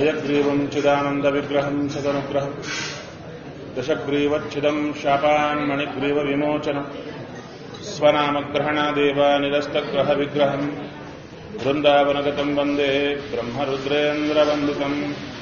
हयग्रीवम् चिदानन्दविग्रहम् सदनुग्रहम् दशग्रीवच्छिदम् शापान्मणिग्रीवविमोचनम् स्वनामग्रहणादेव निरस्तग्रहविग्रहम् वृन्दावनगतम् वन्दे ब्रह्मरुद्रेन्द्रवन्दितम्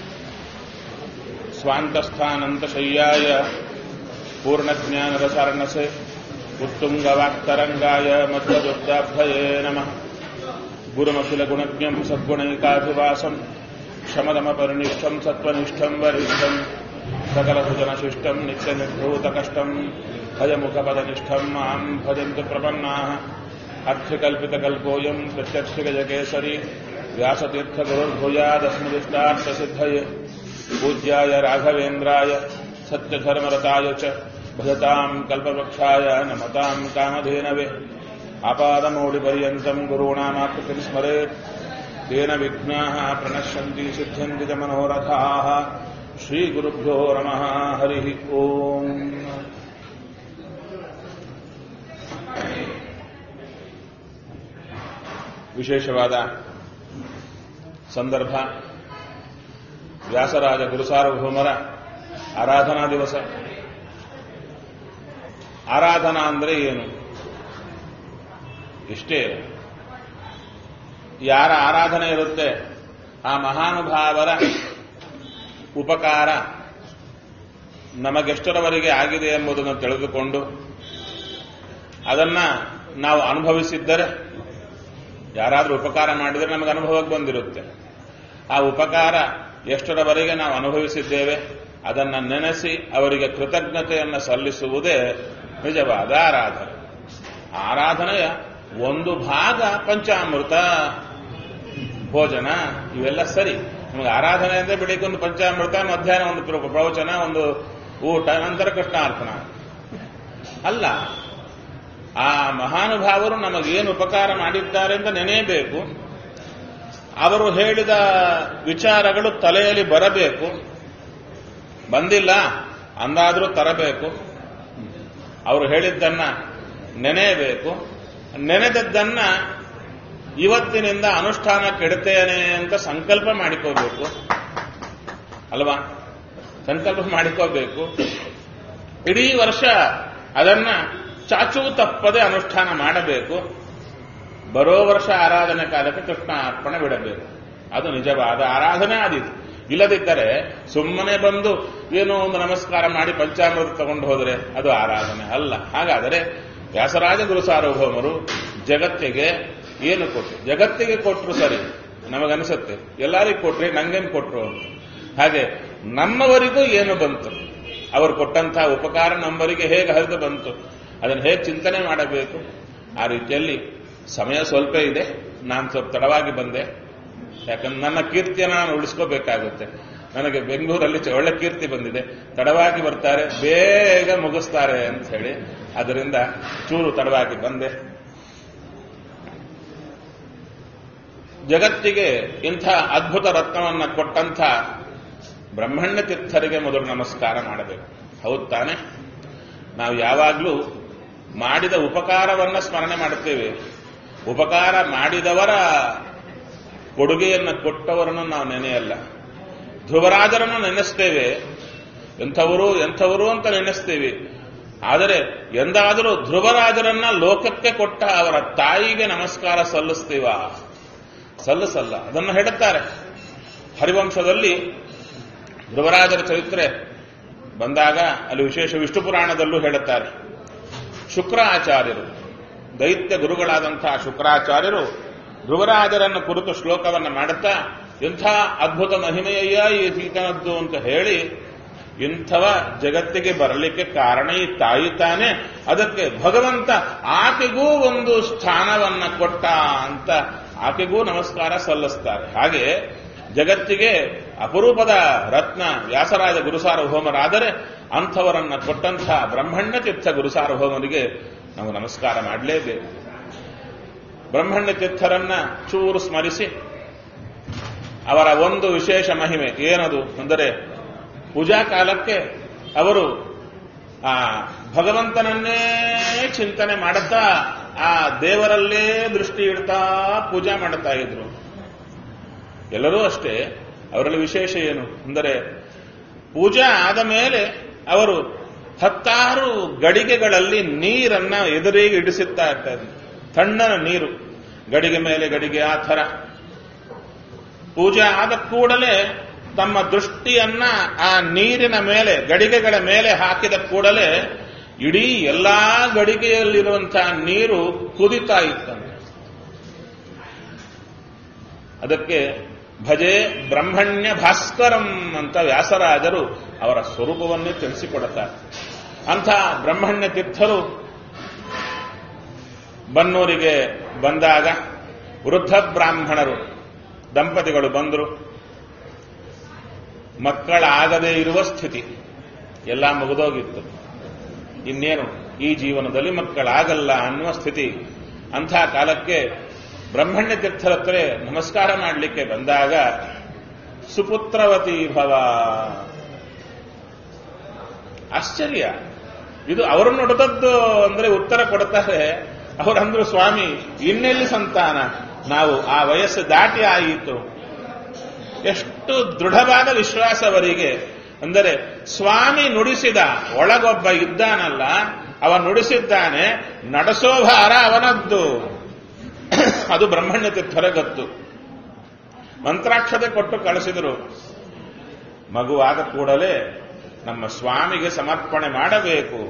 स्वान्तस्थानन्तशय्याय पूर्णज्ञानरसार्णसे उत्तुङ्गवाक्तरङ्गाय मध्वदुर्गाभये नमः गुरुमखिलगुणज्ञम् सद्गुणैकाभिवासम् शमदमपरिनिष्ठम् सत्त्वनिष्ठम् वरिष्ठम् सकलभुजनशिष्टम् नित्यनिर्भूतकष्टम् भयमुखपदनिष्ठम् माम् भजन्तु प्रपन्नाः अर्थकल्पितकल्पोऽयम् प्रत्यक्षगजकेसरी व्यासतीर्थगुरुर्भूयादस्मदिष्टार्थसिद्धये पूज्याय राघवेन्द्राय सत्यधर्मरताय च भजताम् कल्पवृक्षाय नमताम् कामधेनवे आपादमौलिपर्यन्तम् गुरूणामाकृतिम् स्मरेत् तेन विघ्नाः प्रणश्यन्ति सिद्ध्यन्ति च मनोरथाः श्रीगुरुभ्यो नमः हरिः ओम् ವಿಶೇಷವಾದ ಸಂದರ್ಭ ವ್ಯಾಸರಾಜ ಗುರುಸಾರ್ವಭೌಮರ ಆರಾಧನಾ ದಿವಸ ಆರಾಧನಾ ಅಂದರೆ ಏನು ಇಷ್ಟೇ ಯಾರ ಆರಾಧನೆ ಇರುತ್ತೆ ಆ ಮಹಾನುಭಾವರ ಉಪಕಾರ ನಮಗೆಷ್ಟರವರೆಗೆ ಆಗಿದೆ ಎಂಬುದನ್ನು ತಿಳಿದುಕೊಂಡು ಅದನ್ನ ನಾವು ಅನುಭವಿಸಿದ್ದರೆ ಯಾರಾದರೂ ಉಪಕಾರ ಮಾಡಿದರೆ ನಮಗೆ ಅನುಭವಕ್ಕೆ ಬಂದಿರುತ್ತೆ ಆ ಉಪಕಾರ ಎಷ್ಟರವರೆಗೆ ನಾವು ಅನುಭವಿಸಿದ್ದೇವೆ ಅದನ್ನು ನೆನೆಸಿ ಅವರಿಗೆ ಕೃತಜ್ಞತೆಯನ್ನು ಸಲ್ಲಿಸುವುದೇ ನಿಜವಾದ ಆರಾಧನೆ ಆರಾಧನೆಯ ಒಂದು ಭಾಗ ಪಂಚಾಮೃತ ಭೋಜನ ಇವೆಲ್ಲ ಸರಿ ನಮಗೆ ಆರಾಧನೆ ಅಂದರೆ ಬೆಳಿಗ್ಗೆ ಒಂದು ಪಂಚಾಮೃತ ಮಧ್ಯಾಹ್ನ ಒಂದು ಪ್ರವಚನ ಒಂದು ಊಟ ನಂತರ ಕೃಷ್ಣಾರ್ಪಣ ಅಲ್ಲ ಆ ಮಹಾನುಭಾವರು ನಮಗೇನು ಉಪಕಾರ ಮಾಡಿದ್ದಾರೆ ಅಂತ ನೆನೆಯಬೇಕು ಅವರು ಹೇಳಿದ ವಿಚಾರಗಳು ತಲೆಯಲ್ಲಿ ಬರಬೇಕು ಬಂದಿಲ್ಲ ಅಂದಾದರೂ ತರಬೇಕು ಅವರು ಹೇಳಿದ್ದನ್ನ ನೆನೆಯಬೇಕು ನೆನೆದದ್ದನ್ನ ಇವತ್ತಿನಿಂದ ಅನುಷ್ಠಾನಕ್ಕೆ ಇಡ್ತೇನೆ ಅಂತ ಸಂಕಲ್ಪ ಮಾಡಿಕೋಬೇಕು ಅಲ್ವಾ ಸಂಕಲ್ಪ ಮಾಡಿಕೋಬೇಕು ಇಡೀ ವರ್ಷ ಅದನ್ನ ಚಾಚು ತಪ್ಪದೆ ಅನುಷ್ಠಾನ ಮಾಡಬೇಕು ಬರೋ ವರ್ಷ ಆರಾಧನೆ ಕಾಲಕ್ಕೆ ಕೃಷ್ಣ ಅರ್ಪಣೆ ಬಿಡಬೇಕು ಅದು ನಿಜವಾದ ಆರಾಧನೆ ಆದೀತು ಇಲ್ಲದಿದ್ದರೆ ಸುಮ್ಮನೆ ಬಂದು ಏನೋ ಒಂದು ನಮಸ್ಕಾರ ಮಾಡಿ ಪಂಚಾಮೃತ ತಗೊಂಡು ಹೋದರೆ ಅದು ಆರಾಧನೆ ಅಲ್ಲ ಹಾಗಾದರೆ ವ್ಯಾಸರಾಜ ಗುರು ಸಾರ್ವಭೌಮರು ಜಗತ್ತಿಗೆ ಏನು ಕೊಟ್ಟರು ಜಗತ್ತಿಗೆ ಕೊಟ್ಟರು ಸರಿ ನಮಗನಿಸುತ್ತೆ ಎಲ್ಲರಿಗೂ ಕೊಟ್ರಿ ನಂಗೇನು ಕೊಟ್ರು ಅಂತ ಹಾಗೆ ನಮ್ಮವರಿಗೂ ಏನು ಬಂತು ಅವರು ಕೊಟ್ಟಂತಹ ಉಪಕಾರ ನಮ್ಮವರಿಗೆ ಹೇಗೆ ಹರಿದು ಬಂತು ಅದನ್ನು ಹೇಗೆ ಚಿಂತನೆ ಮಾಡಬೇಕು ಆ ರೀತಿಯಲ್ಲಿ ಸಮಯ ಸ್ವಲ್ಪ ಇದೆ ನಾನು ಸ್ವಲ್ಪ ತಡವಾಗಿ ಬಂದೆ ಯಾಕಂದ್ರೆ ನನ್ನ ಕೀರ್ತಿಯನ್ನು ನಾನು ಉಳಿಸ್ಕೋಬೇಕಾಗುತ್ತೆ ನನಗೆ ಬೆಂಗಳೂರಲ್ಲಿ ಒಳ್ಳೆ ಕೀರ್ತಿ ಬಂದಿದೆ ತಡವಾಗಿ ಬರ್ತಾರೆ ಬೇಗ ಮುಗಿಸ್ತಾರೆ ಅಂತ ಹೇಳಿ ಅದರಿಂದ ಚೂರು ತಡವಾಗಿ ಬಂದೆ ಜಗತ್ತಿಗೆ ಇಂಥ ಅದ್ಭುತ ರತ್ನವನ್ನ ಕೊಟ್ಟಂಥ ಬ್ರಹ್ಮಣ್ಯ ತೀರ್ಥರಿಗೆ ಮೊದಲು ನಮಸ್ಕಾರ ಮಾಡಬೇಕು ಹೌದು ತಾನೆ ನಾವು ಯಾವಾಗಲೂ ಮಾಡಿದ ಉಪಕಾರವನ್ನ ಸ್ಮರಣೆ ಮಾಡುತ್ತೇವೆ ಉಪಕಾರ ಮಾಡಿದವರ ಕೊಡುಗೆಯನ್ನು ಕೊಟ್ಟವರನ್ನು ನಾವು ನೆನೆಯಲ್ಲ ಧ್ರುವರಾಜರನ್ನು ನೆನೆಸ್ತೇವೆ ಎಂಥವರು ಎಂಥವರು ಅಂತ ನೆನೆಸ್ತೇವೆ ಆದರೆ ಎಂದಾದರೂ ಧ್ರುವರಾಜರನ್ನ ಲೋಕಕ್ಕೆ ಕೊಟ್ಟ ಅವರ ತಾಯಿಗೆ ನಮಸ್ಕಾರ ಸಲ್ಲಿಸ್ತೀವ ಸಲ್ಲಿಸಲ್ಲ ಅದನ್ನು ಹೇಳುತ್ತಾರೆ ಹರಿವಂಶದಲ್ಲಿ ಧ್ರುವರಾಜರ ಚರಿತ್ರೆ ಬಂದಾಗ ಅಲ್ಲಿ ವಿಶೇಷ ವಿಷ್ಣು ಪುರಾಣದಲ್ಲೂ ಹೇಳುತ್ತಾರೆ ಶುಕ್ರಾಚಾರ್ಯರು ದೈತ್ಯ ಗುರುಗಳಾದಂತಹ ಶುಕ್ರಾಚಾರ್ಯರು ಧ್ರುವರಾಜರನ್ನು ಕುರಿತು ಶ್ಲೋಕವನ್ನು ಮಾಡುತ್ತಾ ಇಂಥ ಅದ್ಭುತ ಮಹಿಮೆಯಯ್ಯ ಈ ಸೀತನದ್ದು ಅಂತ ಹೇಳಿ ಇಂಥವ ಜಗತ್ತಿಗೆ ಬರಲಿಕ್ಕೆ ಕಾರಣ ಈ ತಾಯಿ ತಾನೆ ಅದಕ್ಕೆ ಭಗವಂತ ಆಕೆಗೂ ಒಂದು ಸ್ಥಾನವನ್ನ ಕೊಟ್ಟ ಅಂತ ಆಕೆಗೂ ನಮಸ್ಕಾರ ಸಲ್ಲಿಸ್ತಾರೆ ಹಾಗೆ ಜಗತ್ತಿಗೆ ಅಪರೂಪದ ರತ್ನ ವ್ಯಾಸರಾಜ ಗುರುಸಾರ್ವಭೌಮರಾದರೆ ಅಂಥವರನ್ನ ಕೊಟ್ಟಂಥ ಬ್ರಹ್ಮಣ್ಯ ತೀರ್ಥ ಗುರುಸಾರ್ವಭೌಮರಿಗೆ ನಾವು ನಮಸ್ಕಾರ ಮಾಡಲೇಬೇಕು ಬ್ರಹ್ಮಣ್ಯ ತೀರ್ಥರನ್ನ ಚೂರು ಸ್ಮರಿಸಿ ಅವರ ಒಂದು ವಿಶೇಷ ಮಹಿಮೆ ಏನದು ಅಂದರೆ ಪೂಜಾ ಕಾಲಕ್ಕೆ ಅವರು ಆ ಭಗವಂತನನ್ನೇ ಚಿಂತನೆ ಮಾಡುತ್ತಾ ಆ ದೇವರಲ್ಲೇ ದೃಷ್ಟಿ ಇಡ್ತಾ ಪೂಜಾ ಮಾಡುತ್ತಾ ಇದ್ರು ಎಲ್ಲರೂ ಅಷ್ಟೇ ಅವರಲ್ಲಿ ವಿಶೇಷ ಏನು ಅಂದರೆ ಪೂಜಾ ಆದ ಮೇಲೆ ಅವರು ಹತ್ತಾರು ಗಡಿಗೆಗಳಲ್ಲಿ ನೀರನ್ನ ಎದುರಿಗೆ ಇಡಿಸುತ್ತಾ ಇರ್ತಾರೆ ತಣ್ಣನ ನೀರು ಗಡಿಗೆ ಮೇಲೆ ಗಡಿಗೆ ಆ ಥರ ಪೂಜೆ ಆದ ಕೂಡಲೇ ತಮ್ಮ ದೃಷ್ಟಿಯನ್ನ ಆ ನೀರಿನ ಮೇಲೆ ಗಡಿಗೆಗಳ ಮೇಲೆ ಹಾಕಿದ ಕೂಡಲೇ ಇಡೀ ಎಲ್ಲಾ ಗಡಿಗೆಯಲ್ಲಿರುವಂತಹ ನೀರು ಕುದಿತಾ ಇತ್ತಂತೆ ಅದಕ್ಕೆ ಭಜೆ ಬ್ರಹ್ಮಣ್ಯ ಭಾಸ್ಕರಂ ಅಂತ ವ್ಯಾಸರಾಜರು ಅವರ ಸ್ವರೂಪವನ್ನೇ ತಿಳಿಸಿಕೊಡುತ್ತಾರೆ ಅಂಥ ಬ್ರಹ್ಮಣ್ಯ ತೀರ್ಥರು ಬನ್ನೂರಿಗೆ ಬಂದಾಗ ವೃದ್ಧ ಬ್ರಾಹ್ಮಣರು ದಂಪತಿಗಳು ಬಂದರು ಮಕ್ಕಳಾಗದೇ ಇರುವ ಸ್ಥಿತಿ ಎಲ್ಲ ಮುಗಿದೋಗಿತ್ತು ಇನ್ನೇನು ಈ ಜೀವನದಲ್ಲಿ ಮಕ್ಕಳಾಗಲ್ಲ ಅನ್ನುವ ಸ್ಥಿತಿ ಅಂಥ ಕಾಲಕ್ಕೆ ಬ್ರಹ್ಮಣ್ಯ ತೀರ್ಥರ ಹತ್ರ ನಮಸ್ಕಾರ ಮಾಡಲಿಕ್ಕೆ ಬಂದಾಗ ಸುಪುತ್ರವತಿ ಭವ ಆಶ್ಚರ್ಯ ಇದು ಅವರು ನುಡಿದದ್ದು ಅಂದ್ರೆ ಉತ್ತರ ಕೊಡ್ತಾರೆ ಅವರಂದ್ರು ಸ್ವಾಮಿ ಇನ್ನೆಲ್ಲಿ ಸಂತಾನ ನಾವು ಆ ವಯಸ್ಸು ದಾಟಿ ಆಯಿತು ಎಷ್ಟು ದೃಢವಾದ ವಿಶ್ವಾಸ ಅವರಿಗೆ ಅಂದರೆ ಸ್ವಾಮಿ ನುಡಿಸಿದ ಒಳಗೊಬ್ಬ ಇದ್ದಾನಲ್ಲ ಅವ ನುಡಿಸಿದ್ದಾನೆ ನಡೆಸೋ ಭಾರ ಅವನದ್ದು ಅದು ಬ್ರಹ್ಮಣ್ಯ ತೀರ್ಥರ ಗೊತ್ತು ಮಂತ್ರಾಕ್ಷತೆ ಕೊಟ್ಟು ಕಳಿಸಿದರು ಮಗುವಾದ ಕೂಡಲೇ ನಮ್ಮ ಸ್ವಾಮಿಗೆ ಸಮರ್ಪಣೆ ಮಾಡಬೇಕು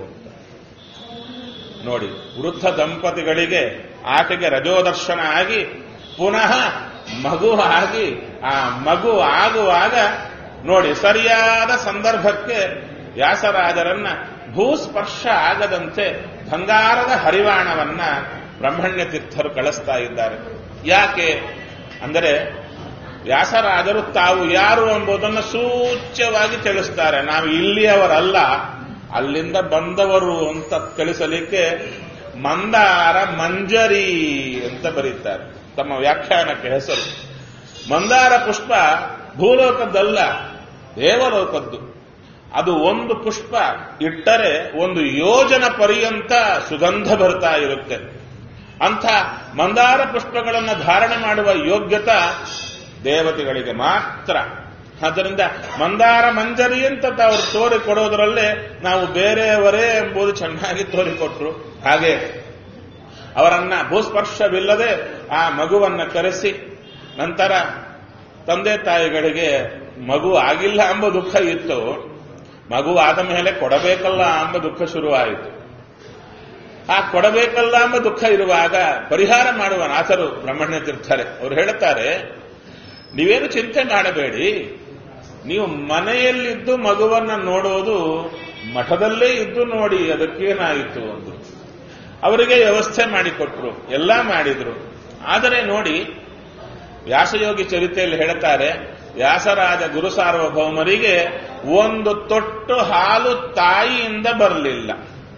ನೋಡಿ ವೃದ್ಧ ದಂಪತಿಗಳಿಗೆ ಆಕೆಗೆ ರಜೋದರ್ಶನ ಆಗಿ ಪುನಃ ಮಗು ಆಗಿ ಆ ಮಗು ಆಗುವಾಗ ನೋಡಿ ಸರಿಯಾದ ಸಂದರ್ಭಕ್ಕೆ ವ್ಯಾಸರಾಜರನ್ನ ಭೂಸ್ಪರ್ಶ ಆಗದಂತೆ ಬಂಗಾರದ ಹರಿವಾಣವನ್ನ ಬ್ರಹ್ಮಣ್ಯ ತೀರ್ಥರು ಕಳಿಸ್ತಾ ಇದ್ದಾರೆ ಯಾಕೆ ಅಂದರೆ ವ್ಯಾಸರಾಜರು ತಾವು ಯಾರು ಎಂಬುದನ್ನು ಸೂಚ್ಯವಾಗಿ ತಿಳಿಸ್ತಾರೆ ನಾವು ಇಲ್ಲಿಯವರಲ್ಲ ಅಲ್ಲಿಂದ ಬಂದವರು ಅಂತ ತಿಳಿಸಲಿಕ್ಕೆ ಮಂದಾರ ಮಂಜರಿ ಅಂತ ಬರೀತಾರೆ ತಮ್ಮ ವ್ಯಾಖ್ಯಾನಕ್ಕೆ ಹೆಸರು ಮಂದಾರ ಪುಷ್ಪ ಭೂಲೋಕದ್ದಲ್ಲ ದೇವಲೋಕದ್ದು ಅದು ಒಂದು ಪುಷ್ಪ ಇಟ್ಟರೆ ಒಂದು ಯೋಜನ ಪರ್ಯಂತ ಸುಗಂಧ ಬರ್ತಾ ಇರುತ್ತೆ ಅಂಥ ಮಂದಾರ ಪುಷ್ಪಗಳನ್ನು ಧಾರಣೆ ಮಾಡುವ ಯೋಗ್ಯತ ದೇವತೆಗಳಿಗೆ ಮಾತ್ರ ಆದ್ದರಿಂದ ಮಂದಾರ ಮಂಜರಿ ಅಂತ ಅವರು ತೋರಿಕೊಡೋದರಲ್ಲೇ ನಾವು ಬೇರೆಯವರೇ ಎಂಬುದು ಚೆನ್ನಾಗಿ ತೋರಿಕೊಟ್ರು ಹಾಗೆ ಅವರನ್ನ ಭೂಸ್ಪರ್ಶವಿಲ್ಲದೆ ಆ ಮಗುವನ್ನ ಕರೆಸಿ ನಂತರ ತಂದೆ ತಾಯಿಗಳಿಗೆ ಮಗು ಆಗಿಲ್ಲ ಎಂಬ ದುಃಖ ಇತ್ತು ಮಗು ಆದ ಮೇಲೆ ಕೊಡಬೇಕಲ್ಲ ಎಂಬ ದುಃಖ ಶುರುವಾಯಿತು ಆ ಕೊಡಬೇಕಲ್ಲ ಎಂಬ ದುಃಖ ಇರುವಾಗ ಪರಿಹಾರ ಮಾಡುವ ನಾಥರು ಬ್ರಹ್ಮಣ್ಯ ತೀರ್ಥರೆ ಅವರು ಹೇಳುತ್ತಾರೆ ನೀವೇನು ಚಿಂತೆ ಮಾಡಬೇಡಿ ನೀವು ಮನೆಯಲ್ಲಿದ್ದು ಮಗುವನ್ನ ನೋಡೋದು ಮಠದಲ್ಲೇ ಇದ್ದು ನೋಡಿ ಅದಕ್ಕೇನಾಯಿತು ಅಂದ್ರು ಅವರಿಗೆ ವ್ಯವಸ್ಥೆ ಮಾಡಿಕೊಟ್ರು ಎಲ್ಲ ಮಾಡಿದ್ರು ಆದರೆ ನೋಡಿ ವ್ಯಾಸಯೋಗಿ ಚರಿತೆಯಲ್ಲಿ ಹೇಳ್ತಾರೆ ವ್ಯಾಸರಾಜ ಗುರು ಸಾರ್ವಭೌಮರಿಗೆ ಒಂದು ತೊಟ್ಟು ಹಾಲು ತಾಯಿಯಿಂದ ಬರಲಿಲ್ಲ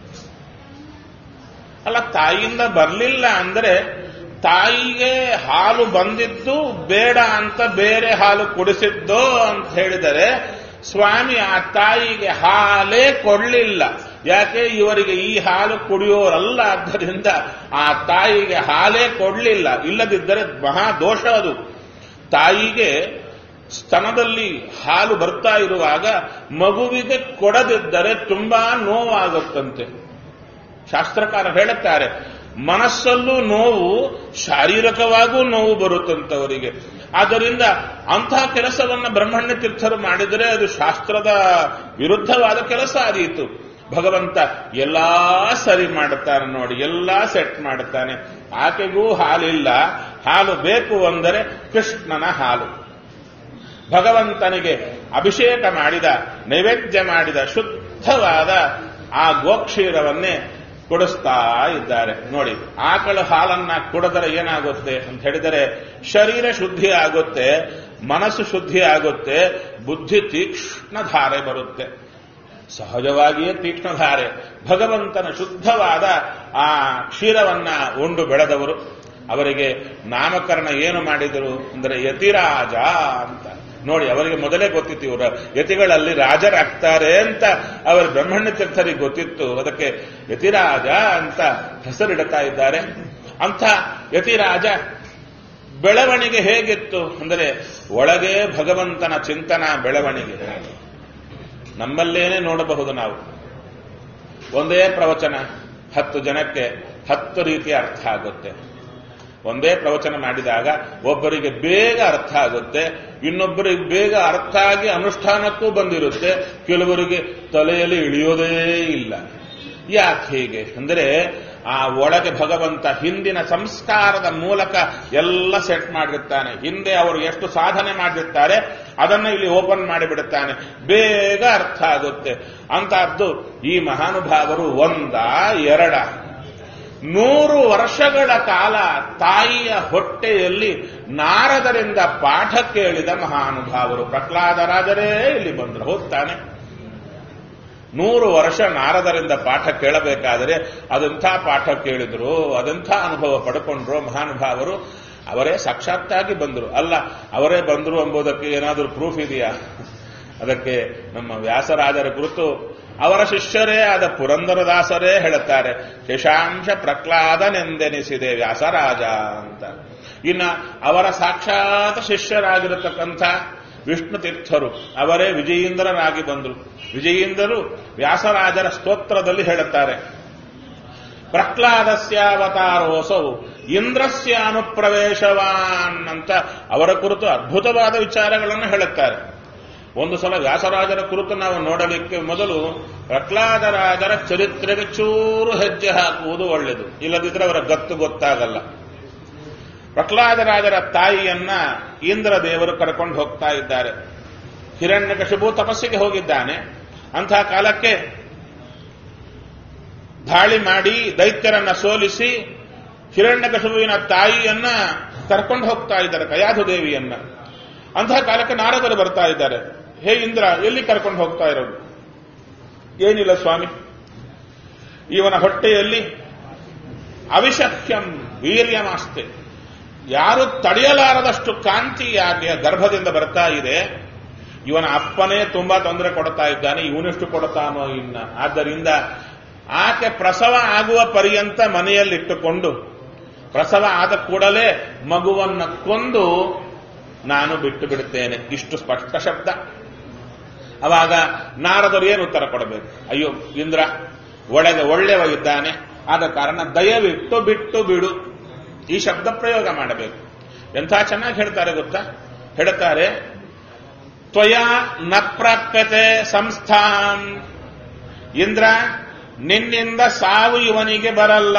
ಅಲ್ಲ ತಾಯಿಯಿಂದ ಬರಲಿಲ್ಲ ಅಂದ್ರೆ ತಾಯಿಗೆ ಹಾಲು ಬಂದಿದ್ದು ಬೇಡ ಅಂತ ಬೇರೆ ಹಾಲು ಕುಡಿಸಿದ್ದೋ ಅಂತ ಹೇಳಿದರೆ ಸ್ವಾಮಿ ಆ ತಾಯಿಗೆ ಹಾಲೇ ಕೊಡಲಿಲ್ಲ ಯಾಕೆ ಇವರಿಗೆ ಈ ಹಾಲು ಕುಡಿಯೋರಲ್ಲ ಆದ್ದರಿಂದ ಆ ತಾಯಿಗೆ ಹಾಲೇ ಕೊಡಲಿಲ್ಲ ಇಲ್ಲದಿದ್ದರೆ ಮಹಾ ದೋಷ ಅದು ತಾಯಿಗೆ ಸ್ತನದಲ್ಲಿ ಹಾಲು ಬರ್ತಾ ಇರುವಾಗ ಮಗುವಿಗೆ ಕೊಡದಿದ್ದರೆ ತುಂಬಾ ನೋವಾಗುತ್ತಂತೆ ಶಾಸ್ತ್ರಕಾರ ಹೇಳುತ್ತಾರೆ ಮನಸ್ಸಲ್ಲೂ ನೋವು ಶಾರೀರಿಕವಾಗೂ ನೋವು ಬರುತ್ತಂತವರಿಗೆ ಆದ್ದರಿಂದ ಅಂತಹ ಕೆಲಸವನ್ನ ಬ್ರಹ್ಮಣ್ಯ ತೀರ್ಥರು ಮಾಡಿದರೆ ಅದು ಶಾಸ್ತ್ರದ ವಿರುದ್ಧವಾದ ಕೆಲಸ ಆದೀತು ಭಗವಂತ ಎಲ್ಲಾ ಸರಿ ಮಾಡುತ್ತಾನೆ ನೋಡಿ ಎಲ್ಲಾ ಸೆಟ್ ಮಾಡುತ್ತಾನೆ ಆಕೆಗೂ ಹಾಲಿಲ್ಲ ಹಾಲು ಬೇಕು ಅಂದರೆ ಕೃಷ್ಣನ ಹಾಲು ಭಗವಂತನಿಗೆ ಅಭಿಷೇಕ ಮಾಡಿದ ನೈವೇದ್ಯ ಮಾಡಿದ ಶುದ್ಧವಾದ ಆ ಗೋಕ್ಷೀರವನ್ನೇ ಕೊಡಿಸ್ತಾ ಇದ್ದಾರೆ ನೋಡಿ ಆಕಳ ಹಾಲನ್ನ ಕುಡಿದರೆ ಏನಾಗುತ್ತೆ ಅಂತ ಹೇಳಿದರೆ ಶರೀರ ಶುದ್ಧಿ ಆಗುತ್ತೆ ಮನಸ್ಸು ಶುದ್ಧಿ ಆಗುತ್ತೆ ಬುದ್ಧಿ ತೀಕ್ಷ್ಣ ಧಾರೆ ಬರುತ್ತೆ ಸಹಜವಾಗಿಯೇ ತೀಕ್ಷ್ಣಧಾರೆ ಭಗವಂತನ ಶುದ್ಧವಾದ ಆ ಕ್ಷೀರವನ್ನ ಉಂಡು ಬೆಳೆದವರು ಅವರಿಗೆ ನಾಮಕರಣ ಏನು ಮಾಡಿದರು ಅಂದರೆ ಯತಿರಾಜ ಅಂತ ನೋಡಿ ಅವರಿಗೆ ಮೊದಲೇ ಗೊತ್ತಿತ್ತು ಇವರು ಯತಿಗಳಲ್ಲಿ ರಾಜರಾಗ್ತಾರೆ ಅಂತ ಅವರ ಬ್ರಹ್ಮಣ್ಯ ತೀರ್ಥರಿಗೆ ಗೊತ್ತಿತ್ತು ಅದಕ್ಕೆ ಯತಿರಾಜ ಅಂತ ಹೆಸರಿಡುತ್ತಾ ಇದ್ದಾರೆ ಅಂಥ ಯತಿರಾಜ ಬೆಳವಣಿಗೆ ಹೇಗಿತ್ತು ಅಂದರೆ ಒಳಗೆ ಭಗವಂತನ ಚಿಂತನ ಬೆಳವಣಿಗೆ ನಮ್ಮಲ್ಲೇನೆ ನೋಡಬಹುದು ನಾವು ಒಂದೇ ಪ್ರವಚನ ಹತ್ತು ಜನಕ್ಕೆ ಹತ್ತು ರೀತಿಯ ಅರ್ಥ ಆಗುತ್ತೆ ಒಂದೇ ಪ್ರವಚನ ಮಾಡಿದಾಗ ಒಬ್ಬರಿಗೆ ಬೇಗ ಅರ್ಥ ಆಗುತ್ತೆ ಇನ್ನೊಬ್ಬರಿಗೆ ಬೇಗ ಅರ್ಥ ಆಗಿ ಅನುಷ್ಠಾನಕ್ಕೂ ಬಂದಿರುತ್ತೆ ಕೆಲವರಿಗೆ ತಲೆಯಲ್ಲಿ ಇಳಿಯೋದೇ ಇಲ್ಲ ಯಾಕೆ ಹೀಗೆ ಅಂದರೆ ಆ ಒಳಗೆ ಭಗವಂತ ಹಿಂದಿನ ಸಂಸ್ಕಾರದ ಮೂಲಕ ಎಲ್ಲ ಸೆಟ್ ಮಾಡಿರ್ತಾನೆ ಹಿಂದೆ ಅವರು ಎಷ್ಟು ಸಾಧನೆ ಮಾಡಿರ್ತಾರೆ ಅದನ್ನ ಇಲ್ಲಿ ಓಪನ್ ಮಾಡಿಬಿಡುತ್ತಾನೆ ಬೇಗ ಅರ್ಥ ಆಗುತ್ತೆ ಅಂತಹದ್ದು ಈ ಮಹಾನುಭಾವರು ಒಂದ ಎರಡ ನೂರು ವರ್ಷಗಳ ಕಾಲ ತಾಯಿಯ ಹೊಟ್ಟೆಯಲ್ಲಿ ನಾರದರಿಂದ ಪಾಠ ಕೇಳಿದ ಮಹಾನುಭಾವರು ಪ್ರಹ್ಲಾದರಾಜರೇ ಇಲ್ಲಿ ಬಂದರು ಹೋಗ್ತಾನೆ ನೂರು ವರ್ಷ ನಾರದರಿಂದ ಪಾಠ ಕೇಳಬೇಕಾದರೆ ಅದೆಂಥ ಪಾಠ ಕೇಳಿದ್ರು ಅದೆಂಥ ಅನುಭವ ಪಡ್ಕೊಂಡ್ರು ಮಹಾನುಭಾವರು ಅವರೇ ಸಾಕ್ಷಾತ್ತಾಗಿ ಬಂದರು ಅಲ್ಲ ಅವರೇ ಬಂದರು ಎಂಬುದಕ್ಕೆ ಏನಾದರೂ ಪ್ರೂಫ್ ಇದೆಯಾ ಅದಕ್ಕೆ ನಮ್ಮ ವ್ಯಾಸರಾಜರ ಕುರಿತು ಅವರ ಶಿಷ್ಯರೇ ಆದ ಪುರಂದರದಾಸರೇ ಹೇಳುತ್ತಾರೆ ಶಶಾಂಶ ಪ್ರಹ್ಲಾದನೆಂದೆನಿಸಿದೆ ವ್ಯಾಸರಾಜ ಅಂತ ಇನ್ನ ಅವರ ಸಾಕ್ಷಾತ್ ಶಿಷ್ಯರಾಗಿರತಕ್ಕಂಥ ವಿಷ್ಣು ತೀರ್ಥರು ಅವರೇ ವಿಜಯೀಂದ್ರರಾಗಿ ಬಂದರು ವಿಜಯೀಂದ್ರರು ವ್ಯಾಸರಾಜರ ಸ್ತೋತ್ರದಲ್ಲಿ ಹೇಳುತ್ತಾರೆ ಪ್ರಹ್ಲಾದಸ್ಯಾವತಾರೋಸೌ ಇಂದ್ರಸ್ಯ ಅನುಪ್ರವೇಶವಾನ್ ಅಂತ ಅವರ ಕುರಿತು ಅದ್ಭುತವಾದ ವಿಚಾರಗಳನ್ನು ಹೇಳುತ್ತಾರೆ ಒಂದು ಸಲ ವ್ಯಾಸರಾಜರ ಕುರಿತು ನಾವು ನೋಡಲಿಕ್ಕೆ ಮೊದಲು ಪ್ರಹ್ಲಾದರಾಜರ ಚರಿತ್ರೆಗೆ ಚೂರು ಹೆಜ್ಜೆ ಹಾಕುವುದು ಒಳ್ಳೆಯದು ಇಲ್ಲದಿದ್ದರೆ ಅವರ ಗತ್ತು ಗೊತ್ತಾಗಲ್ಲ ಪ್ರಹ್ಲಾದರಾಜರ ತಾಯಿಯನ್ನ ಇಂದ್ರ ದೇವರು ಕರ್ಕೊಂಡು ಹೋಗ್ತಾ ಇದ್ದಾರೆ ಹಿರಣ್ಯಕಶಿಪು ತಪಸ್ಸಿಗೆ ಹೋಗಿದ್ದಾನೆ ಅಂತಹ ಕಾಲಕ್ಕೆ ದಾಳಿ ಮಾಡಿ ದೈತ್ಯರನ್ನ ಸೋಲಿಸಿ ಹಿರಣ್ಯಕಶಿಪುವಿನ ತಾಯಿಯನ್ನ ಕರ್ಕೊಂಡು ಹೋಗ್ತಾ ಇದ್ದಾರೆ ಕಯಾಧು ದೇವಿಯನ್ನ ಅಂತಹ ಕಾಲಕ್ಕೆ ನಾರದರು ಬರ್ತಾ ಇದ್ದಾರೆ ಹೇ ಇಂದ್ರ ಎಲ್ಲಿ ಕರ್ಕೊಂಡು ಹೋಗ್ತಾ ಇರೋದು ಏನಿಲ್ಲ ಸ್ವಾಮಿ ಇವನ ಹೊಟ್ಟೆಯಲ್ಲಿ ಅವಿಶಕ್ಯಂ ವೀರ್ಯಮಾಸ್ತೆ ಯಾರು ತಡೆಯಲಾರದಷ್ಟು ಕಾಂತಿಯಾಗಿ ಗರ್ಭದಿಂದ ಬರ್ತಾ ಇದೆ ಇವನ ಅಪ್ಪನೇ ತುಂಬಾ ತೊಂದರೆ ಕೊಡ್ತಾ ಇದ್ದಾನೆ ಇವನೆಷ್ಟು ಕೊಡ್ತಾನೋ ಇನ್ನ ಆದ್ದರಿಂದ ಆಕೆ ಪ್ರಸವ ಆಗುವ ಪರ್ಯಂತ ಮನೆಯಲ್ಲಿಟ್ಟುಕೊಂಡು ಪ್ರಸವ ಆದ ಕೂಡಲೇ ಮಗುವನ್ನ ಕೊಂದು ನಾನು ಬಿಟ್ಟು ಬಿಡುತ್ತೇನೆ ಇಷ್ಟು ಸ್ಪಷ್ಟ ಶಬ್ದ ಅವಾಗ ನಾರದರು ಏನು ಉತ್ತರ ಕೊಡಬೇಕು ಅಯ್ಯೋ ಇಂದ್ರ ಒಳಗೆ ಒಳ್ಳೆಯವ ಇದ್ದಾನೆ ಆದ ಕಾರಣ ದಯವಿಟ್ಟು ಬಿಟ್ಟು ಬಿಡು ಈ ಶಬ್ದ ಪ್ರಯೋಗ ಮಾಡಬೇಕು ಎಂಥ ಚೆನ್ನಾಗಿ ಹೇಳ್ತಾರೆ ಗೊತ್ತಾ ಹೇಳ್ತಾರೆ ತ್ವಯ ನ ಪ್ರಾಪ್ಯತೆ ಸಂಸ್ಥಾನ್ ಇಂದ್ರ ನಿನ್ನಿಂದ ಸಾವು ಇವನಿಗೆ ಬರಲ್ಲ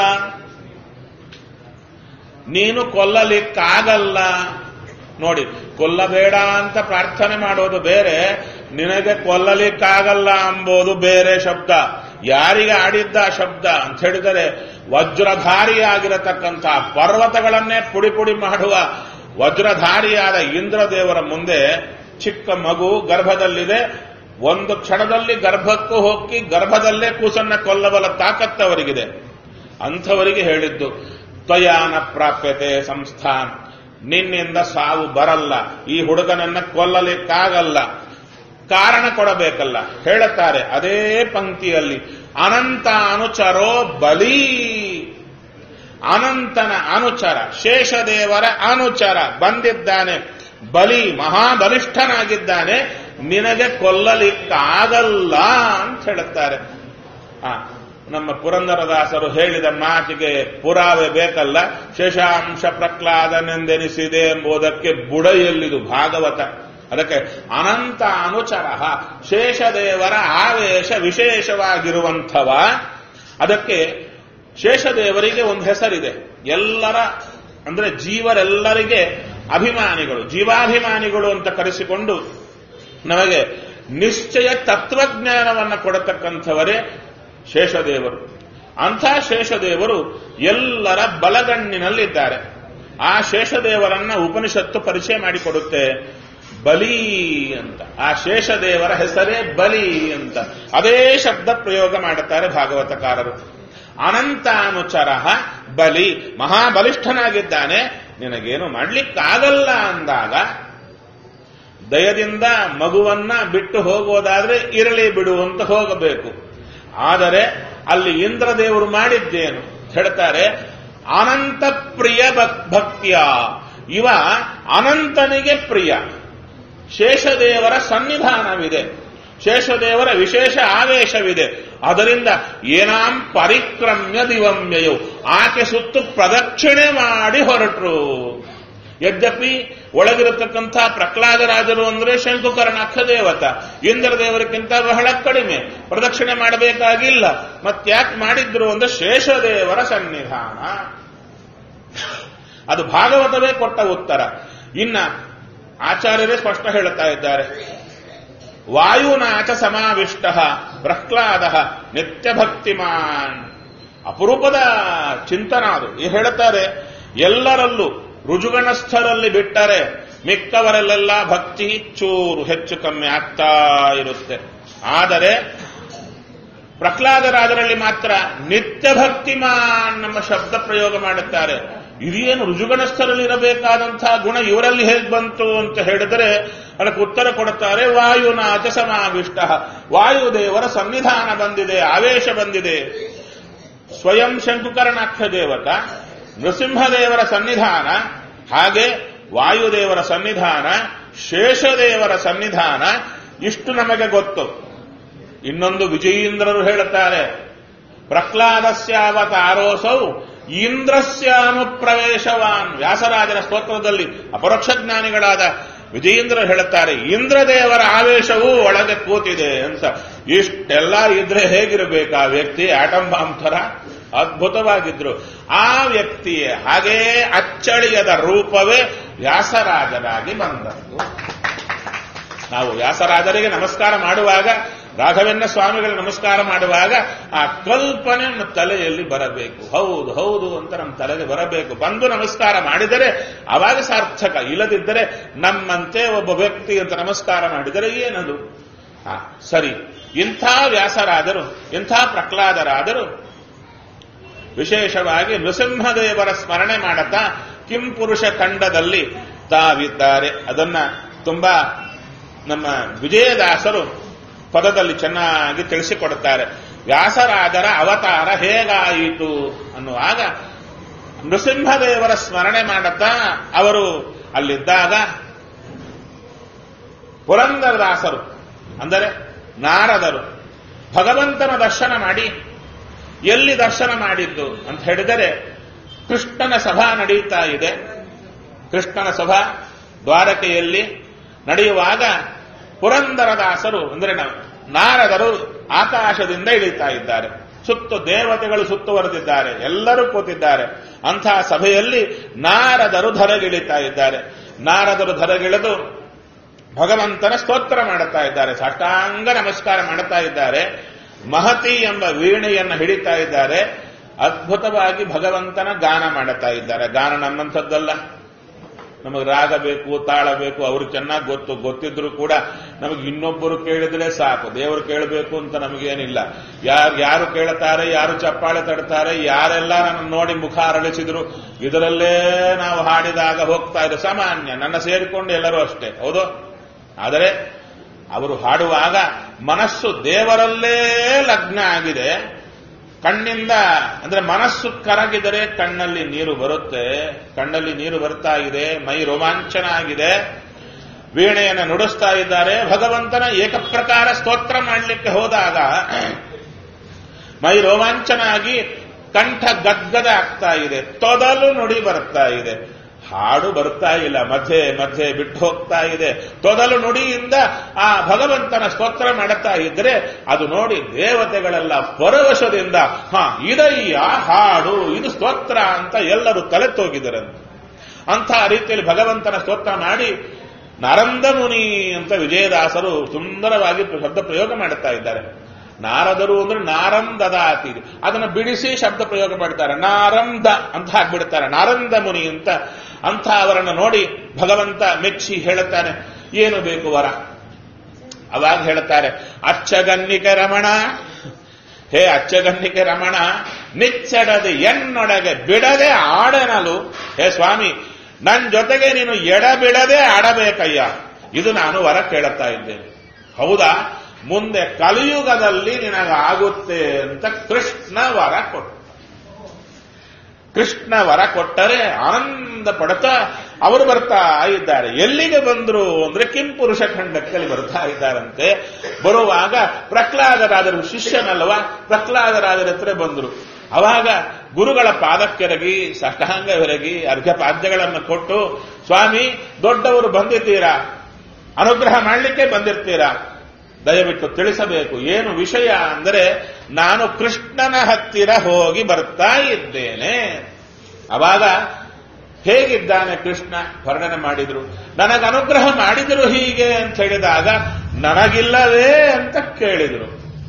ನೀನು ಕೊಲ್ಲಲಿಕ್ಕಾಗಲ್ಲ ನೋಡಿ ಕೊಲ್ಲಬೇಡ ಅಂತ ಪ್ರಾರ್ಥನೆ ಮಾಡೋದು ಬೇರೆ ನಿನಗೆ ಕೊಲ್ಲಲಿಕ್ಕಾಗಲ್ಲ ಎಂಬುದು ಬೇರೆ ಶಬ್ದ ಯಾರಿಗೆ ಆಡಿದ್ದ ಶಬ್ದ ಅಂತ ಹೇಳಿದರೆ ವಜ್ರಧಾರಿಯಾಗಿರತಕ್ಕಂಥ ಪರ್ವತಗಳನ್ನೇ ಪುಡಿ ಪುಡಿ ಮಾಡುವ ವಜ್ರಧಾರಿಯಾದ ಇಂದ್ರದೇವರ ಮುಂದೆ ಚಿಕ್ಕ ಮಗು ಗರ್ಭದಲ್ಲಿದೆ ಒಂದು ಕ್ಷಣದಲ್ಲಿ ಗರ್ಭಕ್ಕೂ ಹೋಗಿ ಗರ್ಭದಲ್ಲೇ ಕೂಸನ್ನ ಕೊಲ್ಲಬಲ ತಾಕತ್ತವರಿಗಿದೆ ಅಂಥವರಿಗೆ ಹೇಳಿದ್ದು ತ್ವಯಾನ ಪ್ರಾಪ್ಯತೆ ಸಂಸ್ಥಾನ್ ನಿನ್ನಿಂದ ಸಾವು ಬರಲ್ಲ ಈ ಹುಡುಗನನ್ನ ಕೊಲ್ಲಲಿಕ್ಕಾಗಲ್ಲ ಕಾರಣ ಕೊಡಬೇಕಲ್ಲ ಹೇಳುತ್ತಾರೆ ಅದೇ ಪಂಕ್ತಿಯಲ್ಲಿ ಅನಂತ ಅನುಚರೋ ಬಲಿ ಅನಂತನ ಅನುಚರ ಶೇಷದೇವರ ಅನುಚರ ಬಂದಿದ್ದಾನೆ ಬಲಿ ಮಹಾಬಲಿಷ್ಠನಾಗಿದ್ದಾನೆ ನಿನಗೆ ಕೊಲ್ಲಲಿಕ್ಕಾಗಲ್ಲ ಅಂತ ಹೇಳುತ್ತಾರೆ ಆ ನಮ್ಮ ಪುರಂದರದಾಸರು ಹೇಳಿದ ಮಾತಿಗೆ ಪುರಾವೆ ಬೇಕಲ್ಲ ಶೇಷಾಂಶ ಪ್ರಹ್ಲಾದನೆಂದೆನಿಸಿದೆ ಎಂಬುದಕ್ಕೆ ಬುಡಯಲ್ಲಿದು ಭಾಗವತ ಅದಕ್ಕೆ ಅನಂತ ಅನುಚರ ಶೇಷದೇವರ ಆವೇಶ ವಿಶೇಷವಾಗಿರುವಂಥವ ಅದಕ್ಕೆ ಶೇಷದೇವರಿಗೆ ಒಂದು ಹೆಸರಿದೆ ಎಲ್ಲರ ಅಂದ್ರೆ ಜೀವರೆಲ್ಲರಿಗೆ ಅಭಿಮಾನಿಗಳು ಜೀವಾಭಿಮಾನಿಗಳು ಅಂತ ಕರೆಸಿಕೊಂಡು ನಮಗೆ ನಿಶ್ಚಯ ತತ್ವಜ್ಞಾನವನ್ನು ಕೊಡತಕ್ಕಂಥವರೇ ಶೇಷದೇವರು ಅಂಥ ಶೇಷದೇವರು ಎಲ್ಲರ ಬಲಗಣ್ಣಿನಲ್ಲಿದ್ದಾರೆ ಆ ಶೇಷದೇವರನ್ನ ಉಪನಿಷತ್ತು ಪರಿಚಯ ಮಾಡಿಕೊಡುತ್ತೆ ಬಲಿ ಅಂತ ಆ ಶೇಷದೇವರ ಹೆಸರೇ ಬಲಿ ಅಂತ ಅದೇ ಶಬ್ದ ಪ್ರಯೋಗ ಮಾಡುತ್ತಾರೆ ಭಾಗವತಕಾರರು ಅನಂತಾನುಚರ ಬಲಿ ಮಹಾಬಲಿಷ್ಠನಾಗಿದ್ದಾನೆ ನಿನಗೇನು ಮಾಡ್ಲಿಕ್ಕಾಗಲ್ಲ ಅಂದಾಗ ದಯದಿಂದ ಮಗುವನ್ನ ಬಿಟ್ಟು ಹೋಗೋದಾದ್ರೆ ಇರಲಿ ಬಿಡು ಅಂತ ಹೋಗಬೇಕು ಆದರೆ ಅಲ್ಲಿ ಇಂದ್ರದೇವರು ಮಾಡಿದ್ದೇನು ಹೇಳ್ತಾರೆ ಅನಂತ ಪ್ರಿಯ ಭಕ್ತಿಯ ಇವ ಅನಂತನಿಗೆ ಪ್ರಿಯ ಶೇಷದೇವರ ಸನ್ನಿಧಾನವಿದೆ ಶೇಷದೇವರ ವಿಶೇಷ ಆವೇಶವಿದೆ ಅದರಿಂದ ಏನಾಂ ಪರಿಕ್ರಮ್ಯ ದಿವಂಯಯು ಆಕೆ ಸುತ್ತು ಪ್ರದಕ್ಷಿಣೆ ಮಾಡಿ ಹೊರಟರು ಯದ್ಯಪಿ ಒಳಗಿರತಕ್ಕಂಥ ಪ್ರಹ್ಲಾದರಾಜರು ಅಂದ್ರೆ ಶಂಕುಕರ್ಣಾಕ್ಷ ದೇವತ ಇಂದ್ರ ದೇವರಿಗಿಂತ ಬಹಳ ಕಡಿಮೆ ಪ್ರದಕ್ಷಿಣೆ ಮಾಡಬೇಕಾಗಿಲ್ಲ ಮತ್ತ್ಯಾಕೆ ಮಾಡಿದ್ರು ಅಂದ್ರೆ ಶೇಷದೇವರ ಸನ್ನಿಧಾನ ಅದು ಭಾಗವತವೇ ಕೊಟ್ಟ ಉತ್ತರ ಇನ್ನ ಆಚಾರ್ಯರೇ ಸ್ಪಷ್ಟ ಹೇಳುತ್ತಾ ಇದ್ದಾರೆ ವಾಯುನಾಚ ಸಮಾವಿಷ್ಟ ಪ್ರಹ್ಲಾದ ನಿತ್ಯ ಭಕ್ತಿಮಾನ್ ಅಪರೂಪದ ಚಿಂತನ ಅದು ಈ ಹೇಳುತ್ತಾರೆ ಎಲ್ಲರಲ್ಲೂ ರುಜುಗಣಸ್ಥರಲ್ಲಿ ಬಿಟ್ಟರೆ ಮಿಕ್ಕವರಲ್ಲೆಲ್ಲ ಭಕ್ತಿ ಚೂರು ಹೆಚ್ಚು ಕಮ್ಮಿ ಆಗ್ತಾ ಇರುತ್ತೆ ಆದರೆ ಪ್ರಹ್ಲಾದರಾಜರಲ್ಲಿ ಮಾತ್ರ ನಿತ್ಯ ಭಕ್ತಿಮಾನ್ ನಮ್ಮ ಶಬ್ದ ಪ್ರಯೋಗ ಮಾಡುತ್ತಾರೆ ಇದೇನು ರುಜುಗಣಸ್ಥರಲ್ಲಿ ಇರಬೇಕಾದಂತಹ ಗುಣ ಇವರಲ್ಲಿ ಹೇಗೆ ಬಂತು ಅಂತ ಹೇಳಿದರೆ ಅದಕ್ಕೆ ಉತ್ತರ ಕೊಡುತ್ತಾರೆ ವಾಯುನಾಚ ಸಮಾವಿಷ್ಟ ವಾಯುದೇವರ ಸನ್ನಿಧಾನ ಬಂದಿದೆ ಆವೇಶ ಬಂದಿದೆ ಸ್ವಯಂ ಶಂಕುಕರ್ಣಾಕ್ಷ ದೇವತ ನೃಸಿಂಹದೇವರ ಸನ್ನಿಧಾನ ಹಾಗೆ ವಾಯುದೇವರ ಸನ್ನಿಧಾನ ಶೇಷದೇವರ ಸನ್ನಿಧಾನ ಇಷ್ಟು ನಮಗೆ ಗೊತ್ತು ಇನ್ನೊಂದು ವಿಜಯೀಂದ್ರರು ಹೇಳುತ್ತಾರೆ ಪ್ರಹ್ಲಾದಸ್ಯಾವತಾರೋಸೌ ಇಂದ್ರಸ್ಯಾನುಪ್ರವೇಶವಾನ್ ವ್ಯಾಸರಾಜನ ಸ್ತೋತ್ರದಲ್ಲಿ ಅಪರೋಕ್ಷ ಜ್ಞಾನಿಗಳಾದ ವಿಜಯೇಂದ್ರ ಹೇಳುತ್ತಾರೆ ಇಂದ್ರದೇವರ ಆವೇಶವೂ ಒಳಗೆ ಕೂತಿದೆ ಅಂತ ಇಷ್ಟೆಲ್ಲ ಇದ್ರೆ ಹೇಗಿರಬೇಕು ಆ ವ್ಯಕ್ತಿ ಆಟಂ ಬಾಂಬ್ ಥರ ಅದ್ಭುತವಾಗಿದ್ರು ಆ ವ್ಯಕ್ತಿಯೇ ಹಾಗೇ ಅಚ್ಚಳಿಯದ ರೂಪವೇ ವ್ಯಾಸರಾಜರಾಗಿ ಬಂದದ್ದು ನಾವು ವ್ಯಾಸರಾಜರಿಗೆ ನಮಸ್ಕಾರ ಮಾಡುವಾಗ ರಾಘವೇಂದ್ರ ಸ್ವಾಮಿಗಳ ನಮಸ್ಕಾರ ಮಾಡುವಾಗ ಆ ಕಲ್ಪನೆ ನಮ್ಮ ತಲೆಯಲ್ಲಿ ಬರಬೇಕು ಹೌದು ಹೌದು ಅಂತ ನಮ್ಮ ತಲೆಗೆ ಬರಬೇಕು ಬಂದು ನಮಸ್ಕಾರ ಮಾಡಿದರೆ ಅವಾಗ ಸಾರ್ಥಕ ಇಲ್ಲದಿದ್ದರೆ ನಮ್ಮಂತೆ ಒಬ್ಬ ವ್ಯಕ್ತಿ ಅಂತ ನಮಸ್ಕಾರ ಮಾಡಿದರೆ ಏನದು ಆ, ಸರಿ ಇಂಥ ವ್ಯಾಸರಾದರು ಇಂಥ ಪ್ರಹ್ಲಾದರಾದರು ವಿಶೇಷವಾಗಿ ನೃಸಿಂಹದೇವರ ಸ್ಮರಣೆ ಮಾಡುತ್ತಾ ಕಿಂಪುರುಷ ಖಂಡದಲ್ಲಿ ತಾವಿದ್ದಾರೆ ಅದನ್ನ ತುಂಬಾ ನಮ್ಮ ವಿಜಯದಾಸರು ಪದದಲ್ಲಿ ಚೆನ್ನಾಗಿ ತಿಳಿಸಿಕೊಡುತ್ತಾರೆ ವ್ಯಾಸರಾಜರ ಅವತಾರ ಹೇಗಾಯಿತು ಅನ್ನುವಾಗ ನೃಸಿಂಹದೇವರ ಸ್ಮರಣೆ ಮಾಡುತ್ತಾ ಅವರು ಅಲ್ಲಿದ್ದಾಗ ಪುರಂದರದಾಸರು ಅಂದರೆ ನಾರದರು ಭಗವಂತನ ದರ್ಶನ ಮಾಡಿ ಎಲ್ಲಿ ದರ್ಶನ ಮಾಡಿದ್ದು ಅಂತ ಹೇಳಿದರೆ ಕೃಷ್ಣನ ಸಭಾ ನಡೀತಾ ಇದೆ ಕೃಷ್ಣನ ಸಭಾ ದ್ವಾರಕೆಯಲ್ಲಿ ನಡೆಯುವಾಗ ಪುರಂದರದಾಸರು ಅಂದರೆ ನ- ನಾರದರು ಆಕಾಶದಿಂದ ಇಳಿತಾ ಇದ್ದಾರೆ ಸುತ್ತು ದೇವತೆಗಳು ಸುತ್ತುವರೆದಿದ್ದಾರೆ ಎಲ್ಲರೂ ಕೂತಿದ್ದಾರೆ ಅಂತಹ ಸಭೆಯಲ್ಲಿ ನಾರದರು ಧರಗಿಳಿತಾ ಇದ್ದಾರೆ ನಾರದರು ಧರಗಿಳಿದು ಭಗವಂತನ ಸ್ತೋತ್ರ ಮಾಡುತ್ತಾ ಇದ್ದಾರೆ ಸಾಷ್ಟಾಂಗ ನಮಸ್ಕಾರ ಮಾಡುತ್ತಾ ಇದ್ದಾರೆ ಮಹತಿ ಎಂಬ ವೀಣೆಯನ್ನು ಹಿಡಿತಾ ಇದ್ದಾರೆ ಅದ್ಭುತವಾಗಿ ಭಗವಂತನ ಗಾನ ಮಾಡುತ್ತಾ ಇದ್ದಾರೆ ಗಾನ ನಮ್ಮಂಥದ್ದಲ್ಲ ನಮಗೆ ರಾಗ ಬೇಕು ತಾಳ ಬೇಕು ಅವ್ರಿಗೆ ಚೆನ್ನಾಗಿ ಗೊತ್ತು ಗೊತ್ತಿದ್ರು ಕೂಡ ನಮಗೆ ಇನ್ನೊಬ್ಬರು ಕೇಳಿದ್ರೆ ಸಾಕು ದೇವರು ಕೇಳಬೇಕು ಅಂತ ನಮಗೇನಿಲ್ಲ ಯಾರು ಯಾರು ಕೇಳುತ್ತಾರೆ ಯಾರು ಚಪ್ಪಾಳೆ ತಡ್ತಾರೆ ಯಾರೆಲ್ಲ ನನ್ನ ನೋಡಿ ಮುಖ ಅರಳಿಸಿದ್ರು ಇದರಲ್ಲೇ ನಾವು ಹಾಡಿದಾಗ ಹೋಗ್ತಾ ಇದೆ ಸಾಮಾನ್ಯ ನನ್ನ ಸೇರಿಕೊಂಡು ಎಲ್ಲರೂ ಅಷ್ಟೇ ಹೌದು ಆದರೆ ಅವರು ಹಾಡುವಾಗ ಮನಸ್ಸು ದೇವರಲ್ಲೇ ಲಗ್ನ ಆಗಿದೆ ಕಣ್ಣಿಂದ ಅಂದ್ರೆ ಮನಸ್ಸು ಕರಗಿದರೆ ಕಣ್ಣಲ್ಲಿ ನೀರು ಬರುತ್ತೆ ಕಣ್ಣಲ್ಲಿ ನೀರು ಬರ್ತಾ ಇದೆ ಮೈ ರೋಮಾಂಚನ ಆಗಿದೆ ವೀಣೆಯನ್ನು ನುಡಿಸ್ತಾ ಇದ್ದಾರೆ ಭಗವಂತನ ಏಕಪ್ರಕಾರ ಸ್ತೋತ್ರ ಮಾಡಲಿಕ್ಕೆ ಹೋದಾಗ ಮೈ ರೋಮಾಂಚನ ಆಗಿ ಕಂಠ ಗದ್ಗದ ಆಗ್ತಾ ಇದೆ ತೊದಲು ನುಡಿ ಬರ್ತಾ ಇದೆ ಹಾಡು ಬರ್ತಾ ಇಲ್ಲ ಮಧ್ಯೆ ಮಧ್ಯೆ ಬಿಟ್ಟು ಹೋಗ್ತಾ ಇದೆ ತೊದಲು ನುಡಿಯಿಂದ ಆ ಭಗವಂತನ ಸ್ತೋತ್ರ ಮಾಡುತ್ತಾ ಇದ್ರೆ ಅದು ನೋಡಿ ದೇವತೆಗಳೆಲ್ಲ ಪರವಶದಿಂದ ಹಾ ಇದಯ್ಯ ಹಾಡು ಇದು ಸ್ತೋತ್ರ ಅಂತ ಎಲ್ಲರೂ ತಲೆ ತೋಗಿದರಂತೆ ಅಂಥ ರೀತಿಯಲ್ಲಿ ಭಗವಂತನ ಸ್ತೋತ್ರ ಮಾಡಿ ನಾರಂದ ಮುನಿ ಅಂತ ವಿಜಯದಾಸರು ಸುಂದರವಾಗಿ ಶಬ್ದ ಪ್ರಯೋಗ ಮಾಡುತ್ತಾ ಇದ್ದಾರೆ ನಾರದರು ಅಂದ್ರೆ ನಾರಂದದಾತಿ ಅದನ್ನು ಬಿಡಿಸಿ ಶಬ್ದ ಪ್ರಯೋಗ ಮಾಡ್ತಾರೆ ನಾರಂದ ಅಂತ ಹಾಕ್ಬಿಡ್ತಾರೆ ನಾರಂದ ಮುನಿ ಅಂತ ಅಂಥ ಅವರನ್ನು ನೋಡಿ ಭಗವಂತ ಮೆಚ್ಚಿ ಹೇಳುತ್ತಾನೆ ಏನು ಬೇಕು ವರ ಅವಾಗ ಹೇಳುತ್ತಾರೆ ಅಚ್ಚಗನ್ನಿಕೆ ರಮಣ ಹೇ ಅಚ್ಚಗನ್ನಿಕೆ ರಮಣ ನಿಚ್ಚಡದೆ ಎನ್ನೊಳಗೆ ಬಿಡದೆ ಆಡನಲು ಹೇ ಸ್ವಾಮಿ ನನ್ನ ಜೊತೆಗೆ ನೀನು ಎಡಬಿಡದೆ ಆಡಬೇಕಯ್ಯ ಇದು ನಾನು ವರ ಕೇಳುತ್ತಾ ಇದ್ದೇನೆ ಹೌದಾ ಮುಂದೆ ಕಲಿಯುಗದಲ್ಲಿ ನಿನಗಾಗುತ್ತೆ ಅಂತ ಕೃಷ್ಣ ವರ ಕೊಟ್ಟ ಕೃಷ್ಣ ವರ ಕೊಟ್ಟರೆ ಆನಂದ ಪಡುತ್ತಾ ಅವರು ಬರ್ತಾ ಇದ್ದಾರೆ ಎಲ್ಲಿಗೆ ಬಂದ್ರು ಅಂದ್ರೆ ಕಿಂಪುರುಷ ಖಂಡಕ್ಕಲ್ಲಿ ಬರ್ತಾ ಇದ್ದಾರಂತೆ ಬರುವಾಗ ಪ್ರಹ್ಲಾದರಾದರು ಶಿಷ್ಯನಲ್ವಾ ಪ್ರಹ್ಲಾದರಾದರ ಹತ್ರ ಬಂದರು ಅವಾಗ ಗುರುಗಳ ಪಾದಕ್ಕೆರಗಿ ಸಾಷ್ಟಾಂಗವೆರಗಿ ಅರ್ಘ್ಯಪಾದ್ಯಗಳನ್ನು ಕೊಟ್ಟು ಸ್ವಾಮಿ ದೊಡ್ಡವರು ಬಂದಿದ್ದೀರಾ ಅನುಗ್ರಹ ಮಾಡಲಿಕ್ಕೆ ಬಂದಿರ್ತೀರಾ ದಯವಿಟ್ಟು ತಿಳಿಸಬೇಕು ಏನು ವಿಷಯ ಅಂದರೆ ನಾನು ಕೃಷ್ಣನ ಹತ್ತಿರ ಹೋಗಿ ಬರ್ತಾ ಇದ್ದೇನೆ ಅವಾಗ ಹೇಗಿದ್ದಾನೆ ಕೃಷ್ಣ ವರ್ಣನೆ ಮಾಡಿದ್ರು ನನಗೆ ಅನುಗ್ರಹ ಮಾಡಿದ್ರು ಹೀಗೆ ಅಂತ ಹೇಳಿದಾಗ ನನಗಿಲ್ಲವೇ ಅಂತ ಕೇಳಿದರು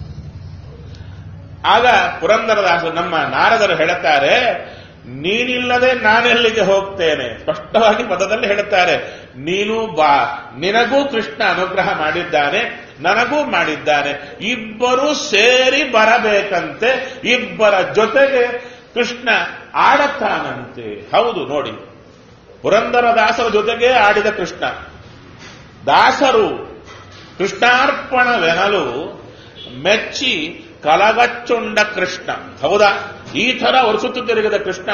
ಆಗ ಪುರಂದರದಾಸರು ನಮ್ಮ ನಾರದರು ಹೇಳುತ್ತಾರೆ ನೀನಿಲ್ಲದೆ ನಾನೆಲ್ಲಿಗೆ ಹೋಗ್ತೇನೆ ಸ್ಪಷ್ಟವಾಗಿ ಪದದಲ್ಲಿ ಹೇಳುತ್ತಾರೆ ನೀನು ಬಾ ನಿನಗೂ ಕೃಷ್ಣ ಅನುಗ್ರಹ ಮಾಡಿದ್ದಾನೆ ನನಗೂ ಮಾಡಿದ್ದಾನೆ ಇಬ್ಬರು ಸೇರಿ ಬರಬೇಕಂತೆ ಇಬ್ಬರ ಜೊತೆಗೆ ಕೃಷ್ಣ ಆಡತಾನಂತೆ ಹೌದು ನೋಡಿ ಪುರಂದರದಾಸರ ಜೊತೆಗೆ ಆಡಿದ ಕೃಷ್ಣ ದಾಸರು ಕೃಷ್ಣಾರ್ಪಣವೆನಲು ಮೆಚ್ಚಿ ಕಲಗಚ್ಚುಂಡ ಕೃಷ್ಣ ಹೌದಾ ಈ ತರ ಒರೆಸುತ್ತು ತಿರುಗಿದ ಕೃಷ್ಣ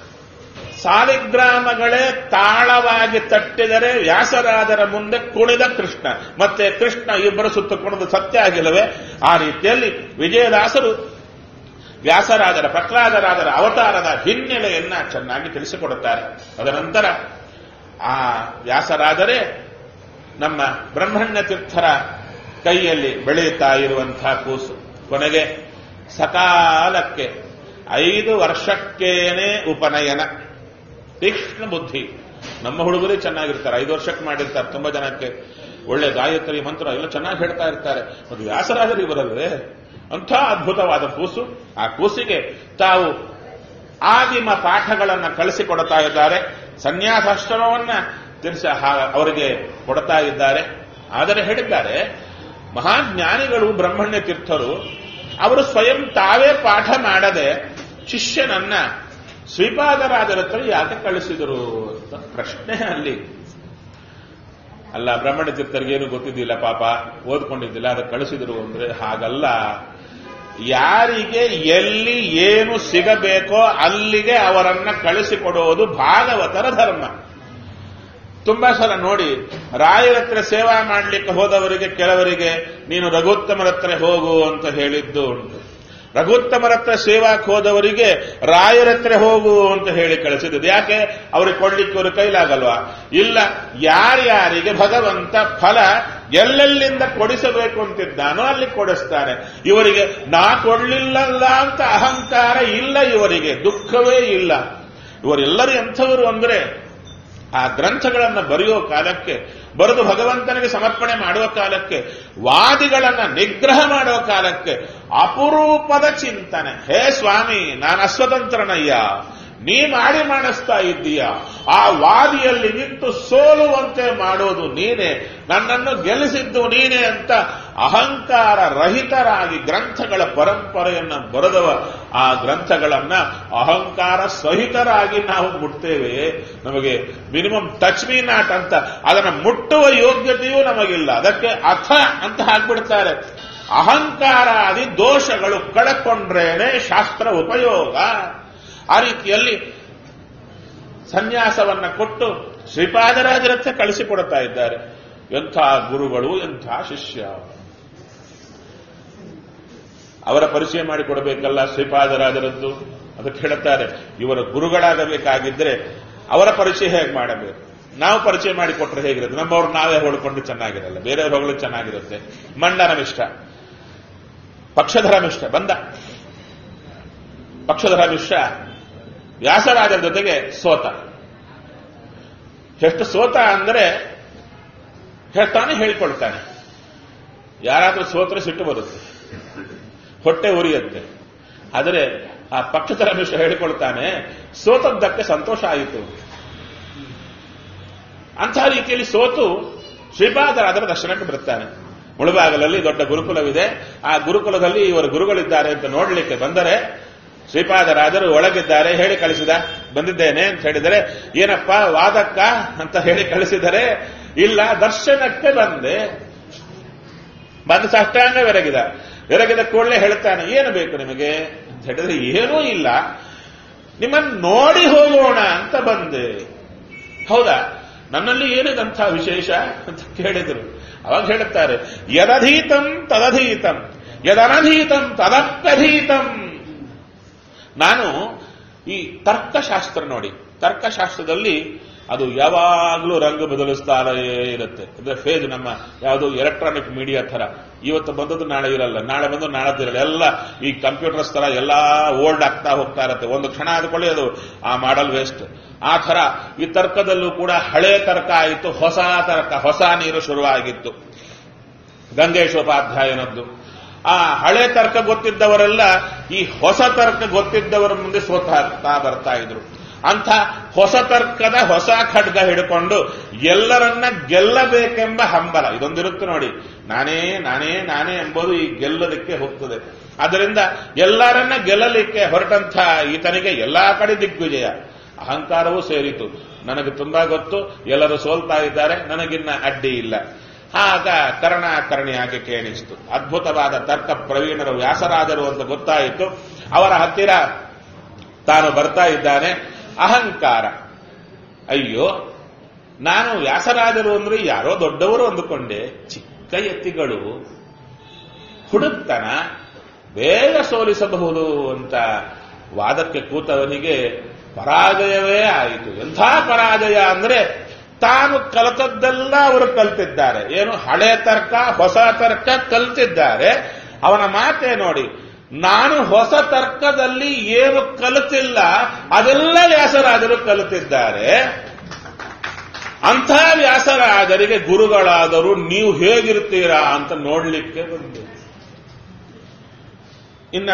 ಸಾಲಿಗ್ರಾಮಗಳೇ ತಾಳವಾಗಿ ತಟ್ಟಿದರೆ ವ್ಯಾಸರಾದರ ಮುಂದೆ ಕುಣಿದ ಕೃಷ್ಣ ಮತ್ತೆ ಕೃಷ್ಣ ಇಬ್ಬರು ಸುತ್ತ ಕುಣಿದು ಸತ್ಯ ಆಗಿಲ್ಲವೇ ಆ ರೀತಿಯಲ್ಲಿ ವಿಜಯದಾಸರು ವ್ಯಾಸರಾದರ ಪ್ರಹ್ಲಾದರಾದರ ಅವತಾರದ ಹಿನ್ನೆಲೆಯನ್ನ ಚೆನ್ನಾಗಿ ತಿಳಿಸಿಕೊಡುತ್ತಾರೆ ಅದನಂತರ ಆ ವ್ಯಾಸರಾದರೆ ನಮ್ಮ ಬ್ರಹ್ಮಣ್ಯ ತೀರ್ಥರ ಕೈಯಲ್ಲಿ ಬೆಳೆಯುತ್ತಾ ಇರುವಂತಹ ಕೂಸು ಕೊನೆಗೆ ಸಕಾಲಕ್ಕೆ ಐದು ವರ್ಷಕ್ಕೇನೆ ಉಪನಯನ ತೀಕ್ಷ್ಣ ಬುದ್ಧಿ ನಮ್ಮ ಹುಡುಗರೇ ಚೆನ್ನಾಗಿರ್ತಾರೆ ಐದು ವರ್ಷಕ್ಕೆ ಮಾಡಿರ್ತಾರೆ ತುಂಬಾ ಜನಕ್ಕೆ ಒಳ್ಳೆ ಗಾಯತ್ರಿ ಮಂತ್ರ ಎಲ್ಲ ಚೆನ್ನಾಗಿ ಹೇಳ್ತಾ ಇರ್ತಾರೆ ಅದು ವ್ಯಾಸರಾಜರಿಗೆ ಬರಲ್ವೇ ಅಂಥ ಅದ್ಭುತವಾದ ಕೂಸು ಆ ಕೂಸಿಗೆ ತಾವು ಆದಿಮ ಪಾಠಗಳನ್ನು ಕಳಿಸಿಕೊಡ್ತಾ ಇದ್ದಾರೆ ಸನ್ಯಾಸಾಶ್ರಮವನ್ನ ತಿಳಿಸ ಅವರಿಗೆ ಕೊಡ್ತಾ ಇದ್ದಾರೆ ಆದರೆ ಹೇಳಿದ್ದಾರೆ ಮಹಾಜ್ಞಾನಿಗಳು ಬ್ರಹ್ಮಣ್ಯ ತೀರ್ಥರು ಅವರು ಸ್ವಯಂ ತಾವೇ ಪಾಠ ಮಾಡದೆ ಶಿಷ್ಯನನ್ನ ಶ್ರೀಪಾದರಾಜರ ಹತ್ರ ಯಾಕೆ ಕಳಿಸಿದರು ಅಂತ ಪ್ರಶ್ನೆ ಅಲ್ಲಿ ಅಲ್ಲ ಬ್ರಹ್ಮಣ್ಯ ತೀರ್ಥರಿಗೇನು ಗೊತ್ತಿದ್ದಿಲ್ಲ ಪಾಪ ಓದ್ಕೊಂಡಿದ್ದಿಲ್ಲ ಅದಕ್ಕೆ ಕಳಿಸಿದ್ರು ಅಂದ್ರೆ ಹಾಗಲ್ಲ ಯಾರಿಗೆ ಎಲ್ಲಿ ಏನು ಸಿಗಬೇಕೋ ಅಲ್ಲಿಗೆ ಅವರನ್ನ ಕಳಿಸಿಕೊಡುವುದು ಭಾಗವತರ ಧರ್ಮ ತುಂಬಾ ಸಲ ನೋಡಿ ರಾಯರ ಹತ್ರ ಸೇವಾ ಮಾಡಲಿಕ್ಕೆ ಹೋದವರಿಗೆ ಕೆಲವರಿಗೆ ನೀನು ರಘುತ್ತಮರ ಹತ್ರ ಹೋಗು ಅಂತ ಹೇಳಿದ್ದು ಉಂಟು ರಘುತ್ತಮರ ಹತ್ರ ಸೇವಾಕ್ ಹೋದವರಿಗೆ ರಾಯರ ಹತ್ರ ಹೋಗು ಅಂತ ಹೇಳಿ ಕಳಿಸಿದ್ದು ಯಾಕೆ ಅವ್ರಿಗೆ ಕೊಡ್ಲಿಕ್ಕೆ ಅವ್ರ ಕೈಲಾಗಲ್ವಾ ಇಲ್ಲ ಯಾರ್ಯಾರಿಗೆ ಭಗವಂತ ಫಲ ಎಲ್ಲೆಲ್ಲಿಂದ ಕೊಡಿಸಬೇಕು ಅಂತಿದ್ದಾನೋ ಅಲ್ಲಿ ಕೊಡಿಸ್ತಾನೆ ಇವರಿಗೆ ನಾ ಕೊಡ್ಲಿಲ್ಲಲ್ಲ ಅಂತ ಅಹಂಕಾರ ಇಲ್ಲ ಇವರಿಗೆ ದುಃಖವೇ ಇಲ್ಲ ಇವರೆಲ್ಲರೂ ಎಂಥವರು ಅಂದ್ರೆ ಆ ಗ್ರಂಥಗಳನ್ನು ಬರೆಯೋ ಕಾಲಕ್ಕೆ ಬರೆದು ಭಗವಂತನಿಗೆ ಸಮರ್ಪಣೆ ಮಾಡುವ ಕಾಲಕ್ಕೆ ವಾದಿಗಳನ್ನ ನಿಗ್ರಹ ಮಾಡುವ ಕಾಲಕ್ಕೆ ಅಪರೂಪದ ಚಿಂತನೆ ಹೇ ಸ್ವಾಮಿ ನಾನು ಅಸ್ವತಂತ್ರನಯ್ಯ ನೀ ಮಾಡಿ ಮಾಡಿಸ್ತಾ ಇದ್ದೀಯ ಆ ವಾದಿಯಲ್ಲಿ ನಿಂತು ಸೋಲುವಂತೆ ಮಾಡೋದು ನೀನೇ ನನ್ನನ್ನು ಗೆಲ್ಲಿಸಿದ್ದು ನೀನೇ ಅಂತ ಅಹಂಕಾರ ರಹಿತರಾಗಿ ಗ್ರಂಥಗಳ ಪರಂಪರೆಯನ್ನ ಬರೆದವ ಆ ಗ್ರಂಥಗಳನ್ನ ಅಹಂಕಾರ ಸಹಿತರಾಗಿ ನಾವು ಮುಟ್ತೇವೆ ನಮಗೆ ಮಿನಿಮಮ್ ಟಚ್ ಮೀ ನಾಟ್ ಅಂತ ಅದನ್ನ ಮುಟ್ಟುವ ಯೋಗ್ಯತೆಯೂ ನಮಗಿಲ್ಲ ಅದಕ್ಕೆ ಅಥ ಅಂತ ಹಾಕ್ಬಿಡ್ತಾರೆ ಅಹಂಕಾರಾದಿ ದೋಷಗಳು ಕಳಕೊಂಡ್ರೇನೆ ಶಾಸ್ತ್ರ ಉಪಯೋಗ ಆ ರೀತಿಯಲ್ಲಿ ಸನ್ಯಾಸವನ್ನ ಕೊಟ್ಟು ಶ್ರೀಪಾದರಾಜರ ಹತ್ರ ಕಳಿಸಿಕೊಡ್ತಾ ಇದ್ದಾರೆ ಎಂಥ ಗುರುಗಳು ಎಂಥ ಶಿಷ್ಯ ಅವರ ಪರಿಚಯ ಮಾಡಿಕೊಡಬೇಕಲ್ಲ ಶ್ರೀಪಾದರಾಜರದ್ದು ಅದಕ್ಕೆ ಹೇಳುತ್ತಾರೆ ಇವರ ಗುರುಗಳಾಗಬೇಕಾಗಿದ್ರೆ ಅವರ ಪರಿಚಯ ಹೇಗೆ ಮಾಡಬೇಕು ನಾವು ಪರಿಚಯ ಮಾಡಿಕೊಟ್ರೆ ಹೇಗಿರುತ್ತೆ ನಮ್ಮವ್ರು ನಾವೇ ಹೊಳ್ಕೊಂಡು ಚೆನ್ನಾಗಿರಲ್ಲ ಬೇರೆಯವ್ರು ಹೊಗಳು ಚೆನ್ನಾಗಿರುತ್ತೆ ಮಂಡನ ಮಿಷ್ಟ ಪಕ್ಷಧರ ಮಿಷ್ಟ ಬಂದ ಪಕ್ಷಧರ ಮಿಶ್ರ ವ್ಯಾಸರಾಜರ ಜೊತೆಗೆ ಸೋತ ಎಷ್ಟು ಸೋತ ಅಂದರೆ ಹೇಳ್ತಾನೆ ಹೇಳ್ಕೊಳ್ತಾನೆ ಯಾರಾದ್ರೂ ಸೋತ್ರೆ ಸಿಟ್ಟು ಬರುತ್ತೆ ಹೊಟ್ಟೆ ಉರಿಯುತ್ತೆ ಆದರೆ ಆ ಪಕ್ಷಧರ ಮಿಶ್ರ ಹೇಳಿಕೊಳ್ತಾನೆ ಸೋತದ್ದಕ್ಕೆ ಸಂತೋಷ ಆಯಿತು ಅಂಥ ರೀತಿಯಲ್ಲಿ ಸೋತು ಶ್ರೀಪಾದರಾದರ ದರ್ಶನಕ್ಕೆ ಬರುತ್ತಾನೆ ಮುಳುಬಾಗಲಲ್ಲಿ ದೊಡ್ಡ ಗುರುಕುಲವಿದೆ ಆ ಗುರುಕುಲದಲ್ಲಿ ಇವರು ಗುರುಗಳಿದ್ದಾರೆ ಅಂತ ನೋಡಲಿಕ್ಕೆ ಬಂದರೆ ಶ್ರೀಪಾದರಾಜರು ಒಳಗಿದ್ದಾರೆ ಹೇಳಿ ಕಳಿಸಿದ ಬಂದಿದ್ದೇನೆ ಅಂತ ಹೇಳಿದರೆ ಏನಪ್ಪ ವಾದಕ್ಕ ಅಂತ ಹೇಳಿ ಕಳಿಸಿದರೆ ಇಲ್ಲ ದರ್ಶನಕ್ಕೆ ಬಂದೆ ಬಂದು ಸಾಷ್ಟಾಂಗ ಬೆರಗಿದ ಬೆರಗಿದ ಕೂಡಲೇ ಹೇಳ್ತಾನೆ ಏನು ಬೇಕು ನಿಮಗೆ ಅಂತ ಹೇಳಿದ್ರೆ ಏನೂ ಇಲ್ಲ ನಿಮ್ಮನ್ನು ನೋಡಿ ಹೋಗೋಣ ಅಂತ ಬಂದೆ ಹೌದಾ ನನ್ನಲ್ಲಿ ಏನಿದಂಥ ವಿಶೇಷ ಅಂತ ಕೇಳಿದರು ಅವಾಗ ಹೇಳುತ್ತಾರೆ ಯದಧೀತಂ ತದಧೀತಂ ಯದನಧೀತಂ ತದಪ್ಯಧೀತಂ ನಾನು ಈ ತರ್ಕಶಾಸ್ತ್ರ ನೋಡಿ ತರ್ಕಶಾಸ್ತ್ರದಲ್ಲಿ ಅದು ಯಾವಾಗಲೂ ರಂಗು ಬದಲಿಸ್ತಾನೇ ಇರುತ್ತೆ ಅಂದ್ರೆ ಫೇಜ್ ನಮ್ಮ ಯಾವುದು ಎಲೆಕ್ಟ್ರಾನಿಕ್ ಮೀಡಿಯಾ ತರ ಇವತ್ತು ಬಂದದ್ದು ನಾಳೆ ಇರಲ್ಲ ನಾಳೆ ಬಂದು ನಾಳೆ ಇರಲ್ಲ ಎಲ್ಲ ಈ ಕಂಪ್ಯೂಟರ್ಸ್ ತರ ಎಲ್ಲ ಓಲ್ಡ್ ಆಗ್ತಾ ಹೋಗ್ತಾ ಇರುತ್ತೆ ಒಂದು ಕ್ಷಣ ಆದ್ಕೊಳ್ಳಿ ಅದು ಆ ಮಾಡಲ್ ವೇಸ್ಟ್ ಆ ತರ ಈ ತರ್ಕದಲ್ಲೂ ಕೂಡ ಹಳೆ ತರ್ಕ ಆಯಿತು ಹೊಸ ತರ್ಕ ಹೊಸ ನೀರು ಶುರುವಾಗಿತ್ತು ಗಂಗೇಶೋಪಾಧ್ಯಾಯನದ್ದು ಆ ಹಳೆ ತರ್ಕ ಗೊತ್ತಿದ್ದವರೆಲ್ಲ ಈ ಹೊಸ ತರ್ಕ ಗೊತ್ತಿದ್ದವರ ಮುಂದೆ ಸೋತಾಗ್ತಾ ಬರ್ತಾ ಇದ್ರು ಅಂಥ ಹೊಸ ತರ್ಕದ ಹೊಸ ಖಡ್ಗ ಹಿಡ್ಕೊಂಡು ಎಲ್ಲರನ್ನ ಗೆಲ್ಲಬೇಕೆಂಬ ಹಂಬಲ ಇದೊಂದಿರುತ್ತೆ ನೋಡಿ ನಾನೇ ನಾನೇ ನಾನೇ ಎಂಬುದು ಈ ಗೆಲ್ಲೋದಕ್ಕೆ ಹೋಗ್ತದೆ ಅದರಿಂದ ಎಲ್ಲರನ್ನ ಗೆಲ್ಲಲಿಕ್ಕೆ ಹೊರಟಂಥ ಈತನಿಗೆ ಎಲ್ಲಾ ಕಡೆ ದಿಗ್ವಿಜಯ ಅಹಂಕಾರವೂ ಸೇರಿತು ನನಗೆ ತುಂಬಾ ಗೊತ್ತು ಎಲ್ಲರೂ ಸೋಲ್ತಾ ಇದ್ದಾರೆ ನನಗಿನ್ನ ಅಡ್ಡಿ ಇಲ್ಲ ಆಗ ಕರ್ಣಾಕರ್ಣಿಯಾಗಿ ಕೇಳಿಸಿತು ಅದ್ಭುತವಾದ ತರ್ಕ ಪ್ರವೀಣರು ವ್ಯಾಸರಾದರು ಅಂತ ಗೊತ್ತಾಯಿತು ಅವರ ಹತ್ತಿರ ತಾನು ಬರ್ತಾ ಇದ್ದಾನೆ ಅಹಂಕಾರ ಅಯ್ಯೋ ನಾನು ವ್ಯಾಸರಾಜರು ಅಂದ್ರೆ ಯಾರೋ ದೊಡ್ಡವರು ಅಂದುಕೊಂಡೆ ಚಿಕ್ಕ ಎತ್ತಿಗಳು ಹುಡುಕ್ತನ ಬೇಗ ಸೋಲಿಸಬಹುದು ಅಂತ ವಾದಕ್ಕೆ ಕೂತವನಿಗೆ ಪರಾಜಯವೇ ಆಯಿತು ಎಂಥ ಪರಾಜಯ ಅಂದ್ರೆ ತಾನು ಕಲಿತದ್ದೆಲ್ಲ ಅವರು ಕಲ್ತಿದ್ದಾರೆ ಏನು ಹಳೆ ತರ್ಕ ಹೊಸ ತರ್ಕ ಕಲ್ತಿದ್ದಾರೆ ಅವನ ಮಾತೆ ನೋಡಿ ನಾನು ಹೊಸ ತರ್ಕದಲ್ಲಿ ಏನು ಕಲಿತಿಲ್ಲ ಅದೆಲ್ಲ ವ್ಯಾಸರಾಜರು ಕಲಿತಿದ್ದಾರೆ ಅಂಥ ವ್ಯಾಸರಾಜರಿಗೆ ಗುರುಗಳಾದರೂ ನೀವು ಹೇಗಿರ್ತೀರಾ ಅಂತ ನೋಡ್ಲಿಕ್ಕೆ ಬಂದೆ ಇನ್ನ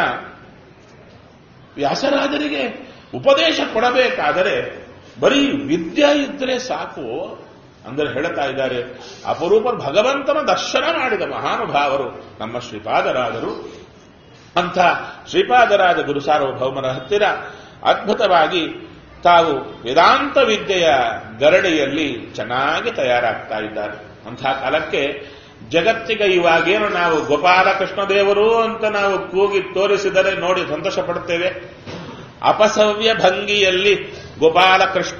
ವ್ಯಾಸರಾಜರಿಗೆ ಉಪದೇಶ ಕೊಡಬೇಕಾದರೆ ಬರೀ ವಿದ್ಯೆ ಇದ್ರೆ ಸಾಕು ಅಂದರೆ ಹೇಳ್ತಾ ಇದ್ದಾರೆ ಅಪರೂಪ ಭಗವಂತನ ದರ್ಶನ ಮಾಡಿದ ಮಹಾನುಭಾವರು ನಮ್ಮ ಶ್ರೀಪಾದರಾದರು ಅಂಥ ಶ್ರೀಪಾದರಾಜ ಗುರು ಸಾರ್ವಭೌಮರ ಹತ್ತಿರ ಅದ್ಭುತವಾಗಿ ತಾವು ವೇದಾಂತ ವಿದ್ಯೆಯ ಗರಡಿಯಲ್ಲಿ ಚೆನ್ನಾಗಿ ತಯಾರಾಗ್ತಾ ಇದ್ದಾರೆ ಅಂಥ ಕಾಲಕ್ಕೆ ಜಗತ್ತಿಗೆ ಇವಾಗೇನು ನಾವು ಗೋಪಾಲಕೃಷ್ಣ ದೇವರು ಅಂತ ನಾವು ಕೂಗಿ ತೋರಿಸಿದರೆ ನೋಡಿ ಸಂತೋಷ ಪಡುತ್ತೇವೆ ಅಪಸವ್ಯ ಭಂಗಿಯಲ್ಲಿ ಗೋಪಾಲಕೃಷ್ಣ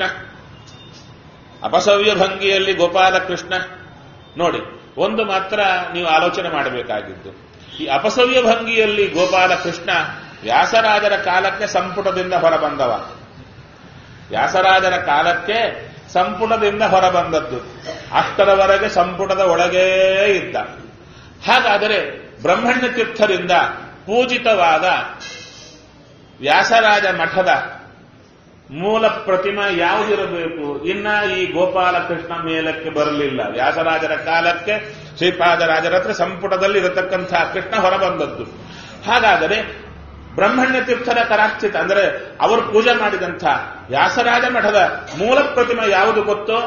ಅಪಸವ್ಯ ಭಂಗಿಯಲ್ಲಿ ಗೋಪಾಲಕೃಷ್ಣ ನೋಡಿ ಒಂದು ಮಾತ್ರ ನೀವು ಆಲೋಚನೆ ಮಾಡಬೇಕಾಗಿದ್ದು ಈ ಅಪಸವ್ಯ ಭಂಗಿಯಲ್ಲಿ ಗೋಪಾಲಕೃಷ್ಣ ವ್ಯಾಸರಾಜರ ಕಾಲಕ್ಕೆ ಸಂಪುಟದಿಂದ ಹೊರಬಂದವ ವ್ಯಾಸರಾಜರ ಕಾಲಕ್ಕೆ ಸಂಪುಟದಿಂದ ಹೊರಬಂದದ್ದು ಅಷ್ಟರವರೆಗೆ ಸಂಪುಟದ ಒಳಗೇ ಇದ್ದ ಹಾಗಾದರೆ ಬ್ರಹ್ಮಣ್ಯ ತೀರ್ಥರಿಂದ ಪೂಜಿತವಾದ ವ್ಯಾಸರಾಜ ಮಠದ ಮೂಲ ಪ್ರತಿಮಾ ಯಾವುದಿರಬೇಕು ಇನ್ನ ಈ ಗೋಪಾಲಕೃಷ್ಣ ಮೇಲಕ್ಕೆ ಬರಲಿಲ್ಲ ವ್ಯಾಸರಾಜರ ಕಾಲಕ್ಕೆ ಶ್ರೀಪಾದರಾಜರ ಹತ್ರ ಸಂಪುಟದಲ್ಲಿ ಇರತಕ್ಕಂಥ ಕೃಷ್ಣ ಹೊರಬಂದದ್ದು ಹಾಗಾದರೆ ಬ್ರಹ್ಮಣ್ಯ ತೀರ್ಥರ ಕರಾಕ್ಷಿತ ಅಂದರೆ ಅವರು ಪೂಜೆ ಮಾಡಿದಂಥ ವ್ಯಾಸರಾಜ ಮಠದ ಮೂಲ ಪ್ರತಿಮೆ ಯಾವುದು ಗೊತ್ತೋ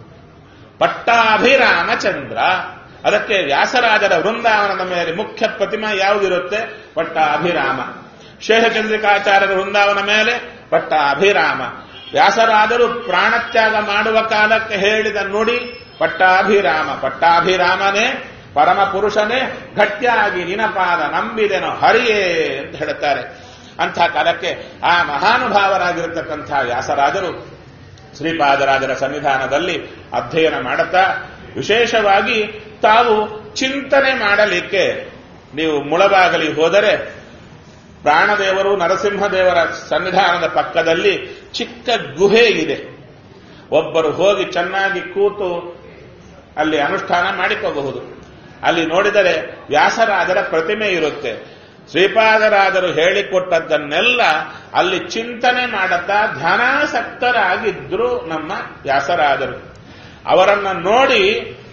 ಪಟ್ಟಾಭಿರಾಮಚಂದ್ರ ಅದಕ್ಕೆ ವ್ಯಾಸರಾಜರ ವೃಂದಾವನದ ಮೇಲೆ ಮುಖ್ಯ ಪ್ರತಿಮೆ ಯಾವುದಿರುತ್ತೆ ಪಟ್ಟಾಭಿರಾಮ ಶೇಷಚಂದ್ರಿಕಾಚಾರ್ಯರ ವೃಂದಾವನ ಮೇಲೆ ಪಟ್ಟಾಭಿರಾಮ ವ್ಯಾಸರಾದರು ಪ್ರಾಣತ್ಯಾಗ ಮಾಡುವ ಕಾಲಕ್ಕೆ ಹೇಳಿದ ನುಡಿ ಪಟ್ಟಾಭಿರಾಮ ಪಟ್ಟಾಭಿರಾಮನೇ ಪರಮ ಪುರುಷನೇ ಗಟ್ಟಿಯಾಗಿ ನಿನಪಾದ ನಂಬಿದೆನು ಹರಿಯೇ ಅಂತ ಹೇಳುತ್ತಾರೆ ಅಂಥ ಕಾಲಕ್ಕೆ ಆ ಮಹಾನುಭಾವರಾಗಿರತಕ್ಕಂಥ ವ್ಯಾಸರಾಜರು ಶ್ರೀಪಾದರಾಜರ ಸನ್ನಿಧಾನದಲ್ಲಿ ಅಧ್ಯಯನ ಮಾಡುತ್ತಾ ವಿಶೇಷವಾಗಿ ತಾವು ಚಿಂತನೆ ಮಾಡಲಿಕ್ಕೆ ನೀವು ಮುಳಬಾಗಲಿ ಹೋದರೆ ಪ್ರಾಣದೇವರು ನರಸಿಂಹದೇವರ ಸನ್ನಿಧಾನದ ಪಕ್ಕದಲ್ಲಿ ಚಿಕ್ಕ ಗುಹೆ ಇದೆ ಒಬ್ಬರು ಹೋಗಿ ಚೆನ್ನಾಗಿ ಕೂತು ಅಲ್ಲಿ ಅನುಷ್ಠಾನ ಮಾಡಿಕೋಬಹುದು ಅಲ್ಲಿ ನೋಡಿದರೆ ವ್ಯಾಸರಾಜರ ಪ್ರತಿಮೆ ಇರುತ್ತೆ ಶ್ರೀಪಾದರಾಜರು ಹೇಳಿಕೊಟ್ಟದ್ದನ್ನೆಲ್ಲ ಅಲ್ಲಿ ಚಿಂತನೆ ಮಾಡುತ್ತಾ ಧ್ಯಾನಾಸಕ್ತರಾಗಿದ್ರು ನಮ್ಮ ವ್ಯಾಸರಾಜರು ಅವರನ್ನ ನೋಡಿ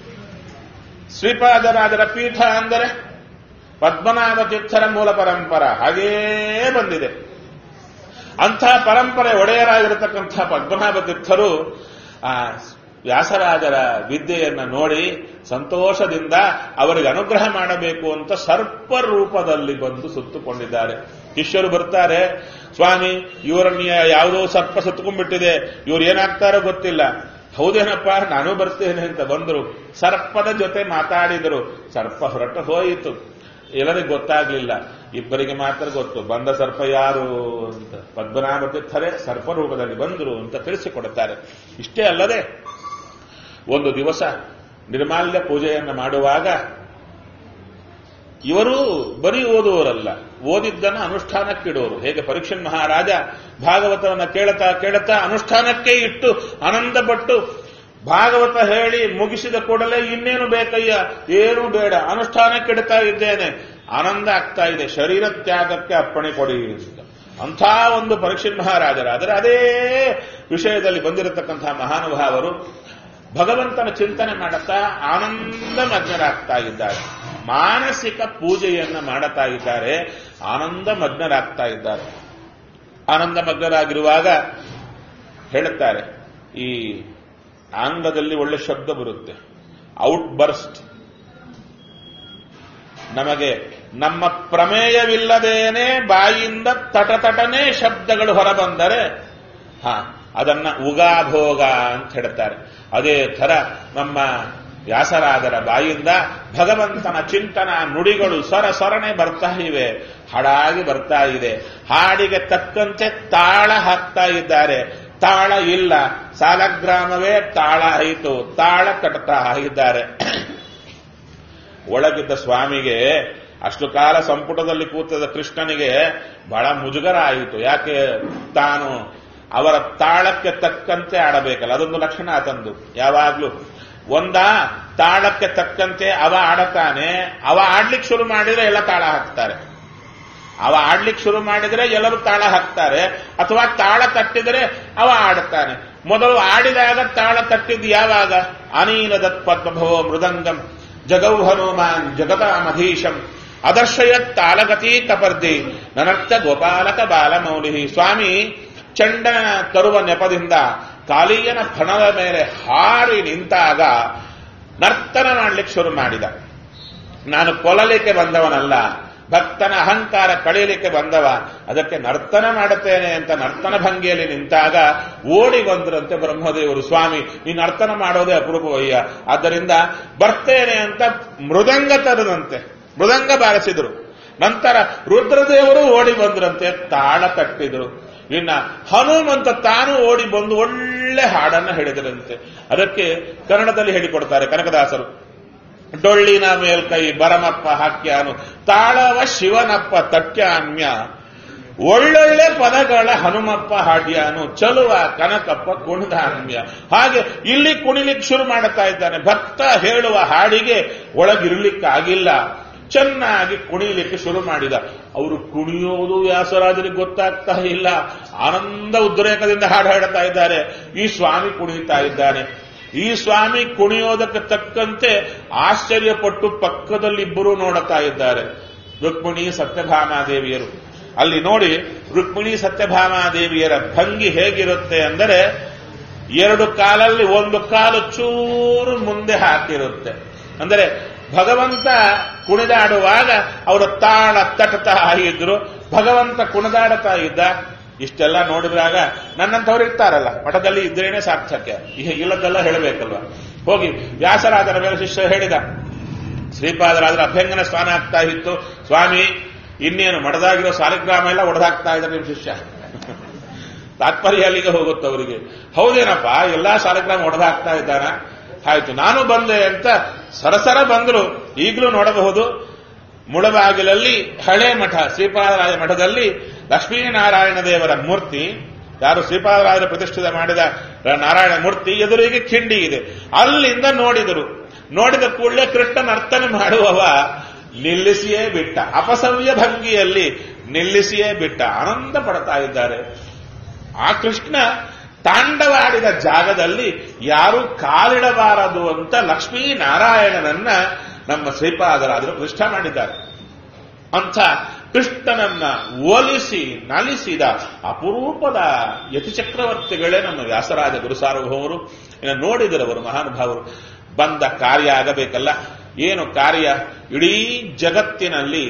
ಶ್ರೀಪಾದರಾಜರ ಪೀಠ ಅಂದರೆ ಪದ್ಮನಾಭ ತೀರ್ಥರ ಮೂಲ ಪರಂಪರ ಹಾಗೇ ಬಂದಿದೆ ಅಂಥ ಪರಂಪರೆ ಒಡೆಯರಾಗಿರತಕ್ಕಂಥ ಪದ್ಮನಾಭ ತೀರ್ಥರು ಆ ವ್ಯಾಸರಾಜರ ವಿದ್ಯೆಯನ್ನು ನೋಡಿ ಸಂತೋಷದಿಂದ ಅವರಿಗೆ ಅನುಗ್ರಹ ಮಾಡಬೇಕು ಅಂತ ಸರ್ಪ ರೂಪದಲ್ಲಿ ಬಂದು ಸುತ್ತುಕೊಂಡಿದ್ದಾರೆ ಶಿಷ್ಯರು ಬರ್ತಾರೆ ಸ್ವಾಮಿ ಇವರನ್ನ ಯಾವುದೋ ಸರ್ಪ ಸುತ್ತಕೊಂಡ್ಬಿಟ್ಟಿದೆ ಇವ್ರು ಏನಾಗ್ತಾರೋ ಗೊತ್ತಿಲ್ಲ ಹೌದೇನಪ್ಪ ನಾನು ಬರ್ತೇನೆ ಅಂತ ಬಂದರು ಸರ್ಪದ ಜೊತೆ ಮಾತಾಡಿದರು ಸರ್ಪ ಹೊರಟು ಹೋಯಿತು ಎಲ್ಲರಿಗೂ ಗೊತ್ತಾಗ್ಲಿಲ್ಲ ಇಬ್ಬರಿಗೆ ಮಾತ್ರ ಗೊತ್ತು ಬಂದ ಸರ್ಪ ಯಾರು ಅಂತ ಪದ್ಮನಾಭ ತೀರ್ಥರೇ ಸರ್ಪ ರೂಪದಲ್ಲಿ ಬಂದರು ಅಂತ ತಿಳಿಸಿಕೊಡುತ್ತಾರೆ ಇಷ್ಟೇ ಅಲ್ಲದೆ ಒಂದು ದಿವಸ ನಿರ್ಮಾಲ್ಯ ಪೂಜೆಯನ್ನು ಮಾಡುವಾಗ ಇವರು ಬರೀ ಓದುವವರಲ್ಲ ಓದಿದ್ದನ್ನು ಅನುಷ್ಠಾನಕ್ಕಿಡೋರು ಹೇಗೆ ಪರೀಕ್ಷನ್ ಮಹಾರಾಜ ಭಾಗವತವನ್ನ ಕೇಳುತ್ತಾ ಕೇಳುತ್ತಾ ಅನುಷ್ಠಾನಕ್ಕೆ ಇಟ್ಟು ಆನಂದಪಟ್ಟು ಭಾಗವತ ಹೇಳಿ ಮುಗಿಸಿದ ಕೂಡಲೇ ಇನ್ನೇನು ಬೇಕಯ್ಯ ಏನು ಬೇಡ ಅನುಷ್ಠಾನಕ್ಕಿಡ್ತಾ ಇದ್ದೇನೆ ಆನಂದ ಆಗ್ತಾ ಇದೆ ಶರೀರ ತ್ಯಾಗಕ್ಕೆ ಅಪ್ಪಣೆ ಕೊಡಿ ಅಂತ ಅಂಥ ಒಂದು ಪರೀಕ್ಷನ್ ಮಹಾರಾಜರಾದರೆ ಅದೇ ವಿಷಯದಲ್ಲಿ ಬಂದಿರತಕ್ಕಂತಹ ಮಹಾನುಭಾವರು ಭಗವಂತನ ಚಿಂತನೆ ಮಾಡುತ್ತಾ ಆನಂದ ಮಗ್ನರಾಗ್ತಾ ಇದ್ದಾರೆ ಮಾನಸಿಕ ಪೂಜೆಯನ್ನ ಮಾಡುತ್ತಾ ಇದ್ದಾರೆ ಆನಂದ ಮಗ್ನರಾಗ್ತಾ ಇದ್ದಾರೆ ಆನಂದ ಮಗ್ನರಾಗಿರುವಾಗ ಹೇಳುತ್ತಾರೆ ಈ ಆಂಗ್ಲದಲ್ಲಿ ಒಳ್ಳೆ ಶಬ್ದ ಬರುತ್ತೆ ಔಟ್ ಬರ್ಸ್ಟ್ ನಮಗೆ ನಮ್ಮ ಪ್ರಮೇಯವಿಲ್ಲದೇನೆ ಬಾಯಿಯಿಂದ ತಟತಟನೆ ಶಬ್ದಗಳು ಹೊರಬಂದರೆ ಹಾ ಅದನ್ನ ಉಗಾಭೋಗ ಅಂತ ಹೇಳ್ತಾರೆ ಅದೇ ಥರ ನಮ್ಮ ವ್ಯಾಸರಾದರ ಬಾಯಿಂದ ಭಗವಂತನ ಚಿಂತನ ನುಡಿಗಳು ಸರ ಸರಣೆ ಬರ್ತಾ ಇವೆ ಹಾಡಾಗಿ ಬರ್ತಾ ಇದೆ ಹಾಡಿಗೆ ತಕ್ಕಂತೆ ತಾಳ ಹಾಕ್ತಾ ಇದ್ದಾರೆ ತಾಳ ಇಲ್ಲ ಸಾಲಗ್ರಾಮವೇ ತಾಳ ಆಯಿತು ತಾಳ ಕಟ್ತಾ ಇದ್ದಾರೆ ಒಳಗಿದ್ದ ಸ್ವಾಮಿಗೆ ಅಷ್ಟು ಕಾಲ ಸಂಪುಟದಲ್ಲಿ ಕೂತದ ಕೃಷ್ಣನಿಗೆ ಬಹಳ ಮುಜುಗರ ಆಯಿತು ಯಾಕೆ ತಾನು ಅವರ ತಾಳಕ್ಕೆ ತಕ್ಕಂತೆ ಆಡಬೇಕಲ್ಲ ಅದೊಂದು ಲಕ್ಷಣ ಆತಂದು ಯಾವಾಗ್ಲೂ ಒಂದ ತಾಳಕ್ಕೆ ತಕ್ಕಂತೆ ಅವ ಆಡತಾನೆ ಅವ ಆಡ್ಲಿಕ್ಕೆ ಶುರು ಮಾಡಿದ್ರೆ ಎಲ್ಲ ತಾಳ ಹಾಕ್ತಾರೆ ಅವ ಆಡ್ಲಿಕ್ಕೆ ಶುರು ಮಾಡಿದ್ರೆ ಎಲ್ಲರೂ ತಾಳ ಹಾಕ್ತಾರೆ ಅಥವಾ ತಾಳ ತಟ್ಟಿದರೆ ಅವ ಆಡುತ್ತಾನೆ ಮೊದಲು ಆಡಿದಾಗ ತಾಳ ತಟ್ಟಿದ್ದು ಯಾವಾಗ ಅನೀನದ ಪದ್ಮಭವ ಮೃದಂಗಂ ಜಗೌಹನುಮಾನ್ ಜಗತಾಮಧೀಶಂ ಅದರ್ಶಯತ್ ತಾಳಗತಿ ಕಪರ್ದಿ ನನರ್ಥ ಗೋಪಾಲಕ ಬಾಲಮೌಲಿ ಸ್ವಾಮಿ ಚಂಡನ ತರುವ ನೆಪದಿಂದ ಕಾಲಿಯನ ಫಣದ ಮೇಲೆ ಹಾರಿ ನಿಂತಾಗ ನರ್ತನ ಮಾಡ್ಲಿಕ್ಕೆ ಶುರು ಮಾಡಿದ ನಾನು ಕೊಲ್ಲಲಿಕ್ಕೆ ಬಂದವನಲ್ಲ ಭಕ್ತನ ಅಹಂಕಾರ ಕಳೆಯಲಿಕ್ಕೆ ಬಂದವ ಅದಕ್ಕೆ ನರ್ತನ ಮಾಡುತ್ತೇನೆ ಅಂತ ನರ್ತನ ಭಂಗಿಯಲ್ಲಿ ನಿಂತಾಗ ಓಡಿ ಬಂದ್ರಂತೆ ಬ್ರಹ್ಮದೇವರು ಸ್ವಾಮಿ ಈ ನರ್ತನ ಮಾಡೋದೇ ಅಪರೂಪವಯ್ಯ ಆದ್ದರಿಂದ ಬರ್ತೇನೆ ಅಂತ ಮೃದಂಗ ತರದಂತೆ ಮೃದಂಗ ಬಾರಿಸಿದ್ರು ನಂತರ ರುದ್ರದೇವರು ಓಡಿ ಬಂದ್ರಂತೆ ತಾಳ ತಟ್ಟಿದ್ರು ಇನ್ನ ಹನುಮಂತ ತಾನು ಓಡಿ ಬಂದು ಒಳ್ಳೆ ಹಾಡನ್ನ ಹೇಳಿದರಂತೆ ಅದಕ್ಕೆ ಕನ್ನಡದಲ್ಲಿ ಹೇಳಿಕೊಡ್ತಾರೆ ಕನಕದಾಸರು ಡೊಳ್ಳಿನ ಮೇಲ್ಕೈ ಬರಮಪ್ಪ ಹಾಕ್ಯಾನು ತಾಳವ ಶಿವನಪ್ಪ ತಟ್ಯಾನ್ಯ ಒಳ್ಳೊಳ್ಳೆ ಪದಗಳ ಹನುಮಪ್ಪ ಹಾಡ್ಯಾನು ಚಲುವ ಕನಕಪ್ಪ ಕುಣಿದಾನ್ಯ ಹಾಗೆ ಇಲ್ಲಿ ಕುಣಿಲಿಕ್ಕೆ ಶುರು ಮಾಡುತ್ತಾ ಇದ್ದಾನೆ ಭಕ್ತ ಹೇಳುವ ಹಾಡಿಗೆ ಒಳಗಿರ್ಲಿಕ್ಕಾಗಿಲ್ಲ ಚೆನ್ನಾಗಿ ಕುಣಿಲಿಕ್ಕೆ ಶುರು ಮಾಡಿದ ಅವರು ಕುಣಿಯೋದು ವ್ಯಾಸರಾಜರಿಗೆ ಗೊತ್ತಾಗ್ತಾ ಇಲ್ಲ ಆನಂದ ಉದ್ರೇಕದಿಂದ ಹಾಡು ಹಾಡುತ್ತಾ ಇದ್ದಾರೆ ಈ ಸ್ವಾಮಿ ಕುಣಿತಾ ಇದ್ದಾನೆ ಈ ಸ್ವಾಮಿ ಕುಣಿಯೋದಕ್ಕೆ ತಕ್ಕಂತೆ ಆಶ್ಚರ್ಯಪಟ್ಟು ಪಕ್ಕದಲ್ಲಿ ಇಬ್ಬರು ನೋಡುತ್ತಾ ಇದ್ದಾರೆ ರುಕ್ಮಿಣಿ ಸತ್ಯಭಾಮಾದೇವಿಯರು ಅಲ್ಲಿ ನೋಡಿ ರುಕ್ಮಿಣಿ ಸತ್ಯಭಾಮಾದೇವಿಯರ ಭಂಗಿ ಹೇಗಿರುತ್ತೆ ಅಂದರೆ ಎರಡು ಕಾಲಲ್ಲಿ ಒಂದು ಕಾಲು ಚೂರು ಮುಂದೆ ಹಾಕಿರುತ್ತೆ ಅಂದರೆ ಭಗವಂತ ಕುಣಿದಾಡುವಾಗ ಅವರು ತಾಳ ತಟ್ಟತಾ ಇದ್ರು ಭಗವಂತ ಕುಣಿದಾಡುತ್ತಾ ಇದ್ದ ಇಷ್ಟೆಲ್ಲ ನೋಡಿದಾಗ ನನ್ನಂಥವ್ರು ಇರ್ತಾರಲ್ಲ ಮಠದಲ್ಲಿ ಇದ್ರೇನೆ ಸಾರ್ಥಕ್ಯ ಈಗ ಇಲ್ಲದೆಲ್ಲ ಹೇಳಬೇಕಲ್ವ ಹೋಗಿ ವ್ಯಾಸರಾದರ ಮೇಲೆ ಶಿಷ್ಯ ಹೇಳಿದ ಶ್ರೀಪಾದರಾದ್ರ ಅಭ್ಯಂಗನ ಸ್ನಾನ ಆಗ್ತಾ ಇತ್ತು ಸ್ವಾಮಿ ಇನ್ನೇನು ಮಠದಾಗಿರೋ ಸಾಲಿಗ್ರಾಮ ಎಲ್ಲ ಒಡೆದಾಗ್ತಾ ಇದ್ದಾರೆ ನಿಮ್ಮ ಶಿಷ್ಯ ತಾತ್ಪರ್ಯ ಅಲ್ಲಿಗೆ ಹೋಗುತ್ತೆ ಅವರಿಗೆ ಹೌದೇನಪ್ಪ ಎಲ್ಲಾ ಸಾಲಿಗ್ರಾಮ ಒಡೆದಾಗ್ತಾ ಇದ್ದಾನ ಆಯ್ತು ನಾನು ಬಂದೆ ಅಂತ ಸರಸರ ಬಂದ್ರು ಈಗಲೂ ನೋಡಬಹುದು ಮುಳಬಾಗಿಲಲ್ಲಿ ಹಳೆ ಮಠ ಶ್ರೀಪಾದರಾಯ ಮಠದಲ್ಲಿ ಲಕ್ಷ್ಮೀನಾರಾಯಣ ದೇವರ ಮೂರ್ತಿ ಯಾರು ಶ್ರೀಪಾದರಾಯರ ಪ್ರತಿಷ್ಠಿತ ಮಾಡಿದ ನಾರಾಯಣ ಮೂರ್ತಿ ಎದುರಿಗೆ ಕಿಂಡಿ ಇದೆ ಅಲ್ಲಿಂದ ನೋಡಿದರು ನೋಡಿದ ಕೂಡಲೇ ಕೃಷ್ಣ ನರ್ತನೆ ಮಾಡುವವ ನಿಲ್ಲಿಸಿಯೇ ಬಿಟ್ಟ ಅಪಸವ್ಯ ಭಂಗಿಯಲ್ಲಿ ನಿಲ್ಲಿಸಿಯೇ ಬಿಟ್ಟ ಆನಂದ ಪಡ್ತಾ ಇದ್ದಾರೆ ಆ ಕೃಷ್ಣ ತಾಂಡವಾಡಿದ ಜಾಗದಲ್ಲಿ ಯಾರು ಕಾಲಿಡಬಾರದು ಅಂತ ಲಕ್ಷ್ಮೀ ನಾರಾಯಣನನ್ನ ನಮ್ಮ ಶ್ರೀಪಾದರಾದರು ಪ್ರತಿಷ್ಠ ಮಾಡಿದ್ದಾರೆ ಅಂಥ ಕೃಷ್ಣನನ್ನ ಒಲಿಸಿ ನಲಿಸಿದ ಅಪರೂಪದ ಯತಿಚಕ್ರವರ್ತಿಗಳೇ ನಮ್ಮ ವ್ಯಾಸರಾಜ ಗುರುಸಾರ್ವಭೌಮರು ಇನ್ನು ನೋಡಿದರವರು ಮಹಾನುಭಾವರು ಬಂದ ಕಾರ್ಯ ಆಗಬೇಕಲ್ಲ ಏನು ಕಾರ್ಯ ಇಡೀ ಜಗತ್ತಿನಲ್ಲಿ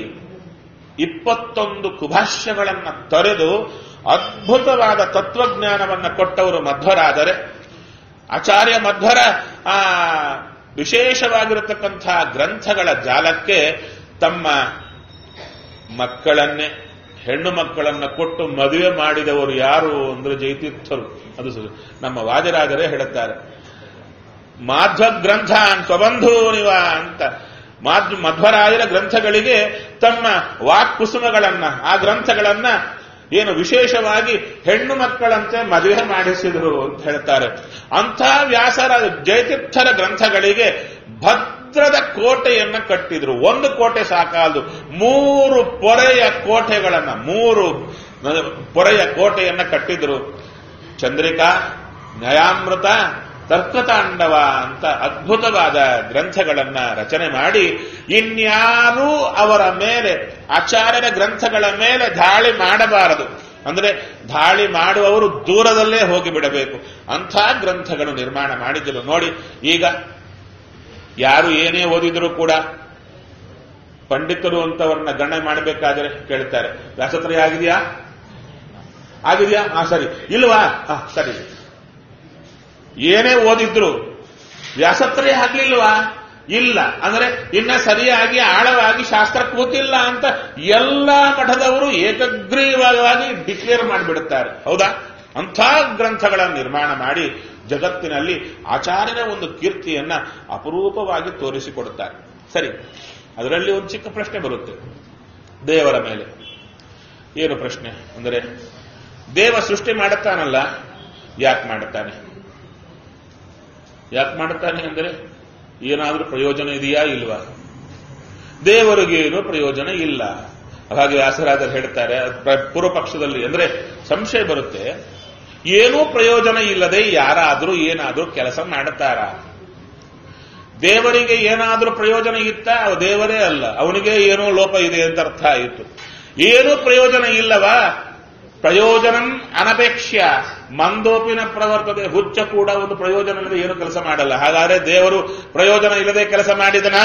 ಇಪ್ಪತ್ತೊಂದು ಕುಭಾಷ್ಯಗಳನ್ನು ತೊರೆದು ಅದ್ಭುತವಾದ ತತ್ವಜ್ಞಾನವನ್ನು ಕೊಟ್ಟವರು ಮಧ್ವರಾದರೆ ಆಚಾರ್ಯ ಮಧ್ವರ ಆ ವಿಶೇಷವಾಗಿರತಕ್ಕಂಥ ಗ್ರಂಥಗಳ ಜಾಲಕ್ಕೆ ತಮ್ಮ ಮಕ್ಕಳನ್ನೇ ಹೆಣ್ಣು ಮಕ್ಕಳನ್ನ ಕೊಟ್ಟು ಮದುವೆ ಮಾಡಿದವರು ಯಾರು ಅಂದ್ರೆ ಜೈತೀರ್ಥರು ಅದು ಸು- ನಮ್ಮ ವಾಜರಾಜರೇ ಹೇಳುತ್ತಾರೆ ಮಾಧ್ವ ಗ್ರಂಥ ಸ್ವಬಂಧು ನಿವ ಅಂತ ಮಾಧ್ವ ಮಧ್ವರಾಯರ ಗ್ರಂಥಗಳಿಗೆ ತಮ್ಮ ವಾಕ್ ಕುಸುಮಗಳನ್ನ ಆ ಗ್ರಂಥಗಳನ್ನ ಏನು ವಿಶೇಷವಾಗಿ ಹೆಣ್ಣು ಮಕ್ಕಳಂತೆ ಮದುವೆ ಮಾಡಿಸಿದರು ಅಂತ ಹೇಳ್ತಾರೆ ಅಂಥ ವ್ಯಾಸರ ಜಯತೀರ್ಥರ ಗ್ರಂಥಗಳಿಗೆ ಭದ್ರದ ಕೋಟೆಯನ್ನ ಕಟ್ಟಿದ್ರು ಒಂದು ಕೋಟೆ ಸಾಕಾದು ಮೂರು ಪೊರೆಯ ಕೋಟೆಗಳನ್ನ ಮೂರು ಪೊರೆಯ ಕೋಟೆಯನ್ನ ಕಟ್ಟಿದ್ರು ಚಂದ್ರಿಕಾ ನ್ಯಾಯಾಮೃತ ತರ್ಕತಾಂಡವ ಅಂತ ಅದ್ಭುತವಾದ ಗ್ರಂಥಗಳನ್ನ ರಚನೆ ಮಾಡಿ ಇನ್ಯಾರೂ ಅವರ ಮೇಲೆ ಆಚಾರ್ಯರ ಗ್ರಂಥಗಳ ಮೇಲೆ ದಾಳಿ ಮಾಡಬಾರದು ಅಂದ್ರೆ ದಾಳಿ ಮಾಡುವವರು ದೂರದಲ್ಲೇ ಹೋಗಿ ಬಿಡಬೇಕು ಅಂಥ ಗ್ರಂಥಗಳು ನಿರ್ಮಾಣ ಮಾಡಿದ್ರು ನೋಡಿ ಈಗ ಯಾರು ಏನೇ ಓದಿದರೂ ಕೂಡ ಪಂಡಿತರು ಅಂತವರನ್ನ ಗಣನೆ ಮಾಡಬೇಕಾದ್ರೆ ಕೇಳ್ತಾರೆ ವ್ಯಾಸತ್ರಯ ಆಗಿದೆಯಾ ಆಗಿದೆಯಾ ಹಾ ಸರಿ ಇಲ್ವಾ ಹಾ ಸರಿ ಏನೇ ಓದಿದ್ರು ವ್ಯಾಸತ್ರಯ ಆಗ್ಲಿಲ್ವಾ ಇಲ್ಲ ಅಂದ್ರೆ ಇನ್ನ ಸರಿಯಾಗಿ ಆಳವಾಗಿ ಶಾಸ್ತ್ರ ಕೂತಿಲ್ಲ ಅಂತ ಎಲ್ಲಾ ಮಠದವರು ಏಕಗ್ರೀವವಾಗಿ ಡಿಕ್ಲೇರ್ ಮಾಡಿಬಿಡುತ್ತಾರೆ ಹೌದಾ ಅಂಥ ಗ್ರಂಥಗಳ ನಿರ್ಮಾಣ ಮಾಡಿ ಜಗತ್ತಿನಲ್ಲಿ ಆಚಾರ್ಯರ ಒಂದು ಕೀರ್ತಿಯನ್ನ ಅಪರೂಪವಾಗಿ ತೋರಿಸಿಕೊಡುತ್ತಾರೆ ಸರಿ ಅದರಲ್ಲಿ ಒಂದು ಚಿಕ್ಕ ಪ್ರಶ್ನೆ ಬರುತ್ತೆ ದೇವರ ಮೇಲೆ ಏನು ಪ್ರಶ್ನೆ ಅಂದರೆ ದೇವ ಸೃಷ್ಟಿ ಮಾಡುತ್ತಾನಲ್ಲ ಯಾಕೆ ಮಾಡುತ್ತಾನೆ ಯಾಕೆ ಮಾಡುತ್ತಾನೆ ಅಂದರೆ ಏನಾದರೂ ಪ್ರಯೋಜನ ಇದೆಯಾ ಇಲ್ವಾ ದೇವರಿಗೇನು ಪ್ರಯೋಜನ ಇಲ್ಲ ಹಾಗೆ ವ್ಯಾಸರಾಜರು ಹೇಳ್ತಾರೆ ಪ್ರ- ಪೂರ್ವ ಪಕ್ಷದಲ್ಲಿ ಅಂದ್ರೆ ಸಂಶಯ ಬರುತ್ತೆ ಏನೂ ಪ್ರಯೋಜನ ಇಲ್ಲದೆ ಯಾರಾದರೂ ಏನಾದರೂ ಕೆಲಸ ಮಾಡುತ್ತಾರ ದೇವರಿಗೆ ಏನಾದರೂ ಪ್ರಯೋಜನ ಇತ್ತ ಅವ ದೇವರೇ ಅಲ್ಲ ಅವನಿಗೆ ಏನೋ ಲೋಪ ಇದೆ ಅಂತ ಅರ್ಥ ಆಯಿತು ಏನೂ ಪ್ರಯೋಜನ ಇಲ್ಲವಾ ಪ್ರಯೋಜನಂ ಅನಪೇಕ್ಷ್ಯ ಮಂದೋಪಿನ ಪ್ರವರ್ತದೆ ಹುಚ್ಚ ಕೂಡ ಒಂದು ಪ್ರಯೋಜನ ಇಲ್ಲದೆ ಏನು ಕೆಲಸ ಮಾಡಲ್ಲ ಹಾಗಾದ್ರೆ ದೇವರು ಪ್ರಯೋಜನ ಇಲ್ಲದೆ ಕೆಲಸ ಮಾಡಿದನ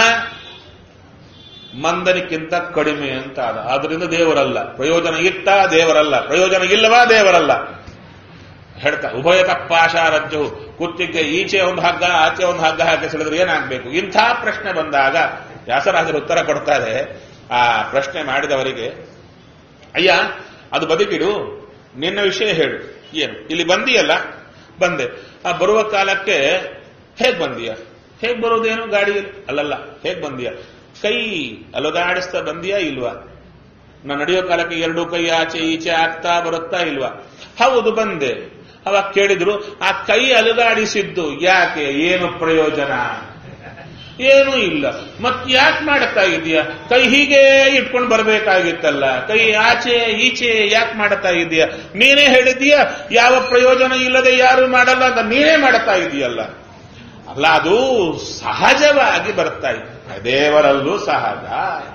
ಮಂದನಿಕ್ಕಿಂತ ಕಡಿಮೆ ಅಂತ ಅದ ಆದ್ರಿಂದ ದೇವರಲ್ಲ ಪ್ರಯೋಜನ ಇತ್ತ ದೇವರಲ್ಲ ಪ್ರಯೋಜನ ಇಲ್ಲವಾ ದೇವರಲ್ಲ ಹೇಳ್ತಾ ಉಭಯ ತಪ್ಪಾಶಾರಜ್ಜು ಕುತ್ತಿಗೆ ಈಚೆ ಒಂದು ಹಗ್ಗ ಆಚೆ ಒಂದು ಹಗ್ಗ ಹಾಕಿ ಸಿಡಿದ್ರೆ ಏನಾಗಬೇಕು ಇಂಥ ಪ್ರಶ್ನೆ ಬಂದಾಗ ವ್ಯಾಸರಾಜರು ಉತ್ತರ ಕೊಡ್ತಾರೆ ಆ ಪ್ರಶ್ನೆ ಮಾಡಿದವರಿಗೆ ಅಯ್ಯ ಅದು ಬದುಕಿಡು ನಿನ್ನ ವಿಷಯ ಹೇಳು ಏನು ಇಲ್ಲಿ ಬಂದಿಯಲ್ಲ ಬಂದೆ ಆ ಬರುವ ಕಾಲಕ್ಕೆ ಹೇಗ್ ಬಂದೀಯ ಹೇಗ್ ಬರೋದೇನು ಗಾಡಿಯಲ್ಲಿ ಅಲ್ಲಲ್ಲ ಹೇಗ್ ಬಂದೀಯ ಕೈ ಅಲುಗಾಡಿಸ್ತಾ ಬಂದಿಯಾ ಇಲ್ವಾ ನಾನು ನಡೆಯೋ ಕಾಲಕ್ಕೆ ಎರಡು ಕೈ ಆಚೆ ಈಚೆ ಆಗ್ತಾ ಬರುತ್ತಾ ಇಲ್ವಾ ಹೌದು ಬಂದೆ ಅವಾಗ ಕೇಳಿದ್ರು ಆ ಕೈ ಅಲುಗಾಡಿಸಿದ್ದು ಯಾಕೆ ಏನು ಪ್ರಯೋಜನ ಏನೂ ಇಲ್ಲ ಮತ್ ಯಾಕೆ ಮಾಡ್ತಾ ಇದೀಯ ಕೈ ಹೀಗೆ ಇಟ್ಕೊಂಡು ಬರಬೇಕಾಗಿತ್ತಲ್ಲ ಕೈ ಆಚೆ ಈಚೆ ಯಾಕೆ ಮಾಡ್ತಾ ಇದೀಯ ನೀನೇ ಹೇಳಿದೀಯ ಯಾವ ಪ್ರಯೋಜನ ಇಲ್ಲದೆ ಯಾರು ಮಾಡಲ್ಲ ಅಂತ ನೀನೇ ಮಾಡ್ತಾ ಇದೀಯಲ್ಲ ಅಲ್ಲ ಅದು ಸಹಜವಾಗಿ ಬರ್ತಾ ಇದೆ ದೇವರಲ್ಲೂ ಸಹಜ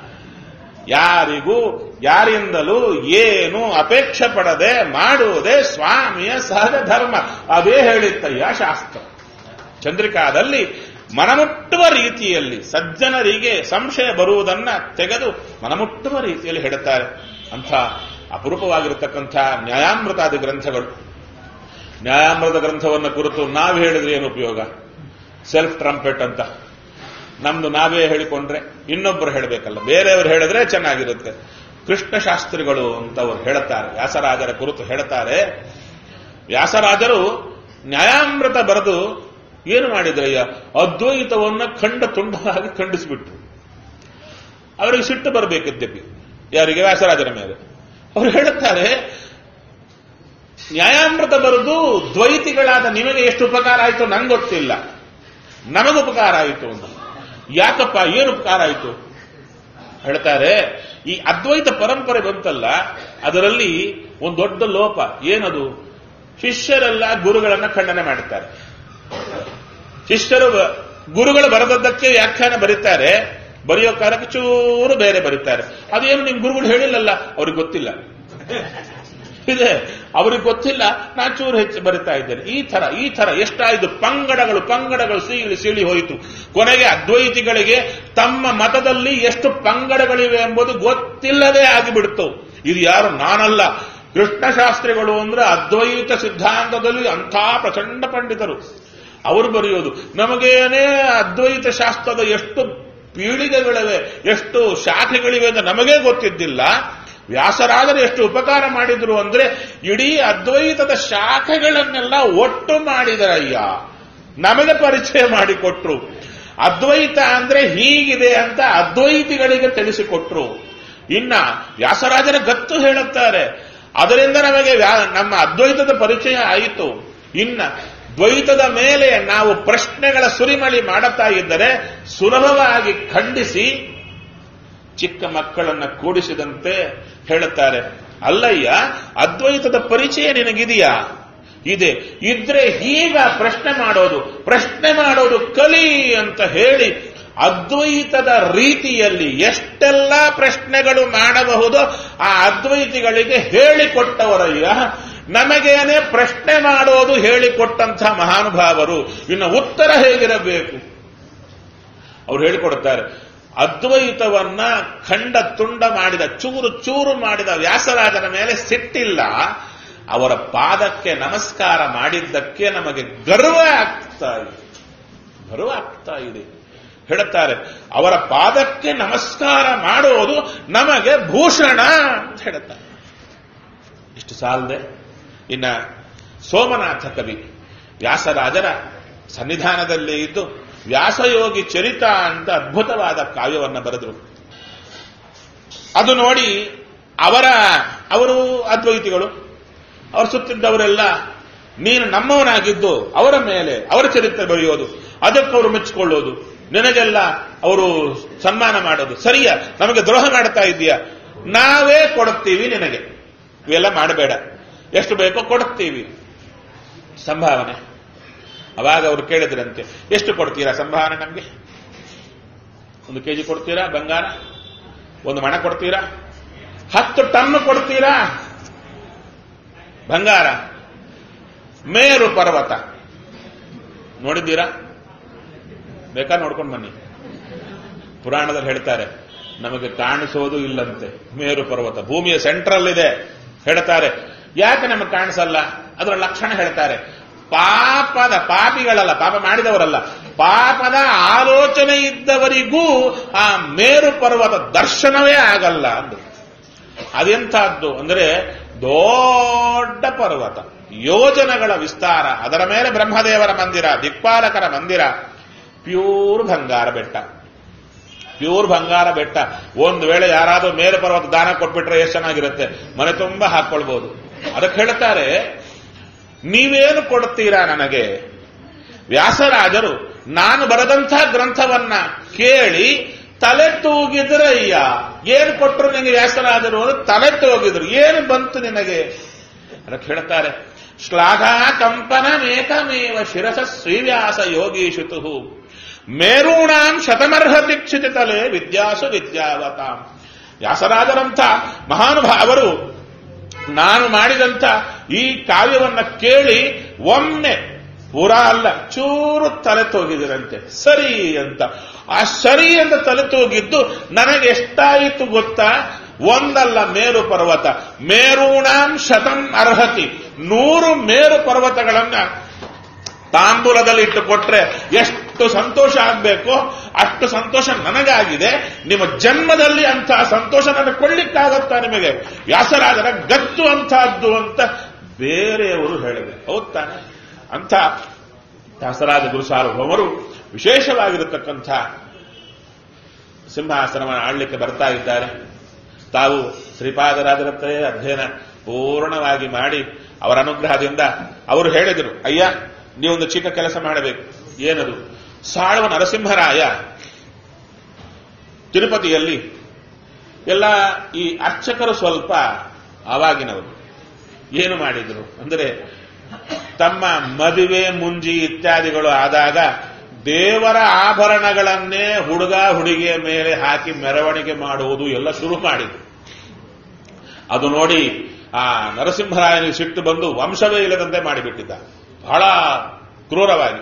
ಯಾರಿಗೂ ಯಾರಿಂದಲೂ ಏನು ಅಪೇಕ್ಷೆ ಪಡದೆ ಮಾಡುವುದೇ ಸ್ವಾಮಿಯ ಸಹಜ ಧರ್ಮ ಅದೇ ಹೇಳಿತ್ತಯ್ಯ ಶಾಸ್ತ್ರ ಚಂದ್ರಿಕಾದಲ್ಲಿ ಮನಮುಟ್ಟುವ ರೀತಿಯಲ್ಲಿ ಸಜ್ಜನರಿಗೆ ಸಂಶಯ ಬರುವುದನ್ನ ತೆಗೆದು ಮನಮುಟ್ಟುವ ರೀತಿಯಲ್ಲಿ ಹೇಳುತ್ತಾರೆ ಅಂಥ ಅಪರೂಪವಾಗಿರತಕ್ಕಂಥ ನ್ಯಾಯಾಮೃತಾದಿ ಗ್ರಂಥಗಳು ನ್ಯಾಯಾಮೃತ ಗ್ರಂಥವನ್ನು ಕುರಿತು ನಾವು ಹೇಳಿದ್ರೆ ಏನು ಉಪಯೋಗ ಸೆಲ್ಫ್ ಟ್ರಂಪೆಟ್ ಅಂತ ನಮ್ದು ನಾವೇ ಹೇಳಿಕೊಂಡ್ರೆ ಇನ್ನೊಬ್ಬರು ಹೇಳಬೇಕಲ್ಲ ಬೇರೆಯವರು ಹೇಳಿದ್ರೆ ಚೆನ್ನಾಗಿರುತ್ತೆ ಕೃಷ್ಣ ಶಾಸ್ತ್ರಿಗಳು ಅಂತ ಅವರು ಹೇಳುತ್ತಾರೆ ವ್ಯಾಸರಾಜರ ಕುರಿತು ಹೇಳುತ್ತಾರೆ ವ್ಯಾಸರಾಜರು ನ್ಯಾಯಾಮೃತ ಬರೆದು ಏನು ಮಾಡಿದ್ರಯ್ಯ ಅದ್ವೈತವನ್ನ ಖಂಡ ತುಂಡವಾಗಿ ಖಂಡಿಸಿಬಿಟ್ರು ಅವರಿಗೆ ಸಿಟ್ಟು ಬರಬೇಕಿದ್ದಪ್ಪಿ ಯಾರಿಗೆ ವ್ಯಾಸರಾಜರ ಮೇಲೆ ಅವರು ಹೇಳುತ್ತಾರೆ ನ್ಯಾಯಾಮೃತ ಬರೆದು ದ್ವೈತಿಗಳಾದ ನಿಮಗೆ ಎಷ್ಟು ಉಪಕಾರ ಆಯಿತು ನಂಗೆ ಗೊತ್ತಿಲ್ಲ ನಮಗೆ ಉಪಕಾರ ಆಯಿತು ಅಂತ ಯಾಕಪ್ಪ ಏನು ಉಪಕಾರ ಆಯಿತು ಹೇಳ್ತಾರೆ ಈ ಅದ್ವೈತ ಪರಂಪರೆ ಬಂತಲ್ಲ ಅದರಲ್ಲಿ ಒಂದು ದೊಡ್ಡ ಲೋಪ ಏನದು ಶಿಷ್ಯರೆಲ್ಲ ಗುರುಗಳನ್ನ ಖಂಡನೆ ಮಾಡುತ್ತಾರೆ ಶಿಷ್ಯರು ಗುರುಗಳು ಬರೆದದ್ದಕ್ಕೆ ವ್ಯಾಖ್ಯಾನ ಬರೀತಾರೆ ಬರೆಯೋ ಕಾಲಕ್ಕೆ ಚೂರು ಬೇರೆ ಬರೀತಾರೆ ಅದೇನು ನಿಮ್ ಗುರುಗಳು ಹೇಳಿಲ್ಲಲ್ಲ ಅವ್ರಿಗೆ ಗೊತ್ತಿಲ್ಲ ಇದೆ ಅವ್ರಿಗೆ ಗೊತ್ತಿಲ್ಲ ನಾನು ಚೂರು ಹೆಚ್ಚು ಬರಿತಾ ಇದ್ದೇನೆ ಈ ತರ ಈ ತರ ಎಷ್ಟಾಯ್ತು ಪಂಗಡಗಳು ಪಂಗಡಗಳು ಸೀಳಿ ಸೀಳಿ ಹೋಯಿತು ಕೊನೆಗೆ ಅದ್ವೈತಿಗಳಿಗೆ ತಮ್ಮ ಮತದಲ್ಲಿ ಎಷ್ಟು ಪಂಗಡಗಳಿವೆ ಎಂಬುದು ಗೊತ್ತಿಲ್ಲದೆ ಆಗಿಬಿಡ್ತು ಇದು ಯಾರು ನಾನಲ್ಲ ಕೃಷ್ಣಶಾಸ್ತ್ರಿಗಳು ಅಂದ್ರೆ ಅದ್ವೈತ ಸಿದ್ಧಾಂತದಲ್ಲಿ ಅಂಥ ಪ್ರಚಂಡ ಪಂಡಿತರು ಅವರು ಬರೆಯೋದು ನಮಗೇನೇ ಅದ್ವೈತ ಶಾಸ್ತ್ರದ ಎಷ್ಟು ಪೀಳಿಗೆಗಳಿವೆ ಎಷ್ಟು ಶಾಖೆಗಳಿವೆ ಅಂತ ನಮಗೇ ಗೊತ್ತಿದ್ದಿಲ್ಲ ವ್ಯಾಸರಾದರೆ ಎಷ್ಟು ಉಪಕಾರ ಮಾಡಿದ್ರು ಅಂದ್ರೆ ಇಡೀ ಅದ್ವೈತದ ಶಾಖೆಗಳನ್ನೆಲ್ಲ ಒಟ್ಟು ಮಾಡಿದರಯ್ಯ ನಮಗೆ ಪರಿಚಯ ಮಾಡಿಕೊಟ್ರು ಅದ್ವೈತ ಅಂದ್ರೆ ಹೀಗಿದೆ ಅಂತ ಅದ್ವೈತಿಗಳಿಗೆ ತಿಳಿಸಿಕೊಟ್ರು ಇನ್ನ ವ್ಯಾಸರಾಜರ ಗತ್ತು ಹೇಳುತ್ತಾರೆ ಅದರಿಂದ ನಮಗೆ ವ್ಯಾ- ನಮ್ಮ ಅದ್ವೈತದ ಪರಿಚಯ ಆಯಿತು ಇನ್ನ ದ್ವೈತದ ಮೇಲೆ ನಾವು ಪ್ರಶ್ನೆಗಳ ಸುರಿಮಳಿ ಮಾಡುತ್ತಾ ಇದ್ದರೆ ಸುಲಭವಾಗಿ ಖಂಡಿಸಿ ಚಿಕ್ಕ ಮಕ್ಕಳನ್ನ ಕೂಡಿಸಿದಂತೆ ಹೇಳುತ್ತಾರೆ ಅಲ್ಲಯ್ಯ ಅದ್ವೈತದ ಪರಿಚಯ ನಿನಗಿದೆಯಾ ಇದೆ ಇದ್ರೆ ಈಗ ಪ್ರಶ್ನೆ ಮಾಡೋದು ಪ್ರಶ್ನೆ ಮಾಡೋದು ಕಲಿ ಅಂತ ಹೇಳಿ ಅದ್ವೈತದ ರೀತಿಯಲ್ಲಿ ಎಷ್ಟೆಲ್ಲ ಪ್ರಶ್ನೆಗಳು ಮಾಡಬಹುದೋ ಆ ಅದ್ವೈತಿಗಳಿಗೆ ಹೇಳಿಕೊಟ್ಟವರಯ್ಯ ನಮಗೇನೆ ಪ್ರಶ್ನೆ ಮಾಡೋದು ಹೇಳಿಕೊಟ್ಟಂಥ ಮಹಾನುಭಾವರು ಇನ್ನು ಉತ್ತರ ಹೇಗಿರಬೇಕು ಅವ್ರು ಹೇಳಿಕೊಡುತ್ತಾರೆ ಅದ್ವೈತವನ್ನ ಖಂಡ ತುಂಡ ಮಾಡಿದ ಚೂರು ಚೂರು ಮಾಡಿದ ವ್ಯಾಸರಾಜನ ಮೇಲೆ ಸಿಟ್ಟಿಲ್ಲ ಅವರ ಪಾದಕ್ಕೆ ನಮಸ್ಕಾರ ಮಾಡಿದ್ದಕ್ಕೆ ನಮಗೆ ಗರ್ವ ಆಗ್ತಾ ಇದೆ ಗರ್ವ ಆಗ್ತಾ ಇದೆ ಹೇಳುತ್ತಾರೆ ಅವರ ಪಾದಕ್ಕೆ ನಮಸ್ಕಾರ ಮಾಡೋದು ನಮಗೆ ಭೂಷಣ ಅಂತ ಹೇಳುತ್ತಾರೆ ಇಷ್ಟು ಸಾಲದೆ ಇನ್ನ ಸೋಮನಾಥ ಕವಿ ವ್ಯಾಸರಾಜರ ಸನ್ನಿಧಾನದಲ್ಲೇ ಇದ್ದು ವ್ಯಾಸಯೋಗಿ ಚರಿತ ಅಂತ ಅದ್ಭುತವಾದ ಕಾವ್ಯವನ್ನು ಬರೆದರು ಅದು ನೋಡಿ ಅವರ ಅವರು ಅದ್ವೈತಿಗಳು ಅವ್ರ ಸುತ್ತಿದ್ದವರೆಲ್ಲ ನೀನು ನಮ್ಮವನಾಗಿದ್ದು ಅವರ ಮೇಲೆ ಅವರ ಚರಿತ್ರೆ ಬರೆಯೋದು ಅದಕ್ಕೆ ಅವರು ಮೆಚ್ಚಿಕೊಳ್ಳೋದು ನಿನಗೆಲ್ಲ ಅವರು ಸನ್ಮಾನ ಮಾಡೋದು ಸರಿಯಾ ನಮಗೆ ದ್ರೋಹ ಮಾಡ್ತಾ ಇದೀಯಾ ನಾವೇ ಕೊಡುತ್ತೀವಿ ನಿನಗೆ ಇವೆಲ್ಲ ಮಾಡಬೇಡ ಎಷ್ಟು ಬೇಕೋ ಕೊಡುತ್ತೀವಿ ಸಂಭಾವನೆ ಅವಾಗ ಅವರು ಕೇಳಿದ್ರಂತೆ ಎಷ್ಟು ಕೊಡ್ತೀರಾ ಸಂಭಾವನೆ ನಮಗೆ ಒಂದು ಕೆಜಿ ಕೊಡ್ತೀರಾ ಬಂಗಾರ ಒಂದು ಮಣ ಕೊಡ್ತೀರಾ ಹತ್ತು ಟನ್ ಕೊಡ್ತೀರಾ ಬಂಗಾರ ಮೇರು ಪರ್ವತ ನೋಡಿದ್ದೀರಾ ಬೇಕಾ ನೋಡ್ಕೊಂಡು ಬನ್ನಿ ಪುರಾಣದಲ್ಲಿ ಹೇಳ್ತಾರೆ ನಮಗೆ ಕಾಣಿಸೋದು ಇಲ್ಲಂತೆ ಮೇರು ಪರ್ವತ ಭೂಮಿಯ ಸೆಂಟ್ರಲ್ ಇದೆ ಹೇಳ್ತಾರೆ ಯಾಕೆ ನಮಗೆ ಕಾಣಿಸಲ್ಲ ಅದರ ಲಕ್ಷಣ ಹೇಳ್ತಾರೆ ಪಾಪದ ಪಾಪಿಗಳಲ್ಲ ಪಾಪ ಮಾಡಿದವರಲ್ಲ ಪಾಪದ ಆಲೋಚನೆ ಇದ್ದವರಿಗೂ ಆ ಮೇರು ಪರ್ವತ ದರ್ಶನವೇ ಆಗಲ್ಲ ಅಂದ್ರು ಅದೆಂಥದ್ದು ಅಂದ್ರೆ ದೊಡ್ಡ ಪರ್ವತ ಯೋಜನೆಗಳ ವಿಸ್ತಾರ ಅದರ ಮೇಲೆ ಬ್ರಹ್ಮದೇವರ ಮಂದಿರ ದಿಕ್ಪಾಲಕರ ಮಂದಿರ ಪ್ಯೂರ್ ಬಂಗಾರ ಬೆಟ್ಟ ಪ್ಯೂರ್ ಬಂಗಾರ ಬೆಟ್ಟ ಒಂದು ವೇಳೆ ಯಾರಾದ್ರೂ ಮೇಲೆ ಪರ್ವತ ದಾನ ಕೊಟ್ಬಿಟ್ರೆ ಎಷ್ಟು ಚೆನ್ನಾಗಿರುತ್ತೆ ಮನೆ ತುಂಬಾ ಹಾಕೊಳ್ಬಹುದು ಅದಕ್ಕೆ ಹೇಳ್ತಾರೆ ನೀವೇನು ಕೊಡ್ತೀರಾ ನನಗೆ ವ್ಯಾಸರಾಜರು ನಾನು ಬರೆದಂಥ ಗ್ರಂಥವನ್ನ ಕೇಳಿ ತಲೆ ತೂಗಿದ್ರಯ್ಯ ಏನು ಕೊಟ್ಟರು ನಿನಗೆ ವ್ಯಾಸರಾಜರು ಅಂದ್ರೆ ತಲೆ ತೂಗಿದ್ರು ಏನು ಬಂತು ನಿನಗೆ ಅದಕ್ಕೆ ಹೇಳ್ತಾರೆ ಶ್ಲಾಘಾ ಕಂಪನಮೇಕಮೇವ ಶಿರಸ ಶ್ರೀವ್ಯಾಸ ಯೋಗೀಶುತು ಮೇರೂಣಾಂ ಶತಮರ್ಹತಿ ಕ್ಷಿತಿತಲೆ ವಿದ್ಯಾಸು ವಿದ್ಯಾವತಾಂ ವ್ಯಾಸರಾಜರಂಥ ಮಹಾನುಭಾವರು ನಾನು ಮಾಡಿದಂಥ ಈ ಕಾವ್ಯವನ್ನ ಕೇಳಿ ಒಮ್ಮೆ ಪೂರಾ ಅಲ್ಲ ಚೂರು ತಲೆ ತೋಗಿದಿರಂತೆ ಸರಿ ಅಂತ ಆ ಸರಿ ಅಂತ ತಲೆ ತೂಗಿದ್ದು ನನಗೆ ಎಷ್ಟಾಯಿತು ಗೊತ್ತಾ ಒಂದಲ್ಲ ಮೇರು ಪರ್ವತ ಮೇರೂಣಾಂ ಶತಂ ಅರ್ಹತಿ ನೂರು ಮೇರು ಪರ್ವತಗಳನ್ನ ತಾಂಬೂಲದಲ್ಲಿ ಇಟ್ಟು ಕೊಟ್ರೆ ಎಷ್ಟು ಸಂತೋಷ ಆಗಬೇಕು ಅಷ್ಟು ಸಂತೋಷ ನನಗಾಗಿದೆ ನಿಮ್ಮ ಜನ್ಮದಲ್ಲಿ ಅಂತಹ ಸಂತೋಷ ನನಗೆ ಕೊಳ್ಳಿಕ್ಕಾಗತ್ತಾ ನಿಮಗೆ ವ್ಯಾಸರಾಜರ ಗತ್ತು ಅಂತಹದ್ದು ಅಂತ ಬೇರೆಯವರು ಹೇಳಿದರು ಹೌದ್ ತಾನೆ ಅಂಥ ವ್ಯಾಸರಾಜ ಗುರು ಸಾರ್ವಭೌಮರು ವಿಶೇಷವಾಗಿರತಕ್ಕಂಥ ಸಿಂಹಾಸನವನ್ನು ಆಳ್ಲಿಕ್ಕೆ ಬರ್ತಾ ಇದ್ದಾರೆ ತಾವು ಶ್ರೀಪಾದರಾಜರತ್ತೇ ಅಧ್ಯಯನ ಪೂರ್ಣವಾಗಿ ಮಾಡಿ ಅವರ ಅನುಗ್ರಹದಿಂದ ಅವರು ಹೇಳಿದರು ಅಯ್ಯ ನೀವೊಂದು ಚಿಕ್ಕ ಕೆಲಸ ಮಾಡಬೇಕು ಏನದು ಸಾಳುವ ನರಸಿಂಹರಾಯ ತಿರುಪತಿಯಲ್ಲಿ ಎಲ್ಲ ಈ ಅರ್ಚಕರು ಸ್ವಲ್ಪ ಆವಾಗಿನವರು ಏನು ಮಾಡಿದರು ಅಂದರೆ ತಮ್ಮ ಮದುವೆ ಮುಂಜಿ ಇತ್ಯಾದಿಗಳು ಆದಾಗ ದೇವರ ಆಭರಣಗಳನ್ನೇ ಹುಡುಗ ಹುಡುಗಿಯ ಮೇಲೆ ಹಾಕಿ ಮೆರವಣಿಗೆ ಮಾಡುವುದು ಎಲ್ಲ ಶುರು ಮಾಡಿದ್ರು ಅದು ನೋಡಿ ಆ ನರಸಿಂಹರಾಯನಿಗೆ ಸಿಟ್ಟು ಬಂದು ವಂಶವೇ ಇಲ್ಲದಂತೆ ಮಾಡಿಬಿಟ್ಟಿದ್ದ ಬಹಳ ಕ್ರೂರವಾಗಿ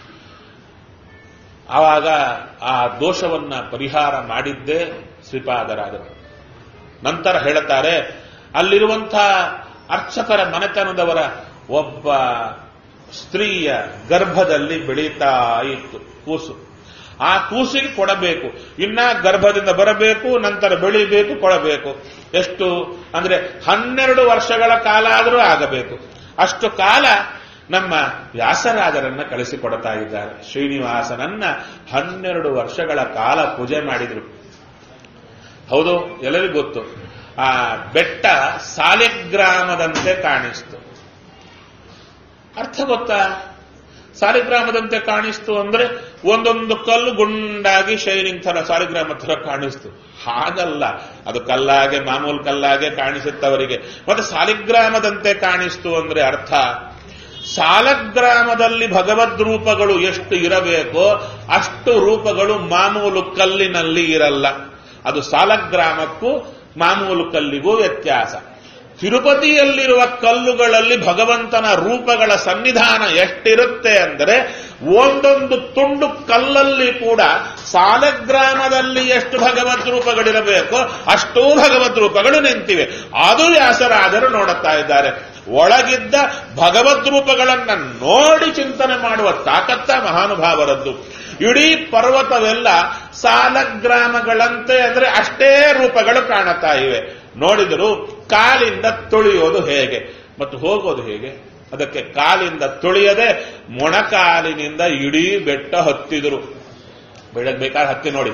ಆವಾಗ ಆ ದೋಷವನ್ನ ಪರಿಹಾರ ಮಾಡಿದ್ದೇ ಶ್ರೀಪಾದರಾಜರು ನಂತರ ಹೇಳುತ್ತಾರೆ ಅಲ್ಲಿರುವಂಥ ಅರ್ಚಕರ ಮನೆತನದವರ ಒಬ್ಬ ಸ್ತ್ರೀಯ ಗರ್ಭದಲ್ಲಿ ಬೆಳೀತಾ ಇತ್ತು ಕೂಸು ಆ ಕೂಸಿಗೆ ಕೊಡಬೇಕು ಇನ್ನ ಗರ್ಭದಿಂದ ಬರಬೇಕು ನಂತರ ಬೆಳಿಬೇಕು ಕೊಡಬೇಕು ಎಷ್ಟು ಅಂದ್ರೆ ಹನ್ನೆರಡು ವರ್ಷಗಳ ಕಾಲ ಆದರೂ ಆಗಬೇಕು ಅಷ್ಟು ಕಾಲ ನಮ್ಮ ವ್ಯಾಸರಾಜರನ್ನ ಕಳಿಸಿಕೊಡ್ತಾ ಇದ್ದಾರೆ ಶ್ರೀನಿವಾಸನನ್ನ ಹನ್ನೆರಡು ವರ್ಷಗಳ ಕಾಲ ಪೂಜೆ ಮಾಡಿದ್ರು ಹೌದು ಎಲ್ಲರಿಗೂ ಗೊತ್ತು ಆ ಬೆಟ್ಟ ಸಾಲಿಗ್ರಾಮದಂತೆ ಕಾಣಿಸ್ತು ಅರ್ಥ ಗೊತ್ತಾ ಸಾಲಿಗ್ರಾಮದಂತೆ ಕಾಣಿಸ್ತು ಅಂದ್ರೆ ಒಂದೊಂದು ಕಲ್ಲು ಗುಂಡಾಗಿ ಶೈನಿಂಗ್ ತರ ಸಾಲಿಗ್ರಾಮ ತರ ಕಾಣಿಸ್ತು ಹಾಗಲ್ಲ ಅದು ಕಲ್ಲಾಗೆ ಮಾಮೂಲು ಕಲ್ಲಾಗೆ ಕಾಣಿಸುತ್ತವರಿಗೆ ಮತ್ತೆ ಸಾಲಿಗ್ರಾಮದಂತೆ ಕಾಣಿಸ್ತು ಅಂದ್ರೆ ಅರ್ಥ ಸಾಲಗ್ರಾಮದಲ್ಲಿ ಭಗವದ್ ರೂಪಗಳು ಎಷ್ಟು ಇರಬೇಕೋ ಅಷ್ಟು ರೂಪಗಳು ಮಾಮೂಲು ಕಲ್ಲಿನಲ್ಲಿ ಇರಲ್ಲ ಅದು ಸಾಲಗ್ರಾಮಕ್ಕೂ ಮಾಮೂಲು ಕಲ್ಲಿಗೂ ವ್ಯತ್ಯಾಸ ತಿರುಪತಿಯಲ್ಲಿರುವ ಕಲ್ಲುಗಳಲ್ಲಿ ಭಗವಂತನ ರೂಪಗಳ ಸನ್ನಿಧಾನ ಎಷ್ಟಿರುತ್ತೆ ಅಂದರೆ ಒಂದೊಂದು ತುಂಡು ಕಲ್ಲಲ್ಲಿ ಕೂಡ ಸಾಲಗ್ರಾಮದಲ್ಲಿ ಎಷ್ಟು ಭಗವದ್ ರೂಪಗಳಿರಬೇಕೋ ಅಷ್ಟೂ ಭಗವದ್ ರೂಪಗಳು ನಿಂತಿವೆ ಅದು ವ್ಯಾಸರಾಜರು ನೋಡುತ್ತಾ ಇದ್ದಾರೆ ಒಳಗಿದ್ದ ಭಗವದ್ ರೂಪಗಳನ್ನ ನೋಡಿ ಚಿಂತನೆ ಮಾಡುವ ತಾಕತ್ತ ಮಹಾನುಭಾವರದ್ದು ಇಡೀ ಪರ್ವತವೆಲ್ಲ ಸಾಲಗ್ರಾಮಗಳಂತೆ ಅಂದ್ರೆ ಅಷ್ಟೇ ರೂಪಗಳು ಕಾಣುತ್ತಾ ಇವೆ ನೋಡಿದರೂ ಕಾಲಿಂದ ತುಳಿಯೋದು ಹೇಗೆ ಮತ್ತು ಹೋಗೋದು ಹೇಗೆ ಅದಕ್ಕೆ ಕಾಲಿಂದ ತುಳಿಯದೆ ಮೊಣಕಾಲಿನಿಂದ ಇಡೀ ಬೆಟ್ಟ ಹತ್ತಿದರು ಬೆಳಗ್ಗೆ ಬೇಕಾದ್ರೆ ಹತ್ತಿ ನೋಡಿ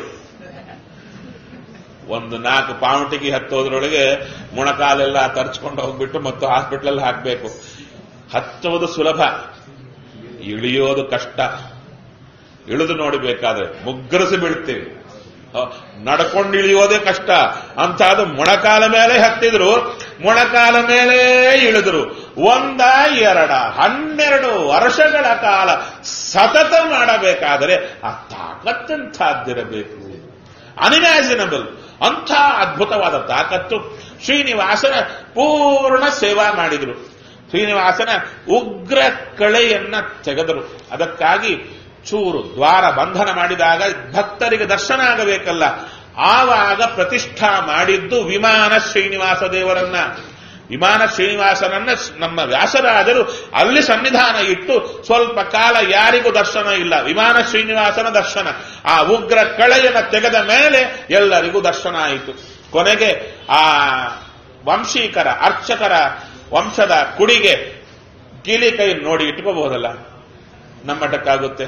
ಒಂದು ನಾಲ್ಕು ಪಾವಂಟಿಗೆ ಹತ್ತೋದ್ರೊಳಗೆ ಮೊಣಕಾಲೆಲ್ಲ ತರ್ಚ್ಕೊಂಡು ಹೋಗ್ಬಿಟ್ಟು ಮತ್ತು ಹಾಸ್ಪಿಟ್ಲಲ್ಲಿ ಹಾಕಬೇಕು ಹತ್ತೋದು ಸುಲಭ ಇಳಿಯೋದು ಕಷ್ಟ ಇಳಿದು ನೋಡಬೇಕಾದ್ರೆ ಮುಗ್ಗರಿಸಿ ಬೀಳ್ತೀವಿ ನಡ್ಕೊಂಡು ಇಳಿಯೋದೇ ಕಷ್ಟ ಅಂತ ಅದು ಮೊಣಕಾಲ ಮೇಲೆ ಹತ್ತಿದ್ರು ಮೊಣಕಾಲ ಮೇಲೆ ಇಳಿದ್ರು ಒಂದ ಎರಡ ಹನ್ನೆರಡು ವರ್ಷಗಳ ಕಾಲ ಸತತ ಮಾಡಬೇಕಾದರೆ ಆ ತಾಕತ್ತಂಥದ್ದಿರಬೇಕು ಅನಿಮ್ಯಾಜಿನಬಲ್ ಅಂಥ ಅದ್ಭುತವಾದ ತಾಕತ್ತು ಶ್ರೀನಿವಾಸನ ಪೂರ್ಣ ಸೇವಾ ಮಾಡಿದರು ಶ್ರೀನಿವಾಸನ ಉಗ್ರ ಕಳೆಯನ್ನ ತೆಗೆದರು ಅದಕ್ಕಾಗಿ ಚೂರು ದ್ವಾರ ಬಂಧನ ಮಾಡಿದಾಗ ಭಕ್ತರಿಗೆ ದರ್ಶನ ಆಗಬೇಕಲ್ಲ ಆವಾಗ ಪ್ರತಿಷ್ಠಾ ಮಾಡಿದ್ದು ವಿಮಾನ ಶ್ರೀನಿವಾಸ ದೇವರನ್ನ ವಿಮಾನ ಶ್ರೀನಿವಾಸನನ್ನ ನಮ್ಮ ವ್ಯಾಸರಾಜರು ಅಲ್ಲಿ ಸನ್ನಿಧಾನ ಇಟ್ಟು ಸ್ವಲ್ಪ ಕಾಲ ಯಾರಿಗೂ ದರ್ಶನ ಇಲ್ಲ ವಿಮಾನ ಶ್ರೀನಿವಾಸನ ದರ್ಶನ ಆ ಉಗ್ರ ಕಳೆಯನ್ನ ತೆಗೆದ ಮೇಲೆ ಎಲ್ಲರಿಗೂ ದರ್ಶನ ಆಯಿತು ಕೊನೆಗೆ ಆ ವಂಶೀಕರ ಅರ್ಚಕರ ವಂಶದ ಕುಡಿಗೆ ಗಿಲಿ ಕೈ ನೋಡಿ ಇಟ್ಕೋಬಹುದಲ್ಲ ನಮ್ಮ ಮಠಕ್ಕಾಗುತ್ತೆ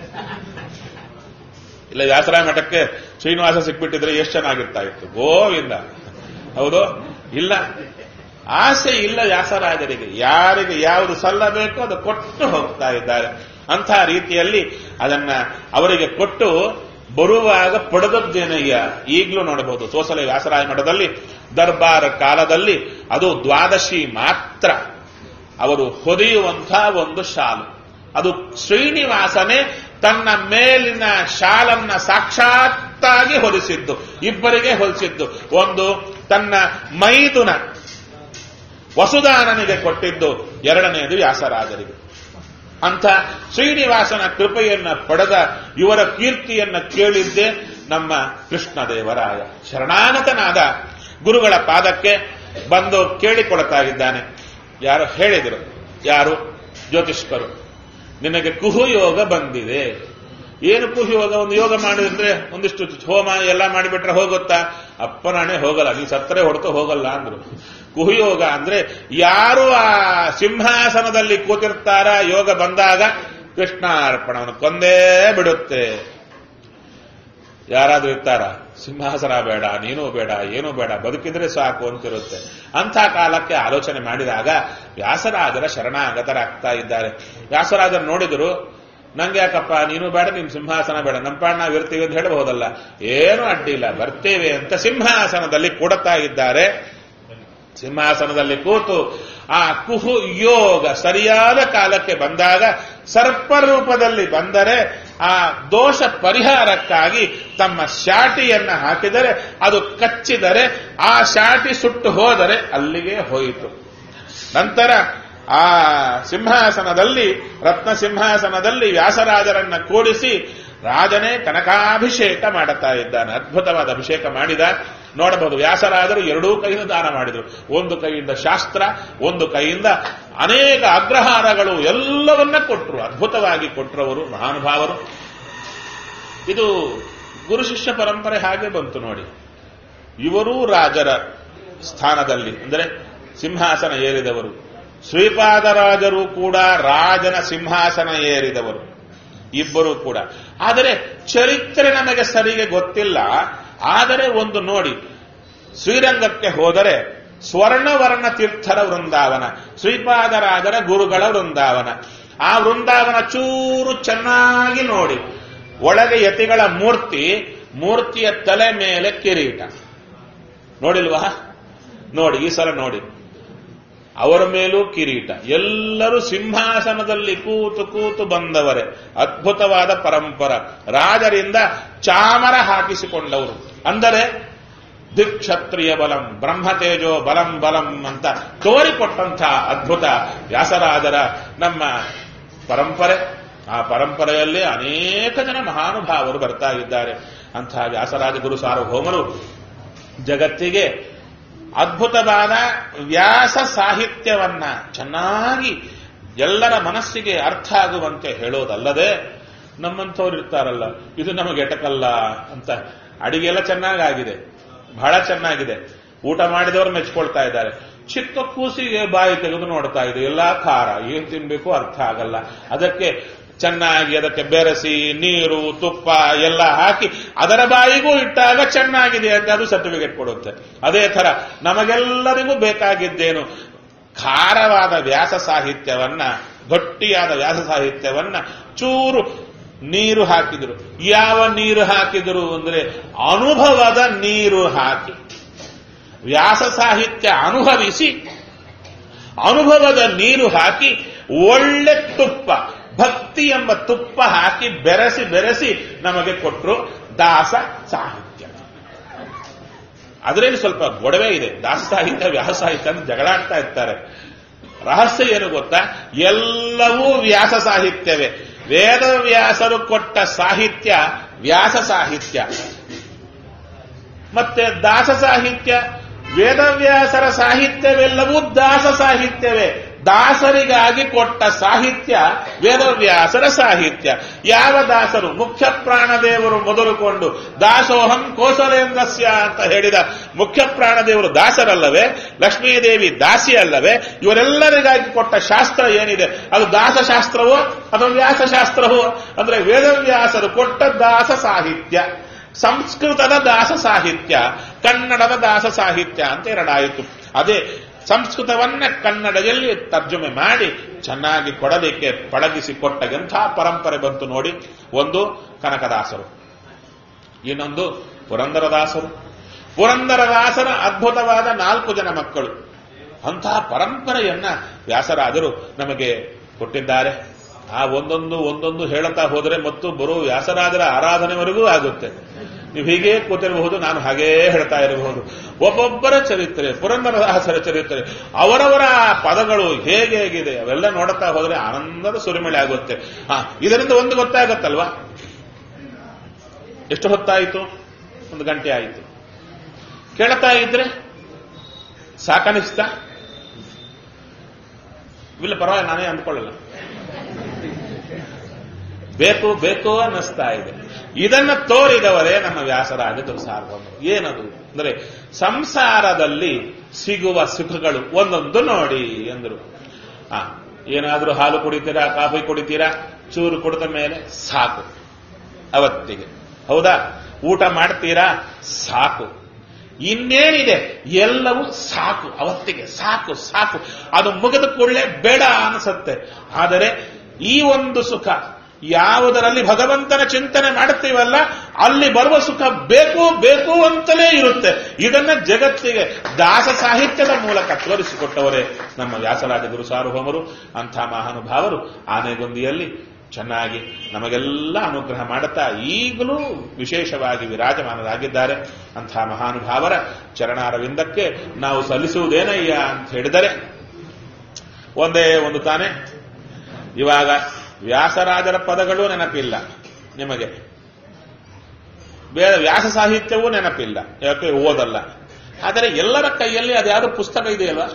ಇಲ್ಲ ವ್ಯಾಸರಾಯ ಮಠಕ್ಕೆ ಶ್ರೀನಿವಾಸ ಸಿಕ್ಬಿಟ್ಟಿದ್ರೆ ಎಷ್ಟು ಚೆನ್ನಾಗಿರ್ತಾ ಇತ್ತು ಗೋವಿಂದ ಹೌದು ಇಲ್ಲ ಆಸೆ ಇಲ್ಲ ವ್ಯಾಸರಾಜರಿಗೆ ಯಾರಿಗೆ ಯಾವುದು ಸಲ್ಲಬೇಕೋ ಅದು ಕೊಟ್ಟು ಹೋಗ್ತಾ ಇದ್ದಾರೆ ಅಂಥ ರೀತಿಯಲ್ಲಿ ಅದನ್ನ ಅವರಿಗೆ ಕೊಟ್ಟು ಬರುವಾಗ ಪಡೆದದ್ದೇನಯ್ಯ ಈಗಲೂ ನೋಡಬಹುದು ಸೋಸಲೆ ವ್ಯಾಸರಾಯ ಮಠದಲ್ಲಿ ದರ್ಬಾರ ಕಾಲದಲ್ಲಿ ಅದು ದ್ವಾದಶಿ ಮಾತ್ರ ಅವರು ಹೊದೆಯುವಂತಹ ಒಂದು ಶಾಲು ಅದು ಶ್ರೀನಿವಾಸನೇ ತನ್ನ ಮೇಲಿನ ಶಾಲನ್ನ ಸಾಕ್ಷಾತ್ತಾಗಿ ಹೊಲಿಸಿದ್ದು ಇಬ್ಬರಿಗೆ ಹೊಲಿಸಿದ್ದು ಒಂದು ತನ್ನ ಮೈದುನ ವಸುದಾನನಿಗೆ ಕೊಟ್ಟಿದ್ದು ಎರಡನೆಯದು ವ್ಯಾಸರಾಜರಿಗೆ ಅಂತ ಶ್ರೀನಿವಾಸನ ಕೃಪೆಯನ್ನ ಪಡೆದ ಇವರ ಕೀರ್ತಿಯನ್ನ ಕೇಳಿದ್ದೇ ನಮ್ಮ ಕೃಷ್ಣದೇವರಾಯ ಶರಣಾಗತನಾದ ಗುರುಗಳ ಪಾದಕ್ಕೆ ಬಂದು ಕೇಳಿಕೊಳ್ತಾ ಇದ್ದಾನೆ ಯಾರು ಹೇಳಿದರು ಯಾರು ಜ್ಯೋತಿಷ್ಕರು ನಿನಗೆ ಕುಹುಯೋಗ ಬಂದಿದೆ ಏನು ಕುಹುಯೋಗ ಒಂದು ಯೋಗ ಮಾಡಿದ್ರೆ ಒಂದಿಷ್ಟು ಹೋಮ ಎಲ್ಲ ಮಾಡಿಬಿಟ್ರೆ ಹೋಗುತ್ತಾ ಅಪ್ಪನಾಣೆ ಹೋಗಲ್ಲ ನೀ ಸತ್ತರೆ ಹೊಡ್ಕೊ ಹೋಗಲ್ಲ ಅಂದ್ರು ಕುಹುಯೋಗ ಅಂದ್ರೆ ಯಾರು ಆ ಸಿಂಹಾಸನದಲ್ಲಿ ಕೂತಿರ್ತಾರ ಯೋಗ ಬಂದಾಗ ಕೃಷ್ಣಾರ್ಪಣವನ್ನು ಕೊಂದೇ ಬಿಡುತ್ತೆ ಯಾರಾದ್ರೂ ಇರ್ತಾರ ಸಿಂಹಾಸನ ಬೇಡ ನೀನು ಬೇಡ ಏನೂ ಬೇಡ ಬದುಕಿದ್ರೆ ಸಾಕು ಅಂತಿರುತ್ತೆ ಅಂಥ ಕಾಲಕ್ಕೆ ಆಲೋಚನೆ ಮಾಡಿದಾಗ ವ್ಯಾಸರಾಜರ ಶರಣಾಗತರಾಗ್ತಾ ಇದ್ದಾರೆ ವ್ಯಾಸರಾಜರು ನೋಡಿದ್ರು ನಂಗೆ ಯಾಕಪ್ಪ ನೀನು ಬೇಡ ನಿಮ್ ಸಿಂಹಾಸನ ಬೇಡ ನಮ್ಮ ಪಾಡ್ ನಾವು ಇರ್ತೀವಿ ಅಂತ ಹೇಳಬಹುದಲ್ಲ ಏನು ಅಡ್ಡಿಲ್ಲ ಬರ್ತೇವೆ ಅಂತ ಸಿಂಹಾಸನದಲ್ಲಿ ಕೊಡುತ್ತಾ ಇದ್ದಾರೆ ಸಿಂಹಾಸನದಲ್ಲಿ ಕೂತು ಆ ಕುಹು ಯೋಗ ಸರಿಯಾದ ಕಾಲಕ್ಕೆ ಬಂದಾಗ ಸರ್ಪ ರೂಪದಲ್ಲಿ ಬಂದರೆ ಆ ದೋಷ ಪರಿಹಾರಕ್ಕಾಗಿ ತಮ್ಮ ಶಾಟಿಯನ್ನ ಹಾಕಿದರೆ ಅದು ಕಚ್ಚಿದರೆ ಆ ಶಾಟಿ ಸುಟ್ಟು ಹೋದರೆ ಅಲ್ಲಿಗೆ ಹೋಯಿತು ನಂತರ ಆ ಸಿಂಹಾಸನದಲ್ಲಿ ರತ್ನ ಸಿಂಹಾಸನದಲ್ಲಿ ವ್ಯಾಸರಾಜರನ್ನ ಕೂಡಿಸಿ ರಾಜನೇ ಕನಕಾಭಿಷೇಕ ಮಾಡುತ್ತಾ ಇದ್ದಾನೆ ಅದ್ಭುತವಾದ ಅಭಿಷೇಕ ಮಾಡಿದ ನೋಡಬಹುದು ವ್ಯಾಸರಾಜರು ಎರಡೂ ಕೈಯಿಂದ ದಾನ ಮಾಡಿದರು ಒಂದು ಕೈಯಿಂದ ಶಾಸ್ತ್ರ ಒಂದು ಕೈಯಿಂದ ಅನೇಕ ಅಗ್ರಹಾರಗಳು ಎಲ್ಲವನ್ನ ಕೊಟ್ಟರು ಅದ್ಭುತವಾಗಿ ಕೊಟ್ಟರವರು ಮಹಾನುಭಾವರು ಇದು ಗುರು ಶಿಷ್ಯ ಪರಂಪರೆ ಹಾಗೆ ಬಂತು ನೋಡಿ ಇವರೂ ರಾಜರ ಸ್ಥಾನದಲ್ಲಿ ಅಂದರೆ ಸಿಂಹಾಸನ ಏರಿದವರು ಶ್ರೀಪಾದರಾಜರು ಕೂಡ ರಾಜನ ಸಿಂಹಾಸನ ಏರಿದವರು ಇಬ್ಬರು ಕೂಡ ಆದರೆ ಚರಿತ್ರೆ ನಮಗೆ ಸರಿಗೆ ಗೊತ್ತಿಲ್ಲ ಆದರೆ ಒಂದು ನೋಡಿ ಶ್ರೀರಂಗಕ್ಕೆ ಹೋದರೆ ಸ್ವರ್ಣವರ್ಣ ತೀರ್ಥರ ವೃಂದಾವನ ಶ್ರೀಪಾದರಾಜರ ಗುರುಗಳ ವೃಂದಾವನ ಆ ವೃಂದಾವನ ಚೂರು ಚೆನ್ನಾಗಿ ನೋಡಿ ಒಳಗೆ ಯತಿಗಳ ಮೂರ್ತಿ ಮೂರ್ತಿಯ ತಲೆ ಮೇಲೆ ಕಿರೀಟ ನೋಡಿಲ್ವಾ ನೋಡಿ ಈ ಸಲ ನೋಡಿ ಅವರ ಮೇಲೂ ಕಿರೀಟ ಎಲ್ಲರೂ ಸಿಂಹಾಸನದಲ್ಲಿ ಕೂತು ಕೂತು ಬಂದವರೇ ಅದ್ಭುತವಾದ ಪರಂಪರ ರಾಜರಿಂದ ಚಾಮರ ಹಾಕಿಸಿಕೊಂಡವರು ಅಂದರೆ ದಿಕ್ಷತ್ರಿಯ ಬಲಂ ಬ್ರಹ್ಮತೇಜೋ ಬಲಂ ಬಲಂ ಅಂತ ತೋರಿಕೊಟ್ಟಂಥ ಅದ್ಭುತ ವ್ಯಾಸರಾಜರ ನಮ್ಮ ಪರಂಪರೆ ಆ ಪರಂಪರೆಯಲ್ಲಿ ಅನೇಕ ಜನ ಮಹಾನುಭಾವರು ಬರ್ತಾ ಇದ್ದಾರೆ ಅಂತಹ ವ್ಯಾಸರಾಜ ಗುರು ಸಾರ್ವಭೌಮರು ಜಗತ್ತಿಗೆ ಅದ್ಭುತವಾದ ವ್ಯಾಸ ಸಾಹಿತ್ಯವನ್ನ ಚೆನ್ನಾಗಿ ಎಲ್ಲರ ಮನಸ್ಸಿಗೆ ಅರ್ಥ ಆಗುವಂತೆ ಹೇಳೋದಲ್ಲದೆ ನಮ್ಮಂಥವ್ರು ಇರ್ತಾರಲ್ಲ ಇದು ನಮಗೆ ಎಟಕಲ್ಲ ಅಂತ ಅಡಿಗೆ ಎಲ್ಲ ಚೆನ್ನಾಗಾಗಿದೆ ಬಹಳ ಚೆನ್ನಾಗಿದೆ ಊಟ ಮಾಡಿದವರು ಮೆಚ್ಕೊಳ್ತಾ ಇದ್ದಾರೆ ಚಿಕ್ಕ ಕೂಸಿಗೆ ಬಾಯಿ ತೆಗೆದು ನೋಡ್ತಾ ಇದೆ ಎಲ್ಲಾ ಖಾರ ಏನ್ ತಿನ್ಬೇಕು ಅರ್ಥ ಆಗಲ್ಲ ಅದಕ್ಕೆ ಚೆನ್ನಾಗಿ ಅದಕ್ಕೆ ಬೆರೆಸಿ ನೀರು ತುಪ್ಪ ಎಲ್ಲ ಹಾಕಿ ಅದರ ಬಾಯಿಗೂ ಇಟ್ಟಾಗ ಚೆನ್ನಾಗಿದೆ ಅಂತ ಅದು ಸರ್ಟಿಫಿಕೇಟ್ ಕೊಡುತ್ತೆ ಅದೇ ತರ ನಮಗೆಲ್ಲರಿಗೂ ಬೇಕಾಗಿದ್ದೇನು ಖಾರವಾದ ವ್ಯಾಸ ಸಾಹಿತ್ಯವನ್ನ ಗಟ್ಟಿಯಾದ ವ್ಯಾಸ ಸಾಹಿತ್ಯವನ್ನ ಚೂರು ನೀರು ಹಾಕಿದ್ರು ಯಾವ ನೀರು ಹಾಕಿದ್ರು ಅಂದ್ರೆ ಅನುಭವದ ನೀರು ಹಾಕಿ ವ್ಯಾಸ ಸಾಹಿತ್ಯ ಅನುಭವಿಸಿ ಅನುಭವದ ನೀರು ಹಾಕಿ ಒಳ್ಳೆ ತುಪ್ಪ ಭಕ್ತಿ ಎಂಬ ತುಪ್ಪ ಹಾಕಿ ಬೆರೆಸಿ ಬೆರೆಸಿ ನಮಗೆ ಕೊಟ್ಟರು ದಾಸ ಸಾಹಿತ್ಯ ಅದರಲ್ಲಿ ಸ್ವಲ್ಪ ಗೊಡವೆ ಇದೆ ದಾಸ ಸಾಹಿತ್ಯ ವ್ಯಾಸ ಸಾಹಿತ್ಯ ಅಂತ ಜಗಳಾಡ್ತಾ ಇರ್ತಾರೆ ರಹಸ್ಯ ಏನು ಗೊತ್ತಾ ಎಲ್ಲವೂ ವ್ಯಾಸ ಸಾಹಿತ್ಯವೇ ವೇದವ್ಯಾಸರು ಕೊಟ್ಟ ಸಾಹಿತ್ಯ ವ್ಯಾಸ ಸಾಹಿತ್ಯ ಮತ್ತೆ ದಾಸ ಸಾಹಿತ್ಯ ವೇದವ್ಯಾಸರ ಸಾಹಿತ್ಯವೆಲ್ಲವೂ ದಾಸ ಸಾಹಿತ್ಯವೇ ದಾಸರಿಗಾಗಿ ಕೊಟ್ಟ ಸಾಹಿತ್ಯ ವೇದವ್ಯಾಸರ ಸಾಹಿತ್ಯ ಯಾವ ದಾಸರು ಮುಖ್ಯ ಪ್ರಾಣದೇವರು ಮೊದಲುಕೊಂಡು ದಾಸೋಹಂ ಕೋಸಲೇಂದ್ರಸ್ಯ ಅಂತ ಹೇಳಿದ ಮುಖ್ಯ ಪ್ರಾಣದೇವರು ದಾಸರಲ್ಲವೇ ಲಕ್ಷ್ಮೀದೇವಿ ದಾಸಿ ಅಲ್ಲವೇ ಇವರೆಲ್ಲರಿಗಾಗಿ ಕೊಟ್ಟ ಶಾಸ್ತ್ರ ಏನಿದೆ ಅದು ದಾಸಶಾಸ್ತ್ರವೋ ಅಥವಾ ವ್ಯಾಸಶಾಸ್ತ್ರವೋ ಅಂದ್ರೆ ವೇದವ್ಯಾಸರು ಕೊಟ್ಟ ದಾಸ ಸಾಹಿತ್ಯ ಸಂಸ್ಕೃತದ ದಾಸ ಸಾಹಿತ್ಯ ಕನ್ನಡದ ದಾಸ ಸಾಹಿತ್ಯ ಅಂತ ಎರಡಾಯಿತು ಅದೇ ಸಂಸ್ಕೃತವನ್ನ ಕನ್ನಡದಲ್ಲಿ ತರ್ಜುಮೆ ಮಾಡಿ ಚೆನ್ನಾಗಿ ಕೊಡಲಿಕ್ಕೆ ಪಳಗಿಸಿ ಕೊಟ್ಟ ಎಂಥ ಪರಂಪರೆ ಬಂತು ನೋಡಿ ಒಂದು ಕನಕದಾಸರು ಇನ್ನೊಂದು ಪುರಂದರದಾಸರು ಪುರಂದರದಾಸರ ಅದ್ಭುತವಾದ ನಾಲ್ಕು ಜನ ಮಕ್ಕಳು ಅಂತಹ ಪರಂಪರೆಯನ್ನ ವ್ಯಾಸರಾದರು ನಮಗೆ ಕೊಟ್ಟಿದ್ದಾರೆ ಆ ಒಂದೊಂದು ಒಂದೊಂದು ಹೇಳುತ್ತಾ ಹೋದರೆ ಮತ್ತು ಬರೋ ವ್ಯಾಸರಾಜರ ಆರಾಧನೆವರೆಗೂ ಆಗುತ್ತೆ ನೀವು ಹೀಗೆ ಕೂತಿರಬಹುದು ನಾನು ಹಾಗೇ ಹೇಳ್ತಾ ಇರಬಹುದು ಒಬ್ಬೊಬ್ಬರ ಚರಿತ್ರೆ ಪುರಂದರದಾಸರ ಚರಿತ್ರೆ ಅವರವರ ಪದಗಳು ಹೇಗೆ ಹೇಗಿದೆ ಅವೆಲ್ಲ ನೋಡುತ್ತಾ ಹೋದರೆ ಆನಂದದ ಸುರಿಮಳೆ ಆಗುತ್ತೆ ಹಾ ಇದರಿಂದ ಒಂದು ಗೊತ್ತಾಗತ್ತಲ್ವಾ ಎಷ್ಟು ಹೊತ್ತಾಯಿತು ಒಂದು ಗಂಟೆ ಆಯಿತು ಕೇಳ್ತಾ ಇದ್ರೆ ಸಾಕನಿಸ್ತಾ ಇಲ್ಲ ಪರವಾಗಿಲ್ಲ ನಾನೇ ಅಂದ್ಕೊಳ್ಳಲ್ಲ ಬೇಕು ಬೇಕು ಅನ್ನಿಸ್ತಾ ಇದೆ ಇದನ್ನ ತೋರಿದವರೇ ನಮ್ಮ ವ್ಯಾಸರಾಜ ಸಾರ್ವಭೌಮರು ಏನದು ಅಂದ್ರೆ ಸಂಸಾರದಲ್ಲಿ ಸಿಗುವ ಸುಖಗಳು ಒಂದೊಂದು ನೋಡಿ ಎಂದರು ಆ ಏನಾದ್ರೂ ಹಾಲು ಕುಡಿತೀರಾ ಕಾಫಿ ಕುಡಿತೀರಾ ಚೂರು ಕುಡಿದ ಮೇಲೆ ಸಾಕು ಅವತ್ತಿಗೆ ಹೌದಾ ಊಟ ಮಾಡ್ತೀರಾ ಸಾಕು ಇನ್ನೇನಿದೆ ಎಲ್ಲವೂ ಸಾಕು ಅವತ್ತಿಗೆ ಸಾಕು ಸಾಕು ಅದು ಮುಗಿದ ಕೂಡಲೇ ಬೇಡ ಅನಿಸುತ್ತೆ ಆದರೆ ಈ ಒಂದು ಸುಖ ಯಾವುದರಲ್ಲಿ ಭಗವಂತನ ಚಿಂತನೆ ಮಾಡುತ್ತೀವಲ್ಲ ಅಲ್ಲಿ ಬರುವ ಸುಖ ಬೇಕು ಬೇಕು ಅಂತಲೇ ಇರುತ್ತೆ ಇದನ್ನ ಜಗತ್ತಿಗೆ ದಾಸ ಸಾಹಿತ್ಯದ ಮೂಲಕ ತೋರಿಸಿಕೊಟ್ಟವರೇ ನಮ್ಮ ವ್ಯಾಸರಾಜ ಗುರು ಸಾರ್ವಭೌಮರು ಅಂಥ ಮಹಾನುಭಾವರು ಆನೆಗೊಂದಿಯಲ್ಲಿ ಚೆನ್ನಾಗಿ ನಮಗೆಲ್ಲ ಅನುಗ್ರಹ ಮಾಡುತ್ತಾ ಈಗಲೂ ವಿಶೇಷವಾಗಿ ವಿರಾಜಮಾನರಾಗಿದ್ದಾರೆ ಅಂಥ ಮಹಾನುಭಾವರ ಚರಣಾರವಿಂದಕ್ಕೆ ನಾವು ಸಲ್ಲಿಸುವುದೇನಯ್ಯ ಅಂತ ಹೇಳಿದರೆ ಒಂದೇ ಒಂದು ತಾನೇ ಇವಾಗ ವ್ಯಾಸರಾಜರ ಪದಗಳು ನೆನಪಿಲ್ಲ ನಿಮಗೆ ಬೇರೆ ವ್ಯಾಸ ಸಾಹಿತ್ಯವೂ ನೆನಪಿಲ್ಲ ಯಾಕೆ ಓದಲ್ಲ ಆದರೆ ಎಲ್ಲರ ಕೈಯಲ್ಲಿ ಅದ್ಯಾವುದು ಪುಸ್ತಕ ಇದೆಯಲ್ವಾ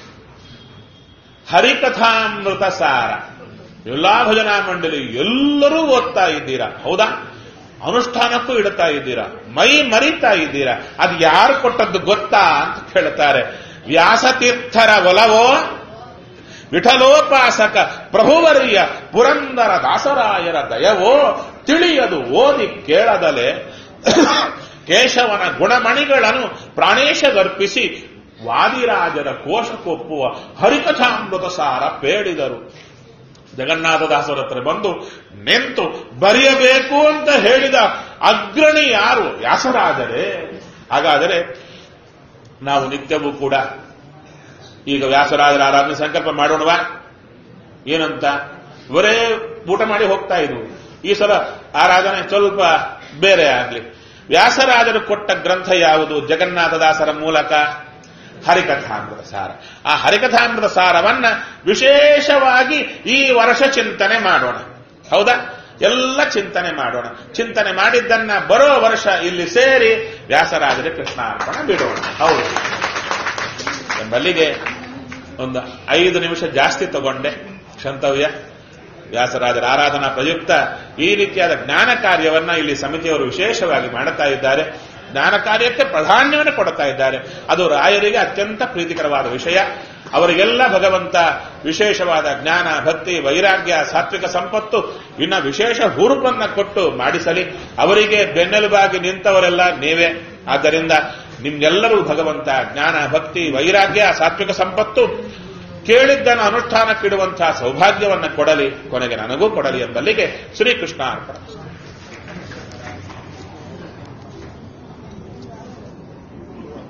ಹರಿಕಥಾಮೃತ ಸಾರ ಎಲ್ಲಾ ಭಜನಾ ಮಂಡಳಿ ಎಲ್ಲರೂ ಓದ್ತಾ ಇದ್ದೀರಾ ಹೌದಾ ಅನುಷ್ಠಾನಕ್ಕೂ ಇಡ್ತಾ ಇದ್ದೀರಾ ಮೈ ಮರಿತಾ ಇದ್ದೀರಾ ಅದು ಯಾರು ಕೊಟ್ಟದ್ದು ಗೊತ್ತಾ ಅಂತ ಕೇಳ್ತಾರೆ ವ್ಯಾಸತೀರ್ಥರ ಒಲವೋ ವಿಠಲೋಪಾಸಕ ಪ್ರಭುವರಿಯ ಪುರಂದರ ದಾಸರಾಯರ ದಯವೋ ತಿಳಿಯದು ಓದಿ ಕೇಳದಲೆ ಕೇಶವನ ಗುಣಮಣಿಗಳನ್ನು ಪ್ರಾಣೇಶಗರ್ಪಿಸಿ ವಾದಿರಾಜರ ಕೋಶಕ್ಕೊಪ್ಪುವ ಹರಿಕಥಾಮೃತ ಸಾರ ಪೇಳಿದರು ಜಗನ್ನಾಥದಾಸರ ಹತ್ರ ಬಂದು ನಿಂತು ಬರೆಯಬೇಕು ಅಂತ ಹೇಳಿದ ಅಗ್ರಣಿ ಯಾರು ವ್ಯಾಸರಾಜರೇ ಹಾಗಾದರೆ ನಾವು ನಿತ್ಯವೂ ಕೂಡ ಈಗ ವ್ಯಾಸರಾಜರ ಆರಾಧನೆ ಸಂಕಲ್ಪ ಮಾಡೋಣವಾ ಏನಂತ ಇವರೇ ಊಟ ಮಾಡಿ ಹೋಗ್ತಾ ಇದ್ವು ಈ ಸಲ ಆರಾಧನೆ ಸ್ವಲ್ಪ ಬೇರೆ ಆಗ್ಲಿ ವ್ಯಾಸರಾಜರು ಕೊಟ್ಟ ಗ್ರಂಥ ಯಾವುದು ಜಗನ್ನಾಥದಾಸರ ಮೂಲಕ ಹರಿಕಥಾಮೃತ ಸಾರ ಆ ಹರಿಕಥಾಮೃತ ಸಾರವನ್ನ ವಿಶೇಷವಾಗಿ ಈ ವರ್ಷ ಚಿಂತನೆ ಮಾಡೋಣ ಹೌದಾ ಎಲ್ಲ ಚಿಂತನೆ ಮಾಡೋಣ ಚಿಂತನೆ ಮಾಡಿದ್ದನ್ನ ಬರೋ ವರ್ಷ ಇಲ್ಲಿ ಸೇರಿ ವ್ಯಾಸರಾಜರ ಕೃಷ್ಣಾರ್ಪಣ ಬಿಡೋಣ ಹೌದು ಎಂಬಲ್ಲಿಗೆ ಒಂದು ಐದು ನಿಮಿಷ ಜಾಸ್ತಿ ತಗೊಂಡೆ ಕ್ಷಂತವ್ಯ ವ್ಯಾಸರಾಜರ ಆರಾಧನಾ ಪ್ರಯುಕ್ತ ಈ ರೀತಿಯಾದ ಜ್ಞಾನ ಕಾರ್ಯವನ್ನ ಇಲ್ಲಿ ಸಮಿತಿಯವರು ವಿಶೇಷವಾಗಿ ಮಾಡುತ್ತಾ ಇದ್ದಾರೆ ಜ್ಞಾನ ಕಾರ್ಯಕ್ಕೆ ಪ್ರಾಧಾನ್ಯವನ್ನು ಕೊಡುತ್ತಾ ಇದ್ದಾರೆ ಅದು ರಾಯರಿಗೆ ಅತ್ಯಂತ ಪ್ರೀತಿಕರವಾದ ವಿಷಯ ಅವರಿಗೆಲ್ಲ ಭಗವಂತ ವಿಶೇಷವಾದ ಜ್ಞಾನ ಭಕ್ತಿ ವೈರಾಗ್ಯ ಸಾತ್ವಿಕ ಸಂಪತ್ತು ಇನ್ನ ವಿಶೇಷ ಹುರುಪನ್ನ ಕೊಟ್ಟು ಮಾಡಿಸಲಿ ಅವರಿಗೆ ಬೆನ್ನೆಲುಬಾಗಿ ನಿಂತವರೆಲ್ಲ ನೀವೇ ಆದ್ದರಿಂದ ನಿಮ್ಗೆಲ್ಲರೂ ಭಗವಂತ ಜ್ಞಾನ ಭಕ್ತಿ ವೈರಾಗ್ಯ ಸಾತ್ವಿಕ ಸಂಪತ್ತು ಕೇಳಿದ್ದನ್ನು ಅನುಷ್ಠಾನಕ್ಕಿಡುವಂತಹ ಸೌಭಾಗ್ಯವನ್ನು ಕೊಡಲಿ ಕೊನೆಗೆ ನನಗೂ ಕೊಡಲಿ ಎಂಬಲ್ಲಿಗೆ ಶ್ರೀಕೃಷ್ಣ ಅರ್ಪಣ